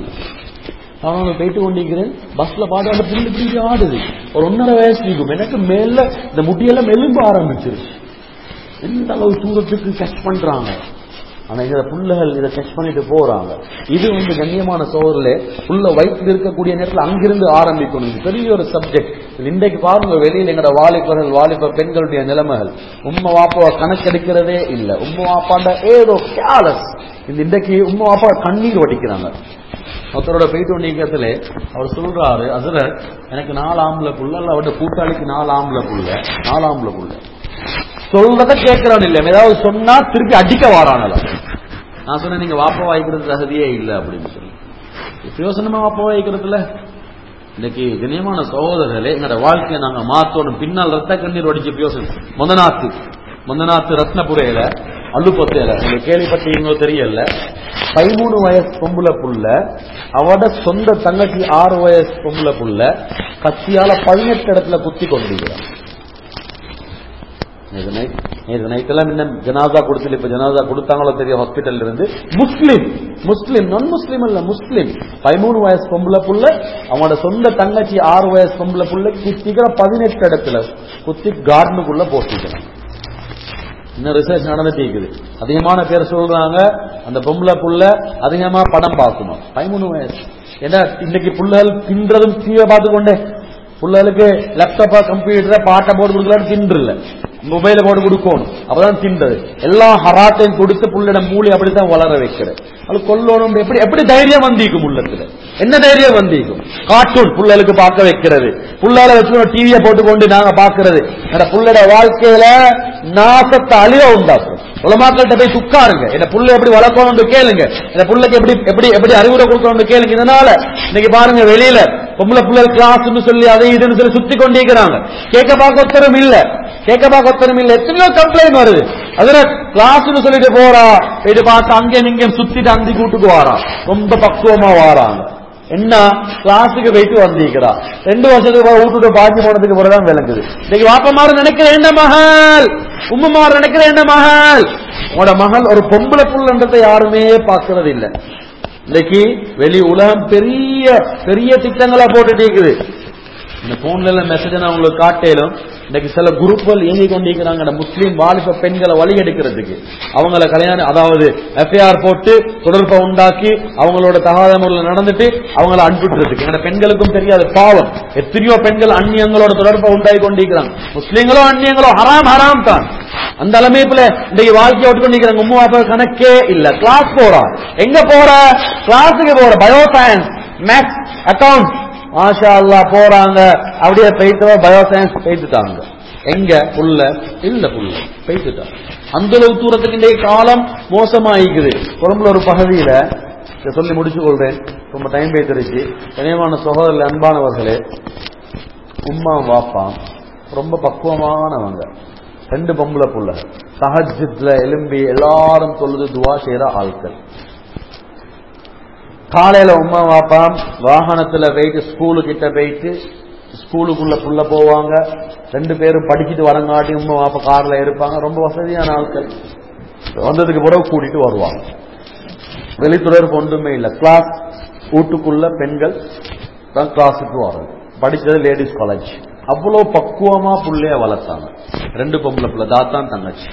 நான் போயிட்டு கொண்டிருக்கிறேன் பஸ்ல பாடு அந்த புள்ளு இப்படி ஆடுது ஒரு ஒன்னரை வயசு இருக்கும் எனக்கு மேல இந்த முட்டியெல்லாம் எலும்ப ஆரம்பிச்சிருச்சு எந்த அளவு தூரத்துக்கு கஷ் பண்றாங்க ஆனா இந்த புள்ளைகள் இதை டச் பண்ணிட்டு போறாங்க இது வந்து கண்ணியமான சோதரில் புள்ள வயிற்றில் இருக்கக்கூடிய நேரத்தில் அங்கிருந்து ஆரம்பிக்கணும் இது பெரிய ஒரு சப்ஜெக்ட் இன்றைக்கு பாருங்க வெளியில் எங்கட வாலிபர்கள் வாலிப பெண்களுடைய நிலைமைகள் உம்மை வாப்பாவை கணக்கெடுக்கிறதே இல்ல உம்மை வாப்பாண்ட ஏதோ கேலஸ் இந்த இன்றைக்கு உம்மை வாப்பா கண்ணீர் வடிக்கிறாங்க ஒருத்தரோட போயிட்டு வண்டிக்கிறதுல அவர் சொல்றாரு அதுல எனக்கு நாலு ஆம்பளை புள்ள இல்ல அவருடைய கூட்டாளிக்கு நாலு ஆம்பளை புள்ள நாலு ஆம்பளை புள்ள சொல்றத கேட்கிறான் இல்ல ஏதாவது சொன்னா திருப்பி அடிக்க வாரானல நான் சொன்னேன் நீங்க வாப்பா வாய்க்கிறது தகுதியே இல்லை அப்படின்னு சொல்லி பிரயோசனமா வாப்பா வாய்க்கிறதுல இன்னைக்கு கண்ணியமான சகோதரர்களே எங்களோட வாழ்க்கையை நாங்க மாத்தணும் பின்னால் ரத்த கண்ணீர் வடிச்ச பிரயோசனம் முதநாத்து முதநாத்து ரத்னபுரையில அள்ளுப்பத்தையில உங்களுக்கு கேள்விப்பட்டீங்களோ தெரியல பதிமூணு வயசு பொம்புல புள்ள அவட சொந்த தங்கச்சி ஆறு வயசு பொம்புல புள்ள கத்தியால பதினெட்டு இடத்துல குத்தி கொண்டிருக்கிறான் நேற்று நைட் நேற்று நைட்டெல்லாம் இன்னும் ஜனாதா கொடுத்துல இப்ப ஜனாதா கொடுத்தாங்களோ தெரியும் ஹாஸ்பிட்டல்ல இருந்து முஸ்லிம் முஸ்லிம் நான் முஸ்லிம் இல்ல முஸ்லிம் பதிமூணு வயசு பொம்பளை புள்ள அவனோட சொந்த தங்கச்சி ஆறு வயசு பொம்பளை புள்ள குத்திக்கிற பதினெட்டு இடத்துல குத்தி கார்டனுக்குள்ள போட்டிக்கிறான் இன்னும் ரிசர்ச் நடந்துட்டு இருக்குது அதிகமான பேர் சொல்றாங்க அந்த பொம்பளை புள்ள அதிகமா படம் பார்க்கணும் பதிமூணு வயசு ஏன்னா இன்னைக்கு புள்ளகள் தின்றதும் தீய பார்த்து கொண்டே புள்ளகளுக்கு லேப்டாப்பா கம்ப்யூட்டரை பாட்டை போட்டு கொடுக்கலான்னு தின்றுல மொபைல போட்டு கொடுக்கணும் அப்பதான் தின்றது எல்லா ஹராத்தையும் கொடுத்து புள்ளிடம் மூளை அப்படித்தான் வளர வைக்கிறது அது கொல்லணும் எப்படி எப்படி தைரியம் வந்திக்கும் உள்ளத்துல என்ன தைரியம் வந்திக்கும் கார்ட்டூன் புள்ளலுக்கு பார்க்க வைக்கிறது புள்ளால வச்சு டிவியை போட்டுக்கொண்டு நாங்க பாக்குறது அந்த புள்ளட வாழ்க்கையில நாசத்தை அழிவ உண்டாக்கும் உலமாக்கள்கிட்ட போய் துக்காருங்க என்ன புள்ள எப்படி வளர்க்கணும்னு கேளுங்க இந்த புள்ளைக்கு எப்படி எப்படி எப்படி அறிவுரை கொடுக்கணும்னு கேளுங்க இதனால இன்னைக்கு பாருங்க வெளியில பொம்பளை பிள்ளை கிளாஸ்னு சொல்லி அதை இதுன்னு சொல்லி சுத்தி கொண்டிருக்கிறாங்க கேட்க பார்க்க ஒத்தரும் இல்ல கேட்க பார்க்க ஒத்தரும் இல்ல எத்தனையோ கம்ப்ளைண்ட் வருது அதுல கிளாஸ்னு சொல்லிட்டு போறா போயிட்டு பார்த்து அங்கே நீங்க சுத்திட்டு அந்தி கூட்டுக்கு வாரா ரொம்ப பக்குவமா வாராங்க என்ன கிளாஸுக்கு போயிட்டு வந்திருக்கிறா ரெண்டு வருஷத்துக்கு பிறகு விட்டுட்டு பாஞ்சு போனதுக்கு பிறகுதான் விளங்குது இன்னைக்கு வாப்பமாறு நினைக்கிற என்ன மகள் உம்மமாறு நினைக்கிற என்ன மகள் உங்களோட மகள் ஒரு பொம்பளை புள்ளன்றதை யாருமே பார்க்கறது இல்ல இன்னைக்கு வெளி உலகம் பெரிய பெரிய திட்டங்களா போட்டுட்டு இருக்குது இந்த போன்ல எல்லாம் மெசேஜ் நான் உங்களுக்கு காட்டேலும் இன்னைக்கு சில குரூப்கள் இயங்கி கொண்டிருக்கிறாங்க இந்த முஸ்லீம் வாலிப பெண்களை வழி எடுக்கிறதுக்கு அவங்கள கல்யாணம் அதாவது எஃப்ஐஆர் போட்டு தொடர்பை உண்டாக்கி அவங்களோட தகாத முறையில் நடந்துட்டு அவங்கள அனுப்பிட்டுறதுக்கு ஏன்னா பெண்களுக்கும் தெரியாது பாவம் எத்தனையோ பெண்கள் அந்நியங்களோட தொடர்பை உண்டாகி கொண்டிருக்கிறாங்க முஸ்லீம்களோ அந்நியங்களோ ஹராம் ஹராம் தான் அந்த அளமைப்புல இன்றைக்கு வாழ்க்கையை விட்டு கொண்டிருக்கிறாங்க உம்மா அப்பா கணக்கே இல்ல கிளாஸ் போறா எங்க போற கிளாஸுக்கு போற பயோ சயின்ஸ் மேக்ஸ் அக்கவுண்ட் மாஷா அல்லா போறாங்க அப்படியே பெய்த்தவ பயோ சயின்ஸ் பெய்த்துட்டாங்க எங்க புள்ள இல்ல புள்ள பெய்த்துட்டாங்க அந்த அளவு தூரத்துக்கு இன்றைய காலம் மோசமாயிக்குது கொழும்புல ஒரு பகுதியில இதை சொல்லி முடிச்சு கொள்றேன் ரொம்ப டைம் பேசிருச்சு கனியமான சகோதரர் அன்பானவர்களே உம்மா வாப்பா ரொம்ப பக்குவமானவங்க ரெண்டு பொம்பளை புள்ள சஹஜத்துல எலும்பி எல்லாரும் சொல்லுது துவா செய்யற ஆட்கள் காலையில உமா வாப்பா வாகனத்துல போயிட்டு ஸ்கூலு கிட்ட போயிட்டு ஸ்கூலுக்குள்ள புள்ள போவாங்க ரெண்டு பேரும் படிச்சுட்டு வரங்காட்டி உமா வாப்பா கார்ல இருப்பாங்க ரொம்ப வசதியான ஆட்கள் வந்ததுக்கு பிறகு கூட்டிட்டு வருவாங்க வெளித்தொடர்பு ஒன்றுமே இல்லை கிளாஸ் வீட்டுக்குள்ள பெண்கள் தான் கிளாஸுக்கு வரும் படிச்சது லேடிஸ் காலேஜ் அவ்வளவு பக்குவமா புள்ளைய வளர்த்தாங்க ரெண்டு பொம்பளை பிள்ளை தாத்தான் தங்கச்சி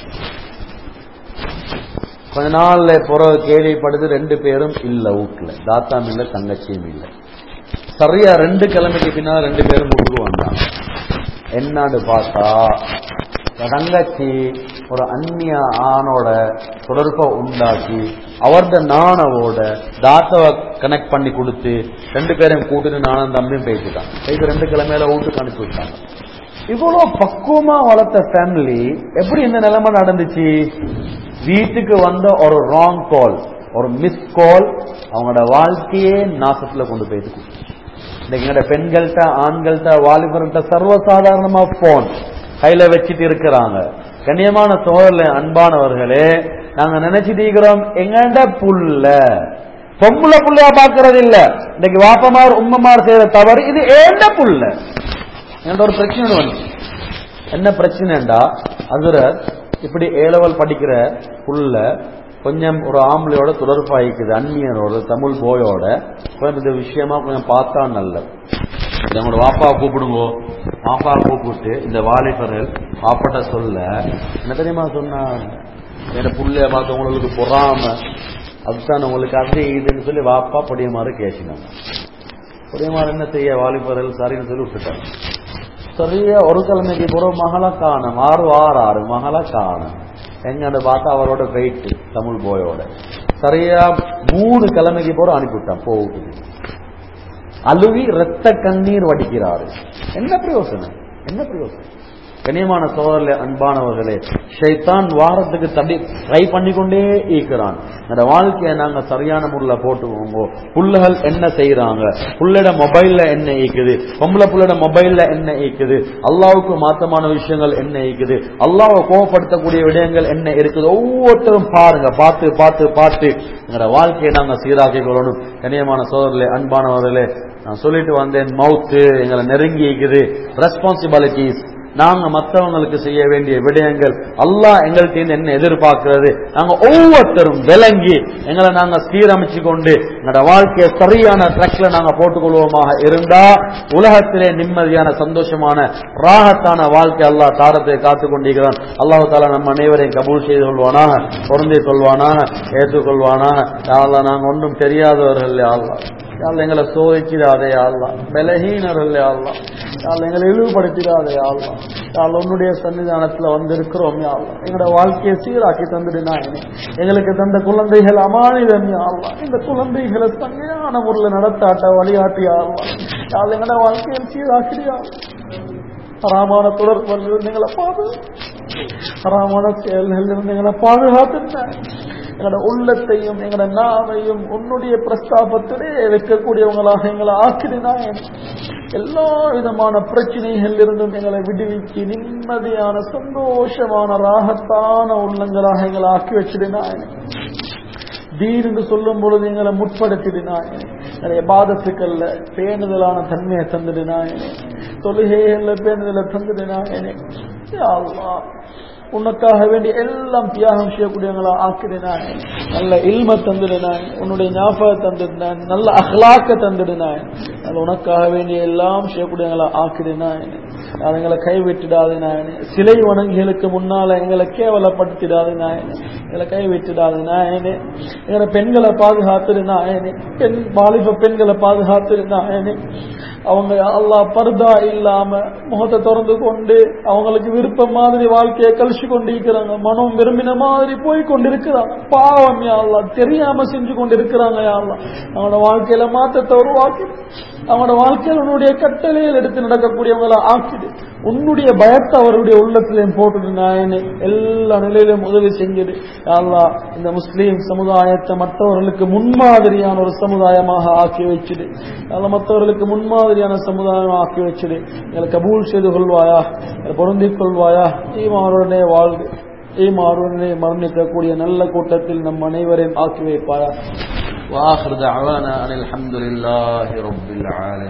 கொஞ்ச நாள்ல பிறகு கேள்விப்படுது ரெண்டு பேரும் இல்ல வீட்டுல தாத்தாம் இல்ல தங்கச்சியும் இல்ல சரியா ரெண்டு கிழமைக்கு பின்னால் ரெண்டு பேரும் வீட்டுக்கு வந்தாங்க என்னன்னு பார்த்தா தங்கச்சி ஒரு அந்நிய ஆணோட தொடர்பை உண்டாக்கி அவர்த நாணவோட தாத்தாவை கனெக்ட் பண்ணி கொடுத்து ரெண்டு பேரையும் கூட்டிட்டு நானும் தம்பியும் பேசிட்டான் போயிட்டு ரெண்டு கிழமையில வீட்டுக்கு அனுப்பி விட்டாங்க இவ்வளவு பக்குவமா வளர்த்த ஃபேமிலி எப்படி இந்த நிலைமை நடந்துச்சு வீட்டுக்கு வந்த ஒரு ராங் கால் ஒரு மிஸ் கால் அவங்களோட வாழ்க்கையே நாசத்துல கொண்டு போயிருக்கு இன்னைக்கு எங்களோட பெண்கள்கிட்ட ஆண்கள்கிட்ட வாலிபர்கிட்ட சர்வசாதாரணமா போன் கையில வச்சுட்டு இருக்கிறாங்க கண்ணியமான சோழர்ல அன்பானவர்களே நாங்க நினைச்சிட்டு இருக்கிறோம் எங்கண்ட புல்ல பொம்பளை புள்ளையா பாக்குறது இல்ல இன்னைக்கு வாப்பமார் உம்மமார் செய்யற தவறு இது ஏண்ட புல்ல என்கிட்ட ஒரு பிரச்சனை வந்து என்ன பிரச்சனைண்டா அதுல இப்படி ஏலவல் படிக்கிற புள்ள கொஞ்சம் ஒரு ஆம்பளையோட தொடர்பாயிக்குது அந்நியரோட தமிழ் போயோட கொஞ்சம் இந்த விஷயமா கொஞ்சம் பார்த்தா நல்லது நம்மளோட வாப்பா கூப்பிடுங்கோ வாப்பா கூப்பிட்டு இந்த வாலிபர்கள் வாப்பட்ட சொல்ல என்ன தெரியுமா சொன்னா என் புள்ளைய பார்த்து உங்களுக்கு பொறாம அதுதான் உங்களுக்கு அது இதுன்னு சொல்லி வாப்பா பொடியமாறு கேசினாங்க பொடியமாறு என்ன செய்ய வாலிபர்கள் சரின்னு சொல்லி விட்டுட்டாங்க சரியா ஒரு கிழமைக்கு பிறகு மகளா காணும் ஆறு ஆறு ஆறு மகளா காணும் எங்கன்னு பார்த்தா அவரோட வெயிட் தமிழ் போயோட சரியா மூணு கிழமைக்கு பிறகு அனுப்பிவிட்டான் போகுது அழுவி ரத்த கண்ணீர் வடிக்கிறாரு என்ன பிரயோசனம் என்ன பிரயோசனம் கனியமான சோதரில் அன்பானவர்களே ஷைத்தான் வாரத்துக்கு தடி ட்ரை பண்ணிக்கொண்டே இருக்கிறான் அந்த வாழ்க்கையை நாங்க சரியான முறையில் போட்டுக்கோங்க புள்ளைகள் என்ன செய்யறாங்க புள்ளட மொபைல்ல என்ன ஈக்குது பொம்பளை புள்ளட மொபைல்ல என்ன ஈக்குது அல்லாவுக்கு மாத்தமான விஷயங்கள் என்ன ஈக்குது அல்லாவை கோவப்படுத்தக்கூடிய விடயங்கள் என்ன இருக்குது ஒவ்வொருத்தரும் பாருங்க பார்த்து பார்த்து பார்த்து எங்களோட வாழ்க்கையை நாங்க சீராக்கி கொள்ளணும் கனியமான சோதரிலே அன்பானவர்களே நான் சொல்லிட்டு வந்தேன் மவுத்து எங்களை நெருங்கி இருக்குது ரெஸ்பான்சிபிலிட்டிஸ் நாங்க மற்றவங்களுக்கு செய்ய வேண்டிய விடயங்கள் அல்லாஹ் எங்கள்கிட்ட என்ன எதிர்பார்க்கிறது நாங்க ஒவ்வொருத்தரும் விளங்கி எங்களை நாங்க சீரமைச்சு கொண்டு எங்களோட வாழ்க்கையை சரியான ட்ரக்ல நாங்க போட்டுக்கொள்வோமாக இருந்தா உலகத்திலே நிம்மதியான சந்தோஷமான ராகத்தான வாழ்க்கை அல்லாஹ் தாரத்தை காத்து கொண்டிருக்கிறான் அல்லாஹு தாலா நம்ம அனைவரையும் கபூல் செய்து கொள்வானாக பொருந்தி கொள்வானாக ஏற்றுக்கொள்வானாக யாரெல்லாம் நாங்க ஒன்றும் தெரியாதவர்கள் யாரெல்லாம் யாழ் எங்களை சோதிக்கிறாதே ஆள்லாம் பலஹீனர்கள் ஆள்லாம் யாழ் எங்களை இழிவுபடுத்திடாதே ஆள்லாம் யாழ் உன்னுடைய சன்னிதானத்துல வந்திருக்கிறோம் யாழ்லாம் எங்களோட வாழ்க்கையை சீராக்கி தந்துடுனா எங்களுக்கு தந்த குழந்தைகள் அமானிதம் யாழ்லாம் இந்த குழந்தைகளை சரியான முறையில் நடத்தாட்ட வழிகாட்டி ஆள்லாம் யாழ் எங்களோட வாழ்க்கையை சீராக்கிறியா ஹராமான தொடர்பு எங்களை பாது ஹராமான செயல்கள் இருந்து எங்களை பாதுகாத்துங்க எங்களோட உள்ளத்தையும் எங்களோட நாவையும் உன்னுடைய பிரஸ்தாபத்திலே வைக்கக்கூடியவங்களாக எங்களை ஆக்கினாய் எல்லா விதமான பிரச்சனைகள் இருந்தும் எங்களை விடுவிச்சு நிம்மதியான சந்தோஷமான ராகத்தான உள்ளங்களாக எங்களை ஆக்கி வச்சிடினாய் தீன் என்று சொல்லும் பொழுது எங்களை முற்படுத்திடினாய் நிறைய பாதத்துக்கள்ல பேணுதலான தன்மையை தந்துடினாய் தொழுகைகள்ல பேணுதலை தந்துடினாய் உனக்காக வேண்டி எல்லாம் தியாகம் செய்யக்கூடியவங்களா ஆக்கினாய் நல்ல இல்ம தந்துடினாய் உன்னுடைய ஞாபகம் தந்துடினாய் நல்ல அஹ்லாக்க தந்துடினாய் அது உனக்காக வேண்டிய எல்லாம் செய்யக்கூடியவங்களா ஆக்கினாய் எங்களை கைவிட்டுடாது நாயனே சிலை வணங்கிகளுக்கு முன்னால எங்களை கேவலப்படுத்திடாது நாயனே எங்களை கைவிட்டுடாது நாயனே எங்களை பெண்களை பாதுகாத்துரு நாயனே பெண் வாலிப பெண்களை பாதுகாத்துரு நாயனே அவங்க அல்லா பர்தா இல்லாம முகத்தை திறந்து கொண்டு அவங்களுக்கு விருப்பம் மாதிரி வாழ்க்கையை கழிச்சு கொண்டிருக்கிறாங்க மனம் விரும்பின மாதிரி போய் கொண்டிருக்கிறாங்க பாவம் யாழ்லா தெரியாம செஞ்சு கொண்டிருக்கிறாங்க யாழ்லா அவனோட வாழ்க்கையில மாற்றத்தை உருவாக்கி அவனோட வாழ்க்கையில் உன்னுடைய கட்டளையில் எடுத்து நடக்கக்கூடியவங்கள ஆக்கிடு உன்னுடைய பயத்தை அவருடைய உள்ளத்திலையும் போட்டுடு நாயனே எல்லா நிலையிலும் உதவி செஞ்சிடு யாழ்லா இந்த முஸ்லீம் சமுதாயத்தை மற்றவர்களுக்கு முன்மாதிரியான ஒரு சமுதாயமாக ஆக்கி வச்சிடு அல்ல மற்றவர்களுக்கு முன்மாதிரியான சமுதாயம் ஆக்கி வச்சிடு எங்களை கபூல் செய்து கொள்வாயா பொருந்திக் கொள்வாயா ஈமாருடனே வாழ்வு ஈமாருடனே மரணிக்கக்கூடிய நல்ல கூட்டத்தில் நம் அனைவரையும் ஆக்கி வைப்பாயா وآخر دعوانا أن الحمد لله رب العالمين